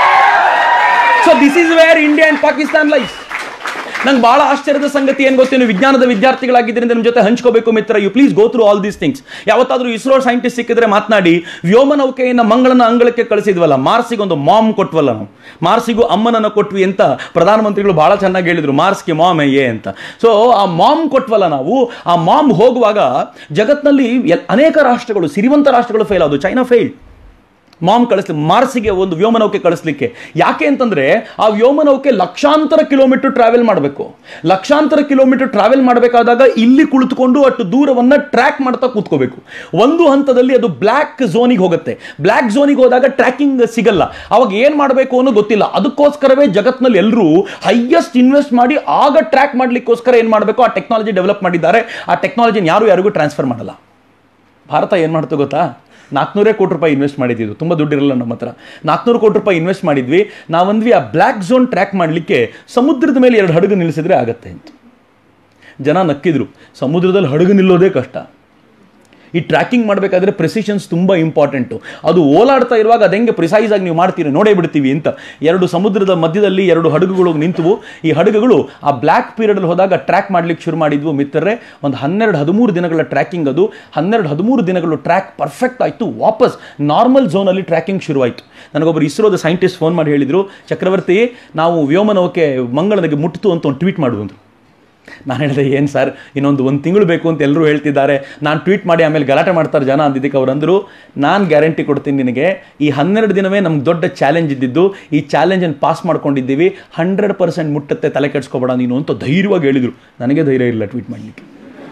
so this is where India and Pakistan life ನಂಗೆ ಬಹಳ ಆಶ್ಚರ್ಯದ ಸಂಗತಿ ಏನು ಗೊತ್ತೇನು ವಿಜ್ಞಾನದ ವಿದ್ಯಾರ್ಥಿಗಳಾಗಿದ್ದರಿಂದ ನಿಮ್ಮ ಜೊತೆ ಹಂಚ್ಕೋಬೇಕು ಮಿತ್ರ you please go through all these things ಯಾವತ್ತಾದ್ರೂ ಇಸ್ರೋ ಸೈಂಟಿಸ್ಟ್ ಸಿಕ್ಕಿದ್ರೆ ಮಾತನಾಡಿ ವ್ಯೋಮ ನೌಕೆಯನ್ನು ಮಂಗಳನ ಅಂಗಳಕ್ಕೆ ಕಳಿಸಿದ್ವಲ್ಲ ಮಾರ್ಸಿಗೆ ಒಂದು ಮಾಮ್ ಕೊಟ್ವಲ್ಲ ನಾವು ಮಾರ್ಸಿಗೂ ಅಮ್ಮನನ್ನು ಕೊಟ್ವಿ ಅಂತ ಪ್ರಧಾನಮಂತ್ರಿಗಳು ಬಹಳ ಚೆನ್ನಾಗಿ ಹೇಳಿದ್ರು ಮಾರ್ಸ್ಗೆ ಮಾಮ್ ಏ ಅಂತ ಸೊ ಆ ಮಾಮ್ ಕೊಟ್ವಲ್ಲ ನಾವು ಆ ಮಾಮ್ ಹೋಗುವಾಗ ಜಗತ್ನಲ್ಲಿ ಎಲ್- ಅನೇಕ ರಾಷ್ಟ್ರಗಳು ಸಿರಿವಂತ ರಾಷ್ಟ್ರಗಳು ಫೇಲ್ ಆದವು ಚೈನಾ ಫೇಲ್ ಮಾಮ್ ಕಳಿಸ್ಲಿ ಮಾರ್ಸಿಗೆ ಒಂದು ವ್ಯೋಮನೌಕೆ ಕಳಿಸ್ಲಿಕ್ಕೆ ಯಾಕೆ ಅಂತಂದ್ರೆ ಆ ವ್ಯೋಮನೌಕೆ ಲಕ್ಷಾಂತರ ಕಿಲೋಮೀಟರ್ ಟ್ರಾವೆಲ್ ಮಾಡಬೇಕು ಲಕ್ಷಾಂತರ ಕಿಲೋಮೀಟರ್ ಟ್ರಾವೆಲ್ ಮಾಡಬೇಕಾದಾಗ ಇಲ್ಲಿ ಕುಳಿತುಕೊಂಡು ಅಷ್ಟು ದೂರವನ್ನ ಟ್ರ್ಯಾಕ್ ಮಾಡ್ತಾ ಕೂತ್ಕೋಬೇಕು ಒಂದು ಹಂತದಲ್ಲಿ ಅದು ಬ್ಲ್ಯಾಕ್ ಝೋನಿಗೆ ಹೋಗುತ್ತೆ ಬ್ಲ್ಯಾಕ್ ಝೋನಿಗೆ ಹೋದಾಗ ಟ್ರ್ಯಾಕಿಂಗ್ ಸಿಗಲ್ಲ ಅವಾಗ ಏನ್ ಮಾಡಬೇಕು ಅನ್ನೋ ಗೊತ್ತಿಲ್ಲ ಅದಕ್ಕೋಸ್ಕರವೇ ಜಗತ್ನಲ್ಲಿ ಎಲ್ಲರೂ ಹೈಯೆಸ್ಟ್ ಇನ್ವೆಸ್ಟ್ ಮಾಡಿ ಆಗ ಟ್ರ್ಯಾಕ್ ಮಾಡ್ಲಿಕ್ಕೋಸ್ಕರ ಏನ್ ಮಾಡಬೇಕು ಆ ಟೆಕ್ನಾಲಜಿ ಡೆವಲಪ್ ಮಾಡಿದ್ದಾರೆ ಆ ಟೆಕ್ನಾಲಜಿನ ಯಾರು ಯಾರಿಗೂ ಟ್ರಾನ್ಸ್ಫರ್ ಮಾಡಲ್ಲ ಭಾರತ ಏನು ಮಾಡ್ತು ಗೊತ್ತಾ ನಾಲ್ಕುನೂರೇ ಕೋಟಿ ರೂಪಾಯಿ ಇನ್ವೆಸ್ಟ್ ಮಾಡಿದ್ದು ತುಂಬ ದುಡ್ಡಿರಲ್ಲ ನಮ್ಮ ಹತ್ರ ನಾಲ್ಕುನೂರು ಕೋಟಿ ರೂಪಾಯಿ ಇನ್ವೆಸ್ಟ್ ಮಾಡಿದ್ವಿ ನಾವಂದ್ವಿ ಆ ಬ್ಲ್ಯಾಕ್ ಝೋನ್ ಟ್ರ್ಯಾಕ್ ಮಾಡಲಿಕ್ಕೆ ಸಮುದ್ರದ ಮೇಲೆ ಎರಡು ಹಡಗು ನಿಲ್ಲಿಸಿದ್ರೆ ಆಗತ್ತೆ ಅಂತ ಜನ ನಕ್ಕಿದ್ರು ಸಮುದ್ರದಲ್ಲಿ ಹಡಗು ನಿಲ್ಲೋದೇ ಕಷ್ಟ ಈ ಟ್ರ್ಯಾಕಿಂಗ್ ಮಾಡಬೇಕಾದ್ರೆ ಪ್ರೆಸಿಷನ್ಸ್ ತುಂಬ ಇಂಪಾರ್ಟೆಂಟು ಅದು ಓಲಾಡ್ತಾ ಇರುವಾಗ ಅದು ಹೆಂಗೆ ಪ್ರಿಸೈಸ್ ಆಗಿ ನೀವು ಮಾಡ್ತೀರಿ ನೋಡೇ ಬಿಡ್ತೀವಿ ಅಂತ ಎರಡು ಸಮುದ್ರದ ಮಧ್ಯದಲ್ಲಿ ಎರಡು ಹಡಗುಗಳು ನಿಂತವು ಈ ಹಡಗುಗಳು ಆ ಬ್ಲ್ಯಾಕ್ ಪೀರಿಯಡಲ್ಲಿ ಹೋದಾಗ ಟ್ರ್ಯಾಕ್ ಮಾಡ್ಲಿಕ್ಕೆ ಶುರು ಮಾಡಿದ್ವು ಮಿತ್ರರೆ ಒಂದು ಹನ್ನೆರಡು ಹದಿಮೂರು ದಿನಗಳ ಟ್ರ್ಯಾಕಿಂಗ್ ಅದು ಹನ್ನೆರಡು ಹದಿಮೂರು ದಿನಗಳು ಟ್ರ್ಯಾಕ್ ಪರ್ಫೆಕ್ಟ್ ಆಯಿತು ವಾಪಸ್ ನಾರ್ಮಲ್ ಝೋನಲ್ಲಿ ಟ್ರ್ಯಾಕಿಂಗ್ ಶುರುವಾಯಿತು ನನಗೊಬ್ಬರು ಇಸ್ರೋದ ಸೈಂಟಿಸ್ಟ್ ಫೋನ್ ಮಾಡಿ ಹೇಳಿದರು ಚಕ್ರವರ್ತಿ ನಾವು ವ್ಯೋಮನೌಕೆ ಮಂಗಳನಿಗೆ ಮುಟ್ಟಿತು ಅಂತ ಒಂದು ಟ್ವೀಟ್ ಮಾಡುವಂದ್ರು ನಾನು ಹೇಳಿದೆ ಏನು ಸರ್ ಇನ್ನೊಂದು ಒಂದು ತಿಂಗಳು ಬೇಕು ಅಂತ ಎಲ್ಲರೂ ಹೇಳ್ತಿದ್ದಾರೆ ನಾನು ಟ್ವೀಟ್ ಮಾಡಿ ಆಮೇಲೆ ಗಲಾಟೆ ಮಾಡ್ತಾರೆ ಜನ ಅಂದಿದ್ದಕ್ಕೆ ಅವ್ರು ಅಂದರು ನಾನು ಗ್ಯಾರಂಟಿ ಕೊಡ್ತೀನಿ ನಿನಗೆ ಈ ಹನ್ನೆರಡು ದಿನವೇ ನಮ್ಗೆ ದೊಡ್ಡ ಚಾಲೆಂಜ್ ಇದ್ದಿದ್ದು ಈ ಚಾಲೆಂಜನ್ನು ಪಾಸ್ ಮಾಡ್ಕೊಂಡಿದ್ದೀವಿ ಹಂಡ್ರೆಡ್ ಪರ್ಸೆಂಟ್ ಮುಟ್ಟತ್ತೆ ತಲೆ ಕೆಡ್ಸ್ಕೊಬೇಡ ನೀನು ಅಂತ ಧೈರ್ಯವಾಗಿ ಹೇಳಿದರು ನನಗೆ ಧೈರ್ಯ ಇಲ್ಲ ಟ್ವೀಟ್ ಮಾಡಲಿಕ್ಕೆ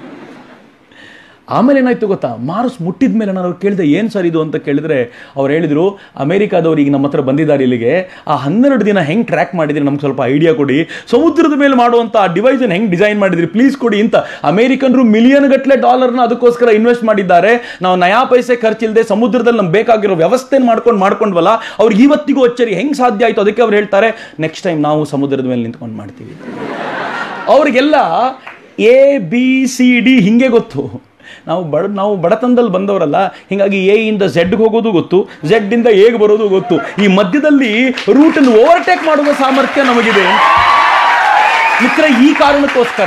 ಆಮೇಲೆ ಏನಾಯ್ತು ಗೊತ್ತಾ ಮಾರ್ಸ್ ಮುಟ್ಟಿದ ಮೇಲೆ ನಾನು ಕೇಳಿದೆ ಏನು ಸರ್ ಇದು ಅಂತ ಕೇಳಿದ್ರೆ ಅವ್ರು ಹೇಳಿದರು ಅಮೇರಿಕಾದವ್ರು ಈಗ ನಮ್ಮ ಹತ್ರ ಬಂದಿದ್ದಾರೆ ಇಲ್ಲಿಗೆ ಆ ಹನ್ನೆರಡು ದಿನ ಹೆಂಗೆ ಟ್ರ್ಯಾಕ್ ಮಾಡಿದ್ರಿ ನಮ್ಗೆ ಸ್ವಲ್ಪ ಐಡಿಯಾ ಕೊಡಿ ಸಮುದ್ರದ ಮೇಲೆ ಮಾಡುವಂಥ ಆ ಡಿವೈಸನ್ನು ಹೆಂಗೆ ಡಿಸೈನ್ ಮಾಡಿದ್ರಿ ಪ್ಲೀಸ್ ಕೊಡಿ ಅಂತ ಅಮೇರಿಕನ್ರು ಮಿಲಿಯನ್ ಗಟ್ಟಲೆ ಡಾಲರ್ನ ಅದಕ್ಕೋಸ್ಕರ ಇನ್ವೆಸ್ಟ್ ಮಾಡಿದ್ದಾರೆ ನಾವು ನಯಾ ಪೈಸೆ ಖರ್ಚಿಲ್ಲದೆ ಸಮುದ್ರದಲ್ಲಿ ನಮ್ಗೆ ಬೇಕಾಗಿರೋ ವ್ಯವಸ್ಥೆ ಮಾಡ್ಕೊಂಡು ಮಾಡ್ಕೊಂಡ್ವಲ್ಲ ಅವ್ರಿಗೆ ಇವತ್ತಿಗೂ ಅಚ್ಚರಿ ಹೆಂಗೆ ಸಾಧ್ಯ ಆಯಿತು ಅದಕ್ಕೆ ಅವ್ರು ಹೇಳ್ತಾರೆ ನೆಕ್ಸ್ಟ್ ಟೈಮ್ ನಾವು ಸಮುದ್ರದ ಮೇಲೆ ನಿಂತ್ಕೊಂಡು ಮಾಡ್ತೀವಿ ಅವ್ರಿಗೆಲ್ಲ ಎ ಬಿ ಸಿ ಡಿ ಹಿಂಗೆ ಗೊತ್ತು ನಾವು ಬಡ ನಾವು ಬಡತನದಲ್ಲಿ ಬಂದವರಲ್ಲ ಹಿಂಗಾಗಿ ಎ ಇಂದ ಝೆಡ್ಗೆ ಹೋಗೋದು ಗೊತ್ತು ಝೆಡ್ ಇಂದ ಎಗೆ ಬರೋದು ಗೊತ್ತು ಈ ಮಧ್ಯದಲ್ಲಿ ರೂಟನ್ನು ಓವರ್ಟೇಕ್ ಮಾಡುವ ಸಾಮರ್ಥ್ಯ ನಮಗಿದೆ ಮಿತ್ರ ಈ ಕಾರಣಕ್ಕೋಸ್ಕರ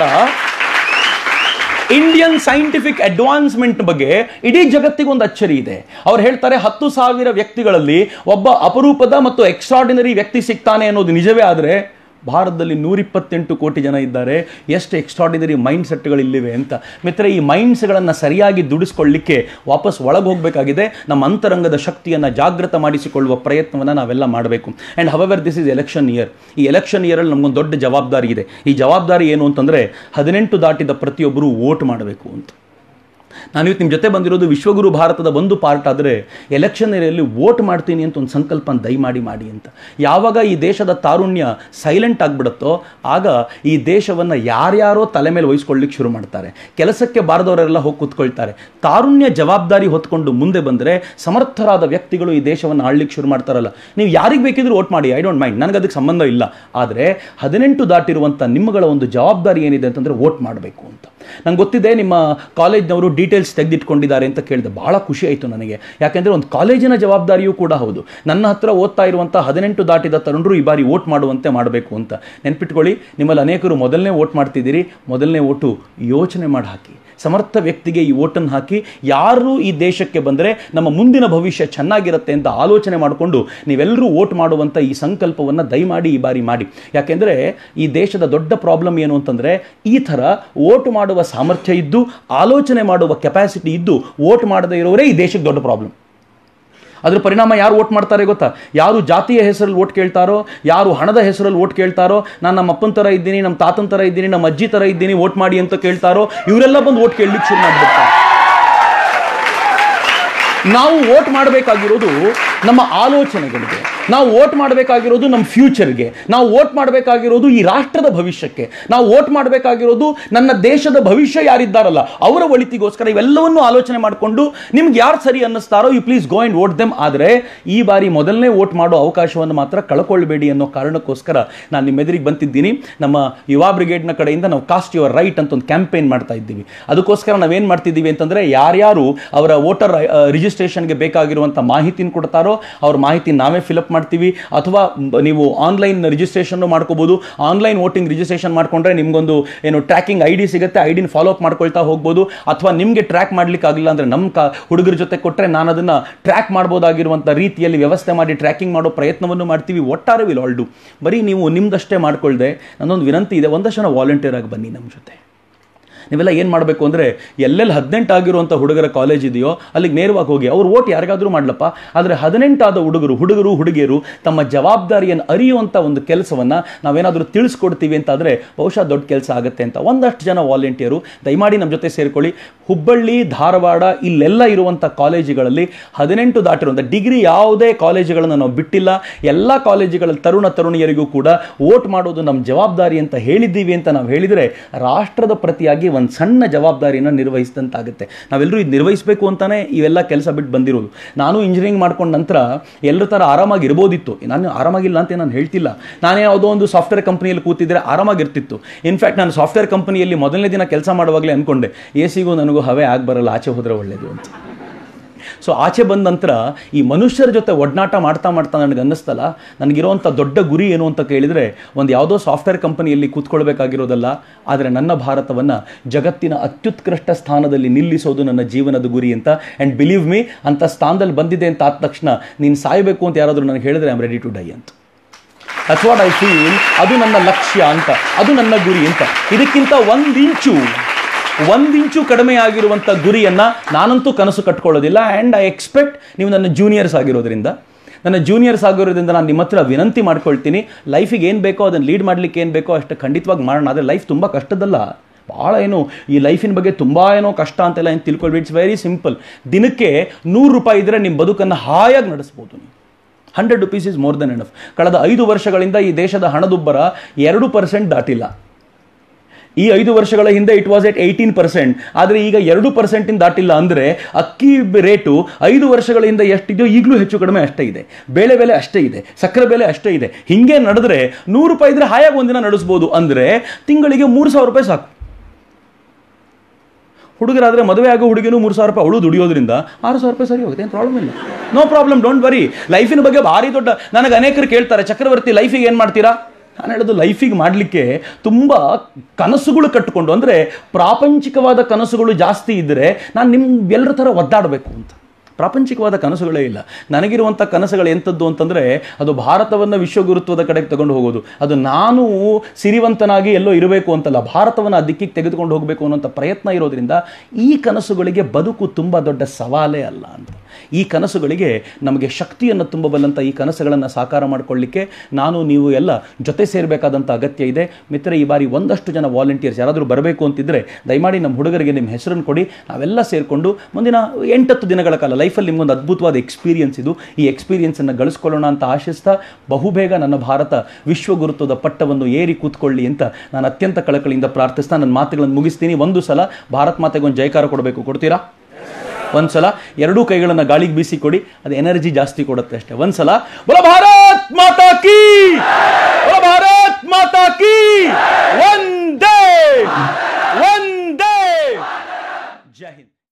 ಇಂಡಿಯನ್ ಸೈಂಟಿಫಿಕ್ ಅಡ್ವಾನ್ಸ್ಮೆಂಟ್ ಬಗ್ಗೆ ಇಡೀ ಜಗತ್ತಿಗೆ ಒಂದು ಅಚ್ಚರಿ ಇದೆ ಅವ್ರು ಹೇಳ್ತಾರೆ ಹತ್ತು ಸಾವಿರ ವ್ಯಕ್ತಿಗಳಲ್ಲಿ ಒಬ್ಬ ಅಪರೂಪದ ಮತ್ತು ಎಕ್ಸ್ಟ್ರಾರ್ಡಿನರಿ ವ್ಯಕ್ತಿ ಸಿಗ್ತಾನೆ ಅನ್ನೋದು ನಿಜವೇ ಆದರೆ ಭಾರತದಲ್ಲಿ ನೂರಿಪ್ಪತ್ತೆಂಟು ಕೋಟಿ ಜನ ಇದ್ದಾರೆ ಎಷ್ಟು ಎಕ್ಸ್ಟ್ರಾರ್ಡಿನರಿ ಮೈಂಡ್ ಸೆಟ್ಗಳು ಇಲ್ಲಿವೆ ಅಂತ ಮಿತ್ರ ಈ ಮೈಂಡ್ಸ್ಗಳನ್ನು ಸರಿಯಾಗಿ ದುಡಿಸ್ಕೊಳ್ಳಿಕ್ಕೆ ವಾಪಸ್ ಒಳಗೆ ಹೋಗಬೇಕಾಗಿದೆ ನಮ್ಮ ಅಂತರಂಗದ ಶಕ್ತಿಯನ್ನು ಜಾಗೃತ ಮಾಡಿಸಿಕೊಳ್ಳುವ ಪ್ರಯತ್ನವನ್ನು ನಾವೆಲ್ಲ ಮಾಡಬೇಕು and however this is election year ಈ ಎಲೆಕ್ಷನ್ ಇಯರಲ್ಲಿ ನಮಗೊಂದು ದೊಡ್ಡ ಜವಾಬ್ದಾರಿ ಇದೆ ಈ ಜವಾಬ್ದಾರಿ ಏನು ಅಂತಂದರೆ ಹದಿನೆಂಟು ದಾಟಿದ ಪ್ರತಿಯೊಬ್ಬರು ವೋಟ್ ಮಾಡಬೇಕು ಅಂತ ನಾನು ಇವತ್ತು ನಿಮ್ಮ ಜೊತೆ ಬಂದಿರೋದು ವಿಶ್ವಗುರು ಭಾರತದ ಒಂದು ಪಾರ್ಟ್ ಆದರೆ ಎಲೆಕ್ಷನ್ ಏರಿಯಲ್ಲಿ ವೋಟ್ ಮಾಡ್ತೀನಿ ಅಂತ ಒಂದು ಸಂಕಲ್ಪ ದಯಮಾಡಿ ಮಾಡಿ ಅಂತ ಯಾವಾಗ ಈ ದೇಶದ ತಾರುಣ್ಯ ಸೈಲೆಂಟ್ ಆಗಿಬಿಡುತ್ತೋ ಆಗ ಈ ದೇಶವನ್ನು ಯಾರ್ಯಾರೋ ತಲೆ ಮೇಲೆ ವಹಿಸ್ಕೊಳ್ಳಿಕ್ಕೆ ಶುರು ಮಾಡ್ತಾರೆ ಕೆಲಸಕ್ಕೆ ಬಾರದವರೆಲ್ಲ ಹೋಗಿ ಕೂತ್ಕೊಳ್ತಾರೆ ತಾರುಣ್ಯ ಜವಾಬ್ದಾರಿ ಹೊತ್ಕೊಂಡು ಮುಂದೆ ಬಂದರೆ ಸಮರ್ಥರಾದ ವ್ಯಕ್ತಿಗಳು ಈ ದೇಶವನ್ನು ಆಳ್ಲಿಕ್ಕೆ ಶುರು ಮಾಡ್ತಾರಲ್ಲ ನೀವು ಯಾರಿಗೆ ಬೇಕಿದ್ರೂ ವೋಟ್ ಮಾಡಿ ಐ ಡೋಂಟ್ ಮೈಂಡ್ ನನಗೆ ಅದಕ್ಕೆ ಸಂಬಂಧ ಇಲ್ಲ ಆದರೆ ಹದಿನೆಂಟು ದಾಟಿರುವಂಥ ನಿಮ್ಮಗಳ ಒಂದು ಜವಾಬ್ದಾರಿ ಏನಿದೆ ಅಂತಂದರೆ ವೋಟ್ ಮಾಡಬೇಕು ಅಂತ ನಂಗೆ ಗೊತ್ತಿದೆ ನಿಮ್ಮ ಕಾಲೇಜ್ನವರು ಡೀಟೇಲ್ಸ್ ತೆಗೆದಿಟ್ಕೊಂಡಿದ್ದಾರೆ ಅಂತ ಕೇಳಿದೆ ಭಾಳ ಖುಷಿ ಆಯಿತು ನನಗೆ ಯಾಕೆಂದರೆ ಒಂದು ಕಾಲೇಜಿನ ಜವಾಬ್ದಾರಿಯೂ ಕೂಡ ಹೌದು ನನ್ನ ಹತ್ರ ಓದ್ತಾ ಇರುವಂಥ ಹದಿನೆಂಟು ದಾಟಿದ ತರುಣರು ಈ ಬಾರಿ ವೋಟ್ ಮಾಡುವಂತೆ ಮಾಡಬೇಕು ಅಂತ ನೆನ್ಪಿಟ್ಕೊಳ್ಳಿ ನಿಮ್ಮಲ್ಲಿ ಅನೇಕರು ಮೊದಲನೇ ವೋಟ್ ಮಾಡ್ತಿದ್ದೀರಿ ಮೊದಲನೇ ಓಟು ಯೋಚನೆ ಮಾಡಿ ಹಾಕಿ ಸಮರ್ಥ ವ್ಯಕ್ತಿಗೆ ಈ ಓಟನ್ನು ಹಾಕಿ ಯಾರು ಈ ದೇಶಕ್ಕೆ ಬಂದರೆ ನಮ್ಮ ಮುಂದಿನ ಭವಿಷ್ಯ ಚೆನ್ನಾಗಿರುತ್ತೆ ಅಂತ ಆಲೋಚನೆ ಮಾಡಿಕೊಂಡು ನೀವೆಲ್ಲರೂ ವೋಟ್ ಮಾಡುವಂಥ ಈ ಸಂಕಲ್ಪವನ್ನು ದಯಮಾಡಿ ಈ ಬಾರಿ ಮಾಡಿ ಯಾಕೆಂದರೆ ಈ ದೇಶದ ದೊಡ್ಡ ಪ್ರಾಬ್ಲಮ್ ಏನು ಅಂತಂದರೆ ಈ ಥರ ವೋಟ್ ಮಾಡುವ ಸಾಮರ್ಥ್ಯ ಇದ್ದು ಆಲೋಚನೆ ಮಾಡುವ ಕೆಪಾಸಿಟಿ ಇದ್ದು ವೋಟ್ ಮಾಡದೇ ಇರೋರೇ ಈ ದೇಶಕ್ಕೆ ದೊಡ್ಡ ಪ್ರಾಬ್ಲಮ್ ಅದ್ರ ಪರಿಣಾಮ ಯಾರು ವೋಟ್ ಮಾಡ್ತಾರೆ ಗೊತ್ತಾ ಯಾರು ಜಾತಿಯ ಹೆಸರಲ್ಲಿ ವೋಟ್ ಕೇಳ್ತಾರೋ ಯಾರು ಹಣದ ಹೆಸರಲ್ಲಿ ವೋಟ್ ಕೇಳ್ತಾರೋ ನಾನು ನಮ್ಮ ಅಪ್ಪನ ಥರ ಇದ್ದೀನಿ ನಮ್ಮ ತಾತನ ಥರ ಇದ್ದೀನಿ ನಮ್ಮ ಅಜ್ಜಿ ಥರ ಇದ್ದೀನಿ ವೋಟ್ ಮಾಡಿ ಅಂತ ಕೇಳ್ತಾರೋ ಇವರೆಲ್ಲ ಬಂದು ವೋಟ್ ಕೇಳಲಿಕ್ಕೆ ಶುರು ಮಾಡ್ಬಿಡ್ತಾರೆ ನಾವು ವೋಟ್ ಮಾಡಬೇಕಾಗಿರೋದು ನಮ್ಮ ಆಲೋಚನೆಗಳಿಗೆ ನಾವು ವೋಟ್ ಮಾಡಬೇಕಾಗಿರೋದು ನಮ್ಮ ಫ್ಯೂಚರ್ಗೆ ನಾವು ವೋಟ್ ಮಾಡಬೇಕಾಗಿರೋದು ಈ ರಾಷ್ಟ್ರದ ಭವಿಷ್ಯಕ್ಕೆ ನಾವು ವೋಟ್ ಮಾಡಬೇಕಾಗಿರೋದು ನನ್ನ ದೇಶದ ಭವಿಷ್ಯ ಯಾರಿದ್ದಾರಲ್ಲ ಅವರ ಒಳಿತಿಗೋಸ್ಕರ ಇವೆಲ್ಲವನ್ನು ಆಲೋಚನೆ ಮಾಡಿಕೊಂಡು ನಿಮ್ಗೆ ಯಾರು ಸರಿ ಅನ್ನಿಸ್ತಾರೋ you please go and vote them ಆದರೆ ಈ ಬಾರಿ ಮೊದಲನೇ ವೋಟ್ ಮಾಡೋ ಅವಕಾಶವನ್ನು ಮಾತ್ರ ಕಳ್ಕೊಳ್ಬೇಡಿ ಅನ್ನೋ ಕಾರಣಕ್ಕೋಸ್ಕರ ನಾನು ನಿಮ್ಮೆದುರಿಗೆ ಬಂತಿದ್ದೀನಿ ನಮ್ಮ ಯುವಾ ಬ್ರಿಗೇಡ್ನ ಕಡೆಯಿಂದ ನಾವು ಕಾಸ್ಟ್ ಯುವರ್ ರೈಟ್ ಅಂತ ಒಂದು ಕ್ಯಾಂಪೇನ್ ಮಾಡ್ತಾ ಇದ್ದೀವಿ ಅದಕ್ಕೋಸ್ಕರ ನಾವೇನು ಮಾಡ್ತಿದ್ದೀವಿ ಅಂತಂದರೆ ಯಾರ್ಯಾರು ಅವರ ವೋಟರ್ ರಿಜಿಸ್ಟ್ರೇಷನ್ಗೆ ಬೇಕಾಗಿರುವಂಥ ಮಾಹಿತಿನ ಕೊಡ್ತಾರೋ ಅವ್ರ ಮಾಹಿತಿ ನಾವೇ ಫಿಲಪ್ ಮಾಡ್ತೀವಿ ಅಥವಾ ಮ್- ನೀವು ಆನ್ಲೈನ್ ರಿಜಿಸ್ಟ್ರೇಷನ್ ಮಾಡ್ಕೋಬಹುದು ಆನ್ಲೈನ್ ವೋಟಿಂಗ್ ರಿಜಿಸ್ಟ್ರೇಷನ್ ಮಾಡ್ಕೊಂಡ್ರೆ ನಿಮ್ಗೊಂದು ಏನು ಟ್ರ್ಯಾಕಿಂಗ್ ಐ ಡಿ ಸಿಗುತ್ತೆ ಐ ಡಿನ ಫಾಲೋ ಅಪ್ ಮಾಡ್ಕೊಳ್ತಾ ಹೋಗ್ಬೋದು ಅಥವಾ ನಿಮಗೆ ಟ್ರ್ಯಾಕ್ ಮಾಡ್ಲಿಕ್ಕೆ ಆಗಿಲ್ಲ ಅಂದರೆ ನಮ್ಮ ಕ ಹುಡುಗರ ಜೊತೆ ಕೊಟ್ಟರೆ ನಾನು ಅದನ್ನು ಟ್ರ್ಯಾಕ್ ಮಾಡ್ಬೋದಾಗಿರುವಂಥ ರೀತಿಯಲ್ಲಿ ವ್ಯವಸ್ಥೆ ಮಾಡಿ ಟ್ರ್ಯಾಕಿಂಗ್ ಮಾಡೋ ಪ್ರಯತ್ನವನ್ನು ಮಾಡ್ತೀವಿ ಒಟ್ಟಾರೆ ವಿಲ್ ಆಲ್ ಡು ಬರೀ ನೀವು ನಿಮ್ದಷ್ಟೇ ಮಾಡ್ಕೊಳ್ದೆ ನನ್ನೊಂದು ವಿನಂತಿ ಇದೆ ಒಂದಷ್ಟು ಜನ ವಾಲಂಟಿಯರ್ ಆಗಿ ಬನ್ನಿ ನಮ್ಮ ಜೊತೆ ನೀವೆಲ್ಲ ಏನು ಮಾಡಬೇಕು ಅಂದರೆ ಎಲ್ಲೆಲ್ಲಿ ಹದಿನೆಂಟು ಆಗಿರುವಂಥ ಹುಡುಗರ ಕಾಲೇಜ್ ಇದೆಯೋ ಅಲ್ಲಿಗೆ ನೇರವಾಗಿ ಹೋಗಿ ಅವ್ರು ಓಟ್ ಯಾರಿಗಾದರೂ ಮಾಡಲಪ್ಪ ಆದರೆ ಹದಿನೆಂಟಾದ ಹುಡುಗರು ಹುಡುಗರು ಹುಡುಗಿಯರು ತಮ್ಮ ಜವಾಬ್ದಾರಿಯನ್ನು ಅರಿಯುವಂಥ ಒಂದು ಕೆಲಸವನ್ನು ನಾವೇನಾದರೂ ತಿಳಿಸ್ಕೊಡ್ತೀವಿ ಅಂತಾದರೆ ಬಹುಶಃ ದೊಡ್ಡ ಕೆಲಸ ಆಗುತ್ತೆ ಅಂತ ಒಂದಷ್ಟು ಜನ ವಾಲಂಟಿಯರು ದಯಮಾಡಿ ನಮ್ಮ ಜೊತೆ ಸೇರಿಕೊಳ್ಳಿ ಹುಬ್ಬಳ್ಳಿ ಧಾರವಾಡ ಇಲ್ಲೆಲ್ಲ ಇರುವಂಥ ಕಾಲೇಜುಗಳಲ್ಲಿ ಹದಿನೆಂಟು ದಾಟಿರುವಂಥ ಡಿಗ್ರಿ ಯಾವುದೇ ಕಾಲೇಜುಗಳನ್ನು ನಾವು ಬಿಟ್ಟಿಲ್ಲ ಎಲ್ಲ ಕಾಲೇಜುಗಳಲ್ಲಿ ತರುಣ ತರುಣಿಯರಿಗೂ ಕೂಡ ವೋಟ್ ಮಾಡೋದು ನಮ್ಮ ಜವಾಬ್ದಾರಿ ಅಂತ ಹೇಳಿದ್ದೀವಿ ಅಂತ ನಾವು ಹೇಳಿದರೆ ರಾಷ್ಟ್ರದ ಪ್ರತಿಯಾಗಿ ಒಂದು ಸಣ್ಣ ಜವಾಬ್ದಾರಿಯನ್ನು ನಿರ್ವಹಿಸಿದಂತಾಗುತ್ತೆ ನಾವೆಲ್ಲರೂ ಇದು ನಿರ್ವಹಿಸಬೇಕು ಅಂತಾನೆ ಇವೆಲ್ಲ ಕೆಲಸ ಬಿಟ್ಟು ಬಂದಿರೋದು ನಾನು ಇಂಜಿನಿಯರಿಂಗ್ ಮಾಡ್ಕೊಂಡ ನಂತರ ಎಲ್ಲರ ಥರ ಆರಾಮಾಗಿ ಇರ್ಬೋದಿತ್ತು ನಾನು ಆರಾಮಾಗಿಲ್ಲ ಅಂತ ನಾನು ಹೇಳ್ತಿಲ್ಲ ನಾನೇ ಯಾವುದೋ ಒಂದು ಸಾಫ್ಟ್ವೇರ್ ಕಂಪನಿಯಲ್ಲಿ ಕೂತಿದ್ರೆ ಆರಾಮಾಗಿರ್ತಿತ್ತು ಇನ್ಫ್ಯಾಕ್ಟ್ ನಾನು ಸಾಫ್ಟ್ವೇರ್ ಕಂಪನಿಯಲ್ಲಿ ಮೊದಲನೇ ದಿನ ಕೆಲಸ ಮಾಡುವಾಗಲೇ ಅಂದ್ಕೊಂಡೆ ಎ ಸಿಗೂ ನನಗೂ ಹವೆ ಆಗಿ ಬರಲ್ಲ ಆಚೆ ಹೋದರೆ ಒಳ್ಳೆಯದು ಅಂತ ಸೊ ಆಚೆ ಬಂದ ನಂತರ ಈ ಮನುಷ್ಯರ ಜೊತೆ ಒಡನಾಟ ಮಾಡ್ತಾ ಮಾಡ್ತಾ ನನಗೆ ಅನ್ನಿಸ್ತಲ್ಲ ನನಗಿರೋವಂಥ ದೊಡ್ಡ ಗುರಿ ಏನು ಅಂತ ಕೇಳಿದರೆ ಒಂದು ಯಾವುದೋ ಸಾಫ್ಟ್ವೇರ್ ಕಂಪನಿಯಲ್ಲಿ ಕೂತ್ಕೊಳ್ಬೇಕಾಗಿರೋದಲ್ಲ ಆದರೆ ನನ್ನ ಭಾರತವನ್ನು ಜಗತ್ತಿನ ಅತ್ಯುತ್ಕೃಷ್ಟ ಸ್ಥಾನದಲ್ಲಿ ನಿಲ್ಲಿಸೋದು ನನ್ನ ಜೀವನದ ಗುರಿ ಅಂತ ಆ್ಯಂಡ್ ಬಿಲೀವ್ ಮೀ ಅಂತ ಸ್ಥಾನದಲ್ಲಿ ಬಂದಿದೆ ಅಂತ ಆದ ತಕ್ಷಣ ನೀನು ಸಾಯಬೇಕು ಅಂತ ಯಾರಾದರೂ ನನಗೆ ಹೇಳಿದ್ರೆ I am ready to die ಅಂತ ದಟ್ಸ್ ವಾಟ್ ಐ ಫೀಲ್ ಅದು ನನ್ನ ಲಕ್ಷ್ಯ ಅಂತ ಅದು ನನ್ನ ಗುರಿ ಅಂತ ಇದಕ್ಕಿಂತ ಒಂದು ಇಂಚು ಒಂದು ಇಂಚು ಕಡಿಮೆ ಆಗಿರುವಂಥ ಗುರಿಯನ್ನ ನಾನಂತೂ ಕನಸು ಕಟ್ಕೊಳ್ಳೋದಿಲ್ಲ ಆ್ಯಂಡ್ ಐ ಎಕ್ಸ್ಪೆಕ್ಟ್ ನೀವು ನನ್ನ ಜೂನಿಯರ್ಸ್ ಆಗಿರೋದ್ರಿಂದ ನನ್ನ ಜೂನಿಯರ್ಸ್ ಆಗಿರೋದ್ರಿಂದ ನಾನು ನಿಮ್ಮ ಹತ್ರ ವಿನಂತಿ ಮಾಡ್ಕೊಳ್ತೀನಿ ಲೈಫಿಗೆ ಏನು ಬೇಕೋ ಅದನ್ನು ಲೀಡ್ ಮಾಡಲಿಕ್ಕೆ ಏನು ಬೇಕೋ ಅಷ್ಟು ಖಂಡಿತವಾಗಿ ಮಾಡೋಣ ಆದರೆ ಲೈಫ್ ತುಂಬ ಕಷ್ಟದಲ್ಲ ಭಾಳ ಏನು ಈ ಲೈಫಿನ ಬಗ್ಗೆ ತುಂಬ ಏನೋ ಕಷ್ಟ ಅಂತೆಲ್ಲ ಏನು ತಿಳ್ಕೊಳ್ಬೇಡಿ ಇಟ್ಸ್ ವೆರಿ ಸಿಂಪಲ್ ದಿನಕ್ಕೆ ನೂರು ರೂಪಾಯಿ ಇದ್ದರೆ ನಿಮ್ಮ ಬದುಕನ್ನು ಹಾಯಾಗಿ ನಡೆಸ್ಬೋದು ನೀವು hundred rupees is more than enough ಕಳೆದ ಐದು ವರ್ಷಗಳಿಂದ ಈ ದೇಶದ ಹಣದುಬ್ಬರ ಎರಡು ಪರ್ಸೆಂಟ್ ದಾಟಿಲ್ಲ ಈ ಐದು ವರ್ಷಗಳ ಹಿಂದೆ it was at eighteen percent ಆದರೆ ಈಗ ಎರಡು ಪರ್ಸೆಂಟಿಂದ ದಾಟಿಲ್ಲ ಅಂದರೆ ಅಕ್ಕಿ ರೇಟು ಐದು ವರ್ಷಗಳ ಹಿಂದೆ ಎಷ್ಟಿದೆಯೋ ಈಗಲೂ ಹೆಚ್ಚು ಕಡಿಮೆ ಅಷ್ಟೇ ಇದೆ ಬೇಳೆ ಬೆಲೆ ಅಷ್ಟೇ ಇದೆ ಸಕ್ಕರೆ ಬೆಲೆ ಅಷ್ಟೇ ಇದೆ ಹಿಂಗೆ ನಡೆದ್ರೆ ನೂರು ರೂಪಾಯಿ ಇದ್ರೆ ಹಾಯಾಗಿ ಒಂದಿನ ನಡೆಸ್ಬೋದು ಅಂದರೆ ತಿಂಗಳಿಗೆ ಮೂರು ಸಾವಿರ ರೂಪಾಯಿ ಸಾಕು ಹುಡುಗರಾದರೆ ಮದುವೆ ಆಗೋ ಹುಡುಗಿನೂ ಮೂರು ಸಾವಿರ ರೂಪಾಯಿ ಅವಳು ದುಡಿಯೋದ್ರಿಂದ ಆರು ಸಾವಿರ ರೂಪಾಯಿ ಸರಿ ಹೋಗುತ್ತೆ ಏನು ಪ್ರಾಬ್ಲಮ್ ಇಲ್ಲ ನೋ ಪ್ರಾಬ್ಲಮ್ ಡೋಂಟ್ ವರಿ ಲೈಫಿನ ಬಗ್ಗೆ ಭಾರಿ ದೊಡ್ಡ ನನಗೆ ಅನೇಕರು ಕೇಳ್ತಾರೆ ಚಕ್ರವರ್ತಿ ಲೈಫಿಗೆ ಏನು ಮಾಡ್ತೀರಾ ನಾನು ಹೇಳೋದು ಲೈಫಿಗೆ ಮಾಡಲಿಕ್ಕೆ ತುಂಬ ಕನಸುಗಳು ಕಟ್ಟಿಕೊಂಡು ಅಂದರೆ ಪ್ರಾಪಂಚಿಕವಾದ ಕನಸುಗಳು ಜಾಸ್ತಿ ಇದ್ದರೆ ನಾನು ನಿಮ್ಮ ಎಲ್ಲರ ಥರ ಒದ್ದಾಡಬೇಕು ಅಂತ ಪ್ರಾಪಂಚಿಕವಾದ ಕನಸುಗಳೇ ಇಲ್ಲ ನನಗಿರುವಂಥ ಕನಸುಗಳು ಎಂಥದ್ದು ಅಂತಂದರೆ ಅದು ಭಾರತವನ್ನು ವಿಶ್ವಗುರುತ್ವದ ಕಡೆಗೆ ತಗೊಂಡು ಹೋಗೋದು ಅದು ನಾನು ಸಿರಿವಂತನಾಗಿ ಎಲ್ಲೋ ಇರಬೇಕು ಅಂತಲ್ಲ ಭಾರತವನ್ನು ಆ ದಿಕ್ಕಿಗೆ ತೆಗೆದುಕೊಂಡು ಹೋಗಬೇಕು ಅನ್ನೋಂಥ ಪ್ರಯತ್ನ ಇರೋದ್ರಿಂದ ಈ ಕನಸುಗಳಿಗೆ ಬದುಕು ತುಂಬ ದೊಡ್ಡ ಸವಾಲೇ ಅಲ್ಲ ಅಂತ ಈ ಕನಸುಗಳಿಗೆ ನಮಗೆ ಶಕ್ತಿಯನ್ನು ತುಂಬಬಲ್ಲಂಥ ಈ ಕನಸುಗಳನ್ನು ಸಾಕಾರ ಮಾಡಿಕೊಳ್ಳಿಕ್ಕೆ ನಾನು ನೀವು ಎಲ್ಲ ಜೊತೆ ಸೇರಬೇಕಾದಂಥ ಅಗತ್ಯ ಇದೆ ಮಿತ್ರ ಈ ಬಾರಿ ಒಂದಷ್ಟು ಜನ ವಾಲಂಟಿಯರ್ಸ್ ಯಾರಾದರೂ ಬರಬೇಕು ಅಂತಿದ್ರೆ ದಯಮಾಡಿ ನಮ್ಮ ಹುಡುಗರಿಗೆ ನಿಮ್ಮ ಹೆಸರನ್ನು ಕೊಡಿ ನಾವೆಲ್ಲ ಸೇರಿಕೊಂಡು ಮುಂದಿನ ಎಂಟತ್ತು ದಿನಗಳ ಕಾಲ ಲೈಫಲ್ಲಿ ನಿಮಗೊಂದು ಅದ್ಭುತವಾದ ಎಕ್ಸ್ಪೀರಿಯನ್ಸ್ ಇದು ಈ ಎಕ್ಸ್ಪೀರಿಯನ್ಸನ್ನು ಗಳಿಸ್ಕೊಳ್ಳೋಣ ಅಂತ ಆಶಿಸ್ತಾ ಬಹುಬೇಗ ನನ್ನ ಭಾರತ ವಿಶ್ವಗುರುತ್ವದ ಪಟ್ಟವನ್ನು ಏರಿ ಕೂತ್ಕೊಳ್ಳಿ ಅಂತ ನಾನು ಅತ್ಯಂತ ಕಳಕಳಿಯಿಂದ ಪ್ರಾರ್ಥಿಸ್ತಾ ನನ್ನ ಮಾತುಗಳನ್ನು ಮುಗಿಸ್ತೀನಿ ಒಂದು ಸಲ ಭಾರತ್ ಮಾತೆಗೆ ಒಂದು ಜಯಕಾರ ಕೊಡಬೇಕು ಕೊಡ್ತೀರಾ ಒಂದ್ಸಲ ಎರಡೂ ಕೈಗಳನ್ನ ಗಾಳಿಗೆ ಬೀಸಿ ಕೊಡಿ ಅದು ಎನರ್ಜಿ ಜಾಸ್ತಿ ಕೊಡುತ್ತೆ ಅಷ್ಟೇ ಒಂದ್ಸಲ ಬಲ ಭಾರತ್ ಮಾತಾ ಕೀ ಬಲ ಭಾರತ್ ಮಾತಾ ಕೀ ಒಂದೇ ಒಂದೇ ಜೈ ಹಿಂದ್